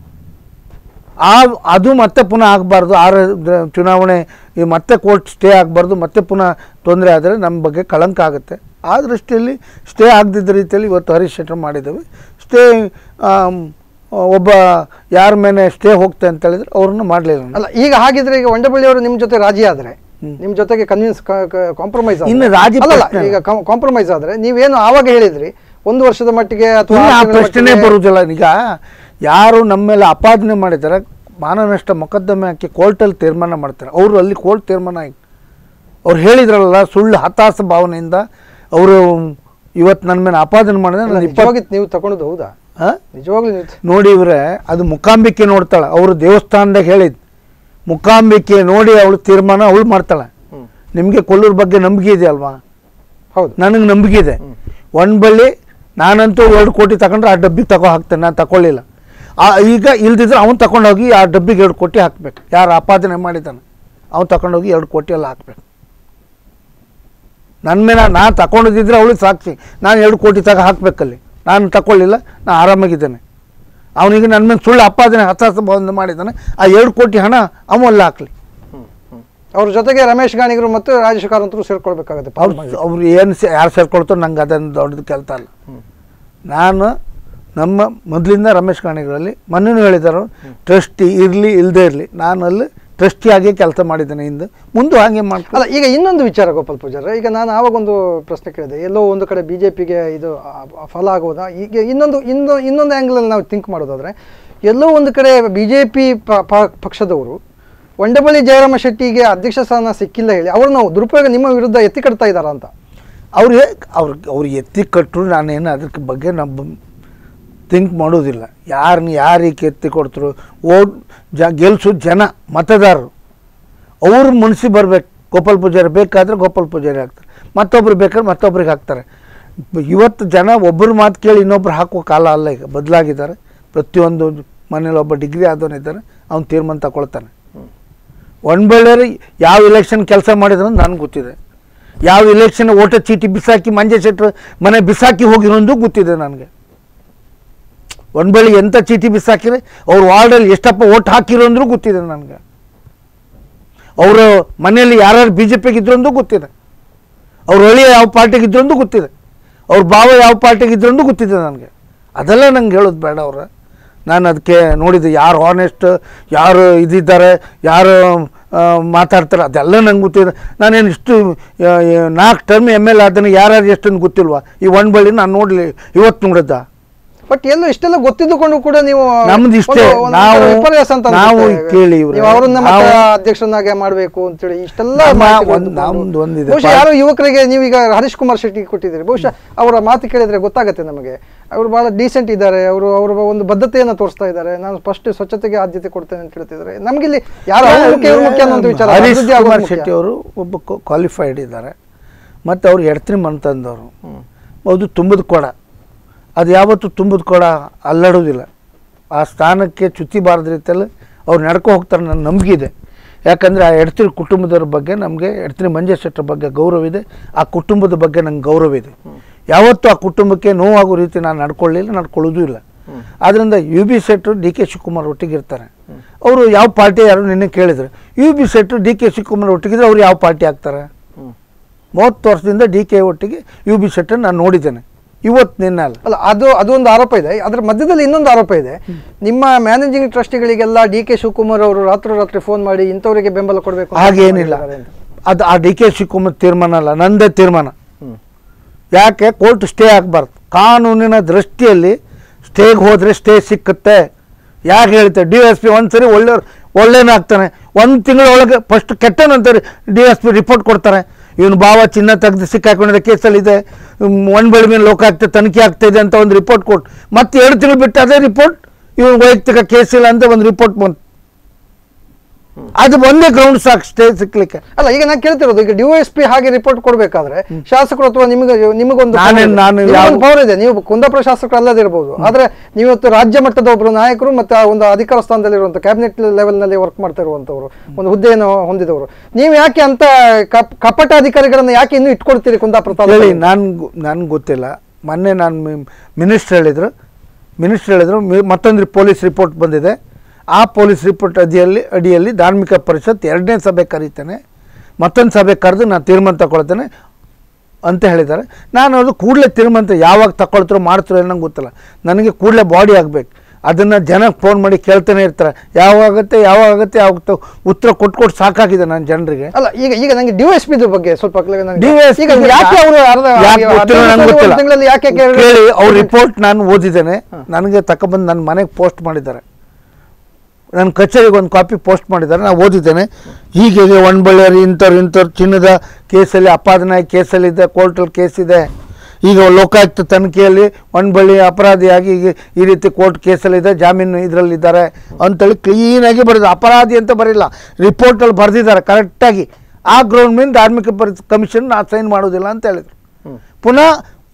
ಆ ಅದು ಮತ್ತೆ ಪುನಃ ಆಗಬಾರ್ದು ಆರ ದ- ಚುನಾವಣೆ ಈ ಮತ್ತೆ ಕೋರ್ಟ್ ಸ್ಟೇ ಆಗಬಾರ್ದು ಮತ್ತೆ ಪುನಃ ತೊಂದರೆ ಆದರೆ ನಮ್ಮ ಬಗ್ಗೆ ಕಳಂಕ ಆಗುತ್ತೆ ಆ ದೃಷ್ಟಿಯಲ್ಲಿ ಸ್ಟೇ ಆಗದಿದ್ದ ರೀತಿಯಲ್ಲಿ ಇವತ್ತು ಹರೀಶ್ ಶೆಟ್ಟರ್ ಮಾಡಿದ್ದೇವೆ ಸ್ಟೇ ಆಮ್, ಒಬ್ಬ ಯಾರ ಮೇಲೆ ಸ್ಟೇ ಹೋಗ್ತೆ ಅಂತ ಹೇಳಿದ್ರೆ ಅವ್ರನ್ನ ಮಾಡಲಿಲ್ಲ ಅಲ್ಲ ಈಗ ಹಾಗಿದ್ರೆ ಈಗ ವಂಡಬಳ್ಳಿ ಅವರು ನಿಮ್ಮ ಜೊತೆ ರಾಜಿ ಆದ್ರೆ ನಿಮ್ಮ ಜೊತೆಗೆ ಕನ್ವಿನ್ಸ್ ಕಾಂಪ್ರಮೈಸ್ ಇನ್ನು ರಾಜಿ ಅಲ್ಲ ಪ್ರಶ್ನೆ ಈಗ ಕಾಂಪ್ರಮೈಸ್ ಆದ್ರೆ ನೀವೇನು ಆವಾಗ ಹೇಳಿದ್ರಿ ಒಂದು ವರ್ಷದ ಮಟ್ಟಿಗೆ ಅಥವಾ ಇನ್ನು ಆ ಆರು ತಿಂಗಳ ಪ್ರಶ್ನೆನೇ ಮಟ್ಟಿಗೆ- ಬರುವುದಿಲ್ಲ ಈಗ ಯಾರು ನಮ್ಮ ಮೇಲೆ ಅಪಾದನೆ ಮಾಡಿದ್ದಾರೆ ಮಾನನಷ್ಟ ಮೊಕದ್ದಮೆ ಹಾಕಿ ಕೋರ್ಟಲ್ಲಿ ತೀರ್ಮಾನ ಮಾಡ್ತಾರೆ ಅವರು ಅಲ್ಲಿ ಕೋರ್ಟ್ ತೀರ್ಮಾನ ಆಗಿ ಅವ್ರು ಹೇಳಿದ್ರಲ್ಲ ಸುಳ್ಳು ಹತಾಶ ಭಾವನೆಯಿಂದ ಅವರು ಇವತ್ತು ನನ್ನ ಮೇಲೆ ಅಪಾದನೆ ಮಾಡಿದ್ರೆ ಅಲ್ಲ, ನಾನು ಇಪ್ಪತ್ತು ನಿಜವಾಗಿ ನೀವು ತಗೊಂಡದ್ದು ಹೌದಾ ಹಾಂ ನಿಜವಾಗ್ಲೂ ನೀವು ತ- ನೋಡಿ ಇವ್ರೆ ಅದು ಮುಖಾಂಬಿಕೆ ನೋಡ್ತಾಳೆ ಅವರು ದೇವಸ್ಥಾನದಾಗ ಹೇಳಿದ್ ಮುಖಾಂಬಿಕೆ ನೋಡಿ ಅವಳು ತೀರ್ಮಾನ ಅವಳು ಮಾಡ್ತಾಳೆ ಹ್ಮ್. ನಿಮಗೆ ಕೊಲ್ಲೂರ್ ಬಗ್ಗೆ ನಂಬಿಕೆ ಇದೆ ಅಲ್ವಾ ಹೌದು ನನಗೆ ನಂಬಿಕೆ ಇದೆ ಒಂದು ಬಳ್ಳಿ ನಾನಂತೂ ಎರಡು ಕೋಟಿ ತಗೊಂಡ್ರೆ ಆ ಡಬ್ಬಿಗೆ ತಗೋ ಹಾಕ್ತೇನೆ ನಾನು ತಗೊಳ್ಳಿಲ್ಲ ಆ ಈಗ ಇಲ್ದಿದ್ರೆ ಅವ್ನು ತಗೊಂಡೋಗಿ ಆ ಡಬ್ಬಿಗೆ ಎರಡು ಕೋಟಿ ಹಾಕ್ಬೇಕು ಯಾರು ಆಪಾದನೆ ಮಾಡಿದ್ದಾನೆ ಅವ್ನು ತಗೊಂಡೋಗಿ ಎರಡು ಕೋಟಿ ಎಲ್ಲ ಹಾಕ್ಬೇಕು ನನ್ನ ಮೇಲೆ ನಾನು ತಗೊಂಡಿದ್ದಿದ್ರೆ ಅವಳಿಗೆ ಸಾಕ್ಷಿ ನಾನು ಎರಡು ಕೋಟಿ ತಗ ಹಾಕ್ಬೇಕಲ್ಲಿ ನಾನು ತಗೊಳ್ಳಿಲ್ಲ ನಾನು ಆರಾಮಾಗಿದ್ದೇನೆ ಅವನಿಗೆ ನನ್ನ ಮೇಲೆ ಸುಳ್ಳು ಆಪಾದನೆ ಹತಾಸ ಬಂದು ಮಾಡಿದ್ದಾನೆ ಆ ಎರಡು ಕೋಟಿ ಹಣ ಅವಲ್ಲ ಹಾಕ್ಲಿ ಅವ್ರ ಜೊತೆಗೆ ರಮೇಶ್ ಗಾಣಿಗರು ಮತ್ತು ರಾಜೇಶ್ ಕಾರಂತರು ಸೇರ್ಕೊಳ್ಬೇಕಾಗತ್ತೆ ಪಾಪ ಅವ್ರು ಅವ್ರು ಏನು ಯಾರು ಸೇರ್ಕೊಳ್ತಾರೋ ನಂಗೆ ಅದನ್ನು ದೊಡ್ಡದು ಕೆಲಸ ಅಲ್ಲ ನಾನು ನಮ್ಮ ಮೊದಲಿಂದ ರಮೇಶ್ ಕಾಣಿಗಳಲ್ಲಿ ಮೊನ್ನೆನೂ ಹೇಳಿದರು ಟ್ರಸ್ಟಿ ಇರಲಿ ಇಲ್ಲದೆ ಇರಲಿ ನಾನು ಅಲ್ಲಿ ಟ್ರಸ್ಟಿಯಾಗಿ ಕೆಲಸ ಮಾಡಿದ್ದೇನೆ ಹಿಂದೆ ಮುಂದೆ ಹಾಗೆ ಮಾಡ್ಕೊ ಅಲ್ಲ ಈಗ ಇನ್ನೊಂದು ವಿಚಾರ ಗೋಪಾಲ್ ಪೂಜಾರ ಈಗ ನಾನು ಆವಾಗೊಂದು ಪ್ರಶ್ನೆ ಕೇಳಿದೆ ಎಲ್ಲೋ ಒಂದು ಕಡೆ ಬಿ ಜೆ ಪಿಗೆ ಇದು ಆ, ಆ, ಫಲ ಆಗೋದಾ ಈಗ ಇನ್ನೊಂದು ಇನ್ನೊ ಇನ್ನೊಂದು ಆ್ಯಂಗಲಲ್ಲಿ ನಾವು ಥಿಂಕ್ ಮಾಡೋದಾದರೆ ಎಲ್ಲೋ ಒಂದು ಕಡೆ ಬಿ ಜೆ ಪಿ ಪಕ್ಷದವರು ವಂಡಬಳ್ಳಿ ಜಯರಾಮ ಶೆಟ್ಟಿಗೆ ಅಧ್ಯಕ್ಷ ಸ್ಥಾನ ಸಿಕ್ಕಿಲ್ಲ ಹೇಳಿ ಅವ್ರನ್ನ ದುರುಪಯೋಗ ನಿಮ್ಮ ವಿರುದ್ಧ ಎತ್ತಿ ಕಟ್ತಾ ಇದ್ದಾರಾ ಅಂತ ಅವ್ರಿಗೆ ಅವ್ರು ಅವ್ರು ಎತ್ತಿ ಕಟ್ಟರು ನಾನೇನು ಅದಕ್ಕೆ ಬಗ್ಗೆ ನಮ್ಮ ಥಿಂಕ್ ಮಾಡೋದಿಲ್ಲ ಯಾರನ್ನ ಯಾರಿಗೆ ಎತ್ತಿ ಕೊಡ್ತರು ಓಟ್ ಜ ಗೆಲ್ಸೋ ಜನ ಮತದಾರರು ಅವ್ರ ಮನಸ್ಸಿಗೆ ಬರ್ಬೇಕು ಗೋಪಾಲ್ ಪೂಜಾರಿ ಬೇಕಾದ್ರೆ ಗೋಪಾಲ್ ಪೂಜಾರಿ ಹಾಕ್ತಾರೆ ಮತ್ತೊಬ್ರು ಬೇಕಾದ್ರೆ ಮತ್ತೊಬ್ರಿಗೆ ಹಾಕ್ತಾರೆ ಇವತ್ತು ಜನ ಒಬ್ಬರು ಮಾತು ಕೇಳಿ ಇನ್ನೊಬ್ರು ಹಾಕುವ ಕಾಲ ಅಲ್ಲ ಈಗ ಬದಲಾಗಿದ್ದಾರೆ ಪ್ರತಿಯೊಂದು ಮನೇಲಿ ಒಬ್ಬ ಡಿಗ್ರಿ ಆದವನಿದ್ದಾರೆ ಅವ್ನು ತೀರ್ಮಾನ ತಗೊಳ್ತಾನೆ ಒಣಬಳ್ಳೇರಿ ಯಾವ ಇಲೆಕ್ಷನ್ ಕೆಲಸ ಮಾಡಿದ್ರು ನನಗೆ ಗೊತ್ತಿದೆ ಯಾವ ಇಲೆಕ್ಷನ್ ಓಟ ಚೀಟಿ ಬಿಸಾಕಿ ಮಂಜೆ ಶೆಟ್ರು ಮನೆ ಬಿಸಾಕಿ ಹೋಗಿರೋದು ಗೊತ್ತಿದೆ ನನಗೆ ಒಣಬಳ್ಳಿ ಎಂಥ ಚೀಟಿ ಬಿಸಾಕಿದ್ರೆ ಅವ್ರ ವಾರ್ಡಲ್ಲಿ ಎಷ್ಟಪ್ಪ ಓಟ್ ಹಾಕಿರೋ ಅಂದ್ರೂ ಗೊತ್ತಿದೆ ನನಗೆ ಅವರು ಮನೆಯಲ್ಲಿ ಯಾರ್ಯಾರು ಬಿ ಜೆ ಪಿಗೆ ಇದ್ರು ಗೊತ್ತಿದೆ ಅವ್ರ ಹಳ್ಳಿಯ ಯಾವ ಪಾರ್ಟಿಗೆ ಇದ್ರು ಗೊತ್ತಿದೆ ಅವ್ರ ಭಾವ ಯಾವ ಪಾರ್ಟಿಗೆ ಇದ್ರು ಗೊತ್ತಿದೆ ನನಗೆ ಅದೆಲ್ಲ ನಂಗೆ ಹೇಳೋದು ಬೇಡ ಅವ್ರ ನಾನು ಅದಕ್ಕೆ ನೋಡಿದೆ ಯಾರು ಹಾನೆಸ್ಟ್ ಯಾರು ಇದಿದ್ದಾರೆ ಯಾರು ಆ, ಮಾತಾಡ್ತಾರೆ ಅದೆಲ್ಲ ನಂಗೆ ಗೊತ್ತಿದೆ ನಾನೇನು ಇಷ್ಟು ನಾಲ್ಕು ಟರ್ಮ್ ಎಮ್ ಎಲ್ ಅದನ್ನು ಯಾರ್ಯಾರು ಎಷ್ಟೊಂದು ಗೊತ್ತಿಲ್ವಾ ಈ ಒನ್ ಬಳ್ಳಿ ನಾನು ನೋಡಲಿ ಇವತ್ತು ನೋಡಿದ್ದ ಬಟ್ ಎಲ್ಲೋ ಇಷ್ಟೆಲ್ಲ ಗೊತ್ತಿದ್ದುಕೊಂಡು ಕೂಡ ನೀವು ನಮ್ದು ಇಷ್ಟೇ. ಒಂದು- ಒಂದು ನಾವು- ವಿಪರ್ಯಾಸ ಅಂತ ನಾವು ಅನ್ಸುತ್ತೆ. ಕೇಳಿ ಇವ್ರೆ. ನೀವು ಅವರನ್ನ ಮತ್ತೆ ನಾವು- ಅಧ್ಯಕ್ಷರನ್ನಾಗಿ ಮಾಡಬೇಕು ಅಂತೇಳಿ ಇಷ್ಟೆಲ್ಲ ನಮ್ಮ ಮಾತುಗಳು ಒಂದ್- ಇದ್ದುಕೊಂಡು. ನಮ್ದು ಒಂದಿದೆ. ಬಹುಶಃ ಯಾರೋ ಯುವಕರಿಗೆ ನೀವು ಈಗ ಹರೀಶ್ ಕುಮಾರ್ ಶೆಟ್ಟಿಗೆ ಕೊಟ್ಟಿದ್ದೀರಿ ಬಹುಶಃ ಅವರ ಮಾತು ಕೇಳಿದ್ರೆ ಗೊತ್ತಾಗುತ್ತೆ ನಮಗೆ ಅವರು ಬಹಳ ಡೀಸೆಂಟ್ ಇದ್ದಾರೆ ಅವರು ಅವರ ಒಂದು ಬದ್ಧತೆಯನ್ನು ತೋರಿಸ್ತಾ ಇದ್ದಾರೆ ನಾನು ಫಸ್ಟ್ ಸ್ವಚ್ಛತೆಗೆ ಆದ್ಯತೆ ಕೊಡ್ತೇನೆ ಅಂತ ಹೇಳ್ತಿದ್ದಾರೆ ನಮಗಿಲ್ಲಿ ಯಾರು ಅವ್ರ ಮುಖ್ಯ ಇವ್ರ ಮುಖ್ಯ ಅನ್ನೋ ಒಂದು ವಿಚಾರ ಹರೀಶ್ ಅಭಿವೃದ್ಧಿ ಆಗೋದು ಕುಮಾರ್ ಮುಖ್ಯ. ಶೆಟ್ಟಿ ಅವರು ಒಬ್ಬ ಕ್ವಾಲಿಫೈಡ್ ಇದ್ದಾರೆ ಮತ್ತು ಅವ್ರು ಎಡ್ತ್ರಿ ಮಂತಂದವರು ಅದು ತುಂಬದ ಕೊಡ ಅದು ಯಾವತ್ತೂ ತುಂಬದ ಕೊಡ ಅಲ್ಲಾಡೋದಿಲ್ಲ ಆ ಸ್ಥಾನಕ್ಕೆ ಚ್ಯುತಿ ಬಾರದ ರೀತಿಯಲ್ಲಿ ಅವ್ರು ನಡ್ಕೊ ಹೋಗ್ತಾರೆ ನನ್ನ ನಂಬಿಕೆ ಇದೆ ಯಾಕಂದರೆ ಆ ಎಡ್ತಿರಿ ಕುಟುಂಬದವ್ರ ಬಗ್ಗೆ ನಮಗೆ ಎಡ್ತಿರಿ ಮಂಜೇಶ್ ಶೆಟ್ಟರ ಬಗ್ಗೆ ಗೌರವ ಇದೆ ಆ ಕುಟುಂಬದ ಬಗ್ಗೆ ನಂಗೆ ಗೌರವ ಇದೆ ಯಾವತ್ತೂ ಆ ಕುಟುಂಬಕ್ಕೆ ನೋವಾಗೋ ರೀತಿ ನಾನು ನಡ್ಕೊಳ್ಳಿಲ್ಲ ನಡ್ಕೊಳ್ಳೋದು ಇಲ್ಲ ಆದ್ದರಿಂದ ಯು ಬಿ ಶೆಟ್ಟರು ಡಿ ಕೆ ಶಿವಕುಮಾರ್ ಒಟ್ಟಿಗೆ ಇರ್ತಾರೆ ಅವರು ಯಾವ ಪಾರ್ಟಿ ಯಾರು ನಿನ್ನೆ ಕೇಳಿದ್ರು ಯು ಬಿ ಶೆಟ್ಟರು ಡಿ ಕೆ ಶಿವಕುಮಾರ್ ಒಟ್ಟಿಗಿದ್ರೆ ಅವ್ರು ಯಾವ ಪಾರ್ಟಿ ಆಗ್ತಾರೆ ಮೂವತ್ತು ವರ್ಷದಿಂದ ಡಿ ಕೆ ಒಟ್ಟಿಗೆ ಯು ಬಿ ಶೆಟ್ಟರ್ ನಾನು ನೋಡಿದ್ದೇನೆ ಇವತ್ತು ನಿನ್ನೆ ಅಲ್ಲ ಅಲ್ಲ ಅದು ಅದೊಂದು ಆರೋಪ ಇದೆ ಅದರ ಮಧ್ಯದಲ್ಲಿ ಇನ್ನೊಂದು ಆರೋಪ ಇದೆ ನಿಮ್ಮ ಮ್ಯಾನೇಜಿಂಗ್ ಟ್ರಸ್ಟಿಗಳಿಗೆಲ್ಲ ಡಿ ಕೆ ಶಿವಕುಮಾರ್ ಅವರು ರಾತ್ರೋರಾತ್ರಿ ಫೋನ್ ಮಾಡಿ ಇಂಥವರಿಗೆ ಬೆಂಬಲ ಕೊಡಬೇಕು ಅಂತ ಹಾಗೇನಿಲ್ಲ ಮಾಡಿದ್ದಾರೆ ಅಂತ. ಅದು ಆ ಡಿ ಕೆ ಶಿವಕುಮಾರ್ ತೀರ್ಮಾನ ಅಲ್ಲ ನಂದೇ ತೀರ್ಮಾನ ಯಾಕೆ ಕೋರ್ಟ್ ಸ್ಟೇ ಆಗಬಾರ್ದು ಕಾನೂನಿನ ದೃಷ್ಟಿಯಲ್ಲಿ ಸ್ಟೇಗೆ ಹೋದರೆ ಸ್ಟೇ ಸಿಕ್ಕುತ್ತೆ ಯಾಕೆ ಹೇಳ್ತಾರೆ ಡಿ ಎಸ್ ಪಿ ಒಂದು ಸರಿ ಒಳ್ಳೆ ಒಳ್ಳೆನ ಆಗ್ತಾನೆ ಒಂದು ತಿಂಗಳೊಳಗೆ ಫಸ್ಟ್ ಕೆಟ್ಟನಂತಾರೆ ಡಿ ಎಸ್ ಪಿ ರಿಪೋರ್ಟ್ ಕೊಡ್ತಾರೆ ಇವನು ಭಾವ ಚಿನ್ನ ತೆಗೆದು ಸಿಕ್ಕಾಕೊಂಡಿರೋ ಕೇಸಲ್ಲಿದೆ ಒಂದು ಬೆಳೆ ಮೇಲೆ ಲೋಕ ಆಗ್ತದೆ ತನಿಖೆ ಆಗ್ತಾ ಇದೆ ಅಂತ ಒಂದು ರಿಪೋರ್ಟ್ ಕೊಟ್ಟು ಮತ್ತೆ ಎರಡು ತಿಂಗಳು ಬಿಟ್ಟು ಅದೇ ರಿಪೋರ್ಟ್ ಇವನು ವೈಯಕ್ತಿಕ ಕೇಸ್ ಇಲ್ಲ ಅಂತ ಒಂದು ರಿಪೋರ್ಟ್ ಬಂತು ಅದು ಒಂದೇ ಗ್ರೌಂಡ್ ಸಾಕು ಸ್ಟೇ ಸಿಕ್ಲಿಕ್ಕೆ ಅಲ್ಲ ಈಗ ನಾನು ಕೇಳ್ತಿರೋದು ಈಗ ಡಿ ಎಸ್ ಪಿ ಹಾಗೆ ರಿಪೋರ್ಟ್ ಕೊಡಬೇಕಾದ್ರೆ ಶಾಸಕರು ಅಥವಾ ನಿಮಗೆ ನಿಮಗೊಂದು ನಾನೇ- power ಇದೆ. ನಾನು ನಿಮಗೊಂದು ಯಾವ- power ಇದೆ ನೀವು ಕುಂದಾಪುರ ಶಾಸಕರು ಅಲ್ಲದಿರಬಹುದು ಆದ್ರೆ ನೀವು ಇವತ್ತು ರಾಜ್ಯ ಮಟ್ಟದ ಒಬ್ಬರು ನಾಯಕರು ಮತ್ತೆ ಆ ಒಂದು ಅಧಿಕಾರ ಸ್ಥಾನದಲ್ಲಿರುವಂತ ಕ್ಯಾಬಿನೆಟ್ ಲೆವೆಲ್ ನಲ್ಲಿ ವರ್ಕ್ ಮಾಡ್ತಾ ಇರುವಂತವರು ಒಂದು ಹುದ್ದೆಯನ್ನು ಹೊಂದಿದವರು ನೀವು ಯಾಕೆ ಅಂತ ಕಪ್- ಕಪಟ ಅಧಿಕಾರಿಗಳನ್ನ ಯಾಕೆ ಇನ್ನೂ ಇಟ್ಕೊಳ್ತೀರಿ ಕುಂದಾಪುರ ಹೇಳಿ ತಾಲೂಕಲ್ಲಿ? ನಾನು ನನಗೆ ಗೊತ್ತಿಲ್ಲ ಮೊನ್ನೆ ನಾನು ಮಿನಿಸ್ಟರ್ ಹೇಳಿದರು ಮಿನಿಸ್ಟರ್ ಹೇಳಿದ್ರು ಮಿ- ಮತ್ತೊಂದು ಪೊಲೀಸ್ ರಿಪೋರ್ಟ್ ಬಂದಿದೆ ಆ ಪೊಲೀಸ್ ರಿಪೋರ್ಟ್ ಅಡಿಯಲ್ಲಿ ಅಡಿಯಲ್ಲಿ ಧಾರ್ಮಿಕ ಪರಿಷತ್ ಎರಡನೇ ಸಭೆ ಕರೀತೇನೆ ಮತ್ತೊಂದು ಸಭೆ ಕರೆದು ನಾನು ತೀರ್ಮಾನ ತಗೊಳ್ತೇನೆ ಅಂತ ಹೇಳಿದ್ದಾರೆ ನಾನು ಅದು ಕೂಡಲೇ ತೀರ್ಮಾನ ಯಾವಾಗ ತಗೊಳ್ತಾರೋ ಮಾಡ್ತಾರೋ ಏನೋ ನಂಗೆ ಗೊತ್ತಿಲ್ಲ ನನಗೆ ಕೂಡಲೇ ಬಾಡಿ ಆಗಬೇಕು ಅದನ್ನು ಜನ ಫೋನ್ ಮಾಡಿ ಕೇಳ್ತಾನೆ ಇರ್ತಾರೆ ಯಾವಾಗತ್ತೆ ಯಾವಾಗತ್ತೆ ಯಾವಾಗ ತ- ಉತ್ತರ ಕೊಟ್ಟು ಕೊಟ್ಟು ಸಾಕಾಗಿದೆ ನನ್ನ ಜನರಿಗೆ ಅಲ್ಲ ಈಗ ಈಗ ನಂಗೆ ಡಿ ಎಸ್ ಪಿ ಬಗ್ಗೆ ಸ್ವಲ್ಪ ನನಗೆ- DSP ಈಗ ಯಾಕೆ ಅವರು ಅರ್ಧ ಯಾಕೆ ಗೊತ್ತಿಲ್ಲ ಹದಿನೈದು ನಂಗೆ ಗೊತ್ತಿಲ್ಲ. ತಿಂಗಳಲ್ಲಿ ಯಾಕೆ ಕೇಳಿ- ಕೇಳಿ ಅವ್ರ ರಿಪೋರ್ಟ್ ನಾನು ಓದಿದ್ದೇನೆ ನನಗೆ ತಗೊಬಂದು ನನ್ನ ಮನೆಗೆ ಪೋಸ್ಟ್ ಮಾಡಿದ್ದಾರೆ ನನ್ನ ಕಚೇರಿಗೆ ಒಂದು ಕಾಪಿ ಪೋಸ್ಟ್ ಮಾಡಿದ್ದಾರೆ ನಾನು ಓದಿದ್ದೇನೆ ಹೀಗೆ ಒನ್ ಬಳ್ಳಾರಿ ಇಂಥವ್ರು ಇಂಥವ್ರು ಚಿನ್ನದ ಕೇಸಲ್ಲಿ ಅಪಾದನೆ ಕೇಸಲ್ಲಿದೆ ಕೋರ್ಟಲ್ಲಿ ಕೇಸ್ ಇದೆ ಈಗ ಲೋಕಾಯುಕ್ತ ತನಿಖೆಯಲ್ಲಿ ಒನ್ ಬಳ್ಳಿ ಅಪರಾಧಿಯಾಗಿ ಈಗ ಈ ರೀತಿ ಕೋರ್ಟ್ ಕೇಸಲ್ಲಿದೆ ಜಾಮೀನು ಇದರಲ್ಲಿದ್ದಾರೆ ಅಂತೇಳಿ ಕ್ಲೀನಾಗಿ ಬರೆದು ಅಪರಾಧಿ ಅಂತ ಬರಿಲ್ಲ ರಿಪೋರ್ಟಲ್ಲಿ ಬರೆದಿದ್ದಾರೆ ಕರೆಕ್ಟಾಗಿ ಆ ಗ್ರೌಂಡ್ ಮೇಲೆ ಧಾರ್ಮಿಕ ಪರಿ ಕಮಿಷನ್ ನಾ ಸೈನ್ ಮಾಡೋದಿಲ್ಲ ಅಂತ ಹೇಳಿದರು ಪುನಃ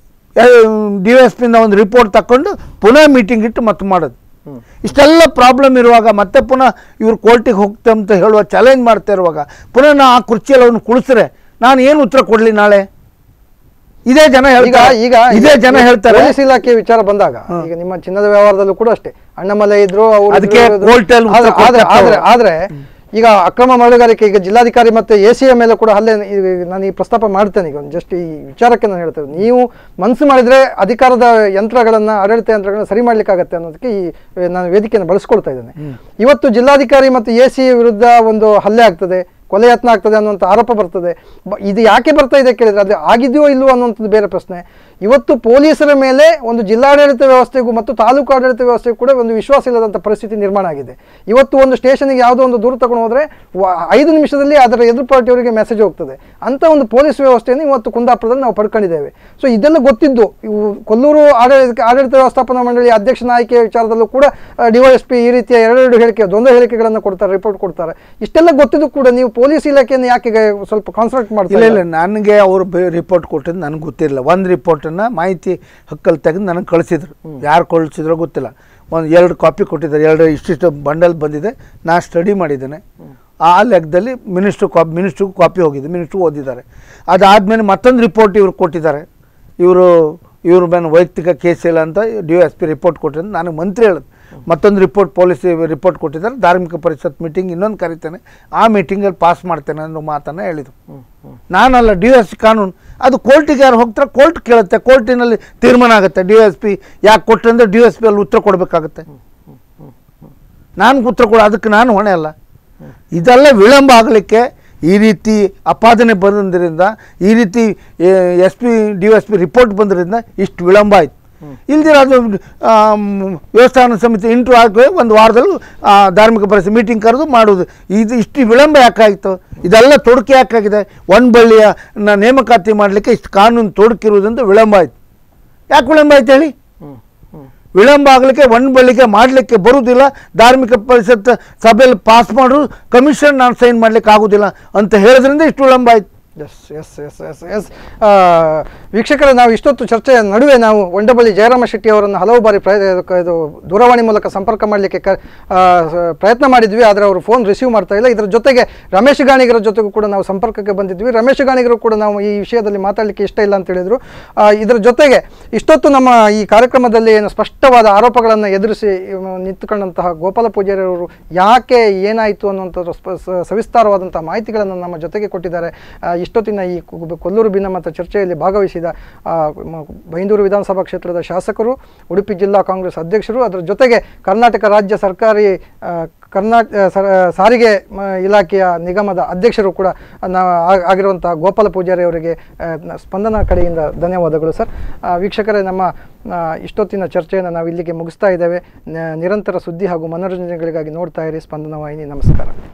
ಡಿ ಎಸ್ ಪಿಯಿಂದ ಒಂದು ರಿಪೋರ್ಟ್ ತಕೊಂಡು ಪುನಃ ಮೀಟಿಂಗ್ ಇಟ್ಟು ಮತ್ತೆ ಮಾಡೋದು ಇಷ್ಟೆಲ್ಲ ಪ್ರಾಬ್ಲಮ್ ಇರುವಾಗ ಮತ್ತೆ ಪುನಃ ಇವ್ರು ಕೋರ್ಟಿಗೆ ಹೋಗ್ತೆ ಅಂತ ಹೇಳುವ ಚಾಲೆಂಜ್ ಮಾಡ್ತಾ ಇರುವಾಗ ಪುನಃ ನಾ ಆ ಕುರ್ಚಿಯಲ್ಲಿ ಅವನು ಕುಳಿಸ್ರೆ ನಾನು ಏನು ಉತ್ತರ ಕೊಡಲಿ ನಾಳೆ ಇದೇ ಜನ ಈಗ ಹೇಳ್ತಾರೆ ಈಗ ಇದೇ ಜನ ಹೇಳ್ತಾರೆ ಪೊಲೀಸ್ ಇಲಾಖೆ ವಿಚಾರ ಬಂದಾಗ ಈಗ ನಿಮ್ಮ ಚಿನ್ನದ ವ್ಯವಹಾರದಲ್ಲೂ ಕೂಡ ಅಷ್ಟೇ ಅಣ್ಣಮಲೆ ಇದ್ರು ಅವರು ಅದಕ್ಕೆ ಇದ್ರು, court ಅಲ್ಲಿ ಆದ್ರೆ- ಉತ್ತರ ಆದ್ರೆ- ಕೊಡ್ತಾರೆ ಆದ್ರೆ ಆದ್ರೆ ಈಗ ಅಕ್ರಮ ಮರಳುಗಾರಿಕೆ ಈಗ ಜಿಲ್ಲಾಧಿಕಾರಿ ಮತ್ತೆ ಎ ಸಿ ಮೇಲೆ ಕೂಡ ಹಲ್ಲೆ ಈ- ನಾನು ಈ ಪ್ರಸ್ತಾಪ ಮಾಡ್ತೇನೆ ಈಗ ಜಸ್ಟ್ ಈ ವಿಚಾರಕ್ಕೆ ನಾನು ಹೇಳ್ತೇನೆ ನೀವು ಮನಸ್ಸು ಮಾಡಿದ್ರೆ ಅಧಿಕಾರದ ಯಂತ್ರಗಳನ್ನ ಆಡಳಿತ ಯಂತ್ರಗಳನ್ನ ಸರಿ ಮಾಡ್ಲಿಕ್ಕಾಗತ್ತೆ ಅನ್ನೋದಕ್ಕೆ ಈ ಏ, ನಾನು ವೇದಿಕೆಯನ್ನು ಬಳಸ್ಕೊಳ್ತಾ ಇದ್ದೇನೆ ಇವತ್ತು ಜಿಲ್ಲಾಧಿಕಾರಿ ಮತ್ತು ಎ ಸಿ ವಿರುದ್ಧ ಒಂದು ಹಲ್ಲೆ ಆಗ್ತದೆ ಕೊಲೆ ಯತ್ನ ಆಗ್ತದೆ ಅನ್ನುವಂಥ ಆರೋಪ ಬರ್ತದೆ ಬ- ಇದು ಯಾಕೆ ಬರ್ತಾ ಇದೆ ಕೇಳಿದ್ರೆ ಅದು ಆಗಿದೆಯೋ ಇಲ್ವೋ ಅನ್ನುವಂಥದ್ದು ಬೇರೆ ಪ್ರಶ್ನೆ ಇವತ್ತು ಪೊಲೀಸರ ಮೇಲೆ ಒಂದು ಜಿಲ್ಲಾಡಳಿತ ವ್ಯವಸ್ಥೆಗೂ ಮತ್ತು ತಾಲೂಕು ಆಡಳಿತ ವ್ಯವಸ್ಥೆಗೂ ಕೂಡ ಒಂದು ವಿಶ್ವಾಸ ಇಲ್ಲದಂಥ ಪರಿಸ್ಥಿತಿ ನಿರ್ಮಾಣ ಆಗಿದೆ ಇವತ್ತು ಒಂದು ಸ್ಟೇಷನ್ಗೆ ಯಾವುದೋ ಒಂದು ದೂರು ತಗೊಂಡು ಹೋದರೆ ಐದು ನಿಮಿಷದಲ್ಲಿ ಅದರ ಎದುರು ಪಾರ್ಟಿಯವರಿಗೆ ಮೆಸೇಜ್ ಹೋಗ್ತದೆ ಅಂತ ಒಂದು ಪೊಲೀಸ್ ವ್ಯವಸ್ಥೆಯನ್ನು ಇವತ್ತು ಕುಂದಾಪುರದಲ್ಲಿ ನಾವು ಪಡ್ಕೊಂಡಿದ್ದೇವೆ ಸೊ ಇದೆಲ್ಲ ಗೊತ್ತಿದ್ದು ಇವು ಕೊಲ್ಲೂರು ಆಡಳಿತ ಆಡಳಿತ ವ್ಯವಸ್ಥಾಪನಾ ಮಂಡಳಿ ಅಧ್ಯಕ್ಷನ ಆಯ್ಕೆ ವಿಚಾರದಲ್ಲೂ ಕೂಡ ಡಿವೈಎಸ್ಪಿ ಈ ರೀತಿಯ ಎರಡೆರಡು ಹೇಳಿಕೆ ದ್ವಂದ್ವ ಹೇಳಿಕೆಗಳನ್ನು ಕೊಡ್ತಾರೆ ರಿಪೋರ್ಟ್ ಕೊಡ್ತಾರೆ ಇಷ್ಟೆಲ್ಲ ಗೊತ್ತಿದ್ದು ಕೂಡ ನೀವು ಪೊಲೀಸ್ ಇಲಾಖೆಯನ್ನು ಯಾಕೆ ಗ- ಸ್ವಲ್ಪ ಕಾನ್ಸಂಟ್ರೇಟ್ ಇಲ್ಲ ಮಾಡ್ತಾರೆ ಇಲ್ಲ ನನಗೆ ಅವರು ರಿಪೋರ್ಟ್ ಕೊಟ್ಟಿದ್ದು ನನಗೆ ಗೊತ್ತಿರಲಿಲ್ಲ ಒಂದು ರಿಪೋರ್ಟನ್ನು ಮಾಹಿತಿ ಹಕ್ಕಲ್ಲಿ ತೆಗೆದು ನನಗೆ ಕಳಿಸಿದ್ರು ಯಾರು ಕಳಿಸಿದ್ರೋ ಗೊತ್ತಿಲ್ಲ ಒಂದು ಎರಡು ಕಾಪಿ ಕೊಟ್ಟಿದ್ದಾರೆ ಎರಡು ಇಷ್ಟಿಷ್ಟು ಬಂಡಲ್ ಬಂದಿದೆ ನಾ ಸ್ಟಡಿ ಮಾಡಿದ್ದೇನೆ ಆ ಲೆಕ್ಕದಲ್ಲಿ ಮಿನಿಸ್ಟ್ರು ಕಾಪಿ ಮಿನಿಸ್ಟ್ರಿಗೂ ಕಾಪಿ ಹೋಗಿದೆ ಮಿನಿಸ್ಟ್ರು ಓದಿದ್ದಾರೆ ಅದಾದಮೇಲೆ ಮತ್ತೊಂದು ರಿಪೋರ್ಟ್ ಇವ್ರು ಕೊಟ್ಟಿದ್ದಾರೆ ಇವರು ಇವ್ರ ಮೇಲೆ ವೈಯಕ್ತಿಕ ಕೇಸ್ ಇಲ್ಲ ಅಂತ ಡಿ ಎಸ್ ಪಿ ರಿಪೋರ್ಟ್ ಕೊಟ್ಟಿದ್ದು ನಾನು ಮಂತ್ರಿ ಹೇಳಿದೆ ಮತ್ತೊಂದು ರಿಪೋರ್ಟ್ ಪೊಲೀಸ್ ರಿಪೋರ್ಟ್ ಕೊಟ್ಟಿದ್ದಾರೆ ಧಾರ್ಮಿಕ ಪರಿಷತ್ ಮೀಟಿಂಗ್ ಇನ್ನೊಂದು ಕರಿತೇನೆ ಆ ಮೀಟಿಂಗಲ್ಲಿ ಪಾಸ್ ಮಾಡ್ತೇನೆ ಅನ್ನೋ ಮಾತನ್ನು ಹೇಳಿದರು ನಾನಲ್ಲ ಡಿ ಎಸ್ ಕಾನೂನು ಅದು ಕೋರ್ಟಿಗೆ ಯಾರು ಹೋಗ್ತಾರೆ ಕೋರ್ಟ್ ಕೇಳುತ್ತೆ ಕೋರ್ಟಿನಲ್ಲಿ ತೀರ್ಮಾನ ಆಗುತ್ತೆ ಡಿ ಎಸ್ ಪಿ ಯಾಕೆ ಕೊಟ್ಟರೆ ಅಂದರೆ ಡಿ ಎಸ್ ಪಿ ಅಲ್ಲಿ ಉತ್ತರ ಕೊಡಬೇಕಾಗುತ್ತೆ ನಾನು ಉತ್ತರ ಕೊಡ ಅದಕ್ಕೆ ನಾನು ಹೊಣೆ ಅಲ್ಲ ಇದೆಲ್ಲ ವಿಳಂಬ ಆಗಲಿಕ್ಕೆ ಈ ರೀತಿ ಅಪಾದನೆ ಬಂದ್ರಿಂದ ಈ ರೀತಿ S P D S P report ಬಂದ್ರಿಂದ ಇಷ್ಟು ವಿಳಂಬ ಆಯ್ತು ಇಲ್ದಿರ ಅದು ಆಮ್, ವ್ಯವಸ್ಥಾಪನಾ ಸಮಿತಿ ಇಂಟ್ರು ಆಗಿ ಒಂದು ವಾರದಲ್ಲಿ ಆ, ಧಾರ್ಮಿಕ ಪರಿಸ್ಥಿತಿ ಮೀಟಿಂಗ್ ಕರೆದು ಮಾಡೋದು ಇದು ಇಷ್ಟು ವಿಳಂಬ ಯಾಕಾಯಿತು ಇದೆಲ್ಲ ತೊಡಕೆ ಯಾಕಾಗಿದೆ ಒಂದು ಬಳ್ಳಿಯ ನ- ನೇಮಕಾತಿ ಮಾಡಲಿಕ್ಕೆ ಇಷ್ಟು ಕಾನೂನು ತೊಡಕಿರುವುದರಿಂದ ವಿಳಂಬ ಆಯ್ತು ಯಾಕೆ ವಿಳಂಬ ಆಯ್ತು ಹೇಳಿ ವಿಳಂಬ ಆಗಲಿಕ್ಕೆ ಒಂದು ಬಳಿಗೆ ಮಾಡಲಿಕ್ಕೆ ಬರುವುದಿಲ್ಲ ಧಾರ್ಮಿಕ ಪರಿಷತ್ ಸಭೆಯಲ್ಲಿ ಪಾಸ್ ಮಾಡು ಕಮಿಷನ್ ನಾನು ಸೈನ್ ಮಾಡಲಿಕ್ಕೆ ಆಗೋದಿಲ್ಲ ಅಂತ ಹೇಳೋದ್ರಿಂದ ಇಷ್ಟು ವಿಳಂಬ ಆಯ್ತು ಎಸ್ ಎಸ್ ಎಸ್ ಎಸ್ ಎಸ್ ವೀಕ್ಷಕರೇ ನಾವು ಇಷ್ಟೊತ್ತು ಚರ್ಚೆಯ ನಡುವೆ ನಾವು ಒಂಡಬಳ್ಳಿ ಜಯರಾಮ ಶೆಟ್ಟಿ ಅವರನ್ನು ಹಲವು ಬಾರಿ ಪ್ರಯ ಇದು ದೂರವಾಣಿ ಮೂಲಕ ಸಂಪರ್ಕ ಮಾಡಲಿಕ್ಕೆ ಕ ಆ, ಸ- ಪ್ರಯತ್ನ ಮಾಡಿದ್ವಿ ಆದರೆ ಅವರು ಫೋನ್ ರಿಸೀವ್ ಮಾಡ್ತಾ ಇಲ್ಲ ಇದರ ಜೊತೆಗೆ ರಮೇಶ್ ಗಾಣಿಗರ ಜೊತೆಗೂ ಕೂಡ ನಾವು ಸಂಪರ್ಕಕ್ಕೆ ಬಂದಿದ್ವಿ ರಮೇಶ್ ಗಾಣಿಗರು ಕೂಡ ನಾವು ಈ ವಿಷಯದಲ್ಲಿ ಮಾತಾಡಲಿಕ್ಕೆ ಇಷ್ಟ ಇಲ್ಲ ಅಂತ ಹೇಳಿದರು ಆ, ಇದರ ಜೊತೆಗೆ ಇಷ್ಟೊತ್ತು ನಮ್ಮ ಈ ಕಾರ್ಯಕ್ರಮದಲ್ಲಿ ಏನು ಸ್ಪಷ್ಟವಾದ ಆರೋಪಗಳನ್ನು ಎದುರಿಸಿ ಇವ್ ನಿಂತುಕೊಂಡಂತಹ ಗೋಪಾಲ ಪೂಜಾರಿ ಅವರು ಯಾಕೆ ಏನಾಯಿತು ಅನ್ನುವಂಥದ್ದು ಸ್ಪ- ಸ- ಸವಿಸ್ತಾರವಾದಂತಹ ಮಾಹಿತಿಗಳನ್ನು ನಮ್ಮ ಜೊತೆಗೆ ಕೊಟ್ಟಿದ್ದಾರೆ ಆ, ಇಷ್ಟೊತ್ತಿನ ಈ ಕು- ಕೊಲ್ಲೂರು ಭಿನ್ನಮತ ಚರ್ಚೆಯಲ್ಲಿ ಭಾಗವಹಿಸಿದ ಆ, ಮ- ಬೈಂದೂರು ವಿಧಾನಸಭಾ ಕ್ಷೇತ್ರದ ಶಾಸಕರು ಉಡುಪಿ ಜಿಲ್ಲಾ ಕಾಂಗ್ರೆಸ್ ಅಧ್ಯಕ್ಷರು ಅದರ ಜೊತೆಗೆ ಕರ್ನಾಟಕ ರಾಜ್ಯ ಸರ್ಕಾರಿ ಕರ್ನಾಟಕ ಸಾರಿಗೆ ಮ- ಇಲಾಖೆಯ ನಿಗಮದ ಅಧ್ಯಕ್ಷರು ಕೂಡ ನಾವು ಆ- ಆಗಿರುವಂತಹ ಗೋಪಾಲ ಪೂಜಾರಿ ಅವರಿಗೆ ಆ, ನ- ಸ್ಪಂದನ ಕಡೆಯಿಂದ ಧನ್ಯವಾದಗಳು ಸರ್ ಆ, ವೀಕ್ಷಕರೇ ನಮ್ಮ ಆ, ಇಷ್ಟೊತ್ತಿನ ಚರ್ಚೆಯನ್ನು ನಾವು ಇಲ್ಲಿಗೆ ಮುಗಿಸ್ತಾ ಇದ್ದೇವೆ ನ- ನಿರಂತರ ಸುದ್ದಿ ಹಾಗೂ ಮನೋರಂಜನೆಗಳಿಗಾಗಿ ನೋಡ್ತಾ ಇರಿ ಸ್ಪಂದನ ವಾಹಿನಿ ನಮಸ್ಕಾರ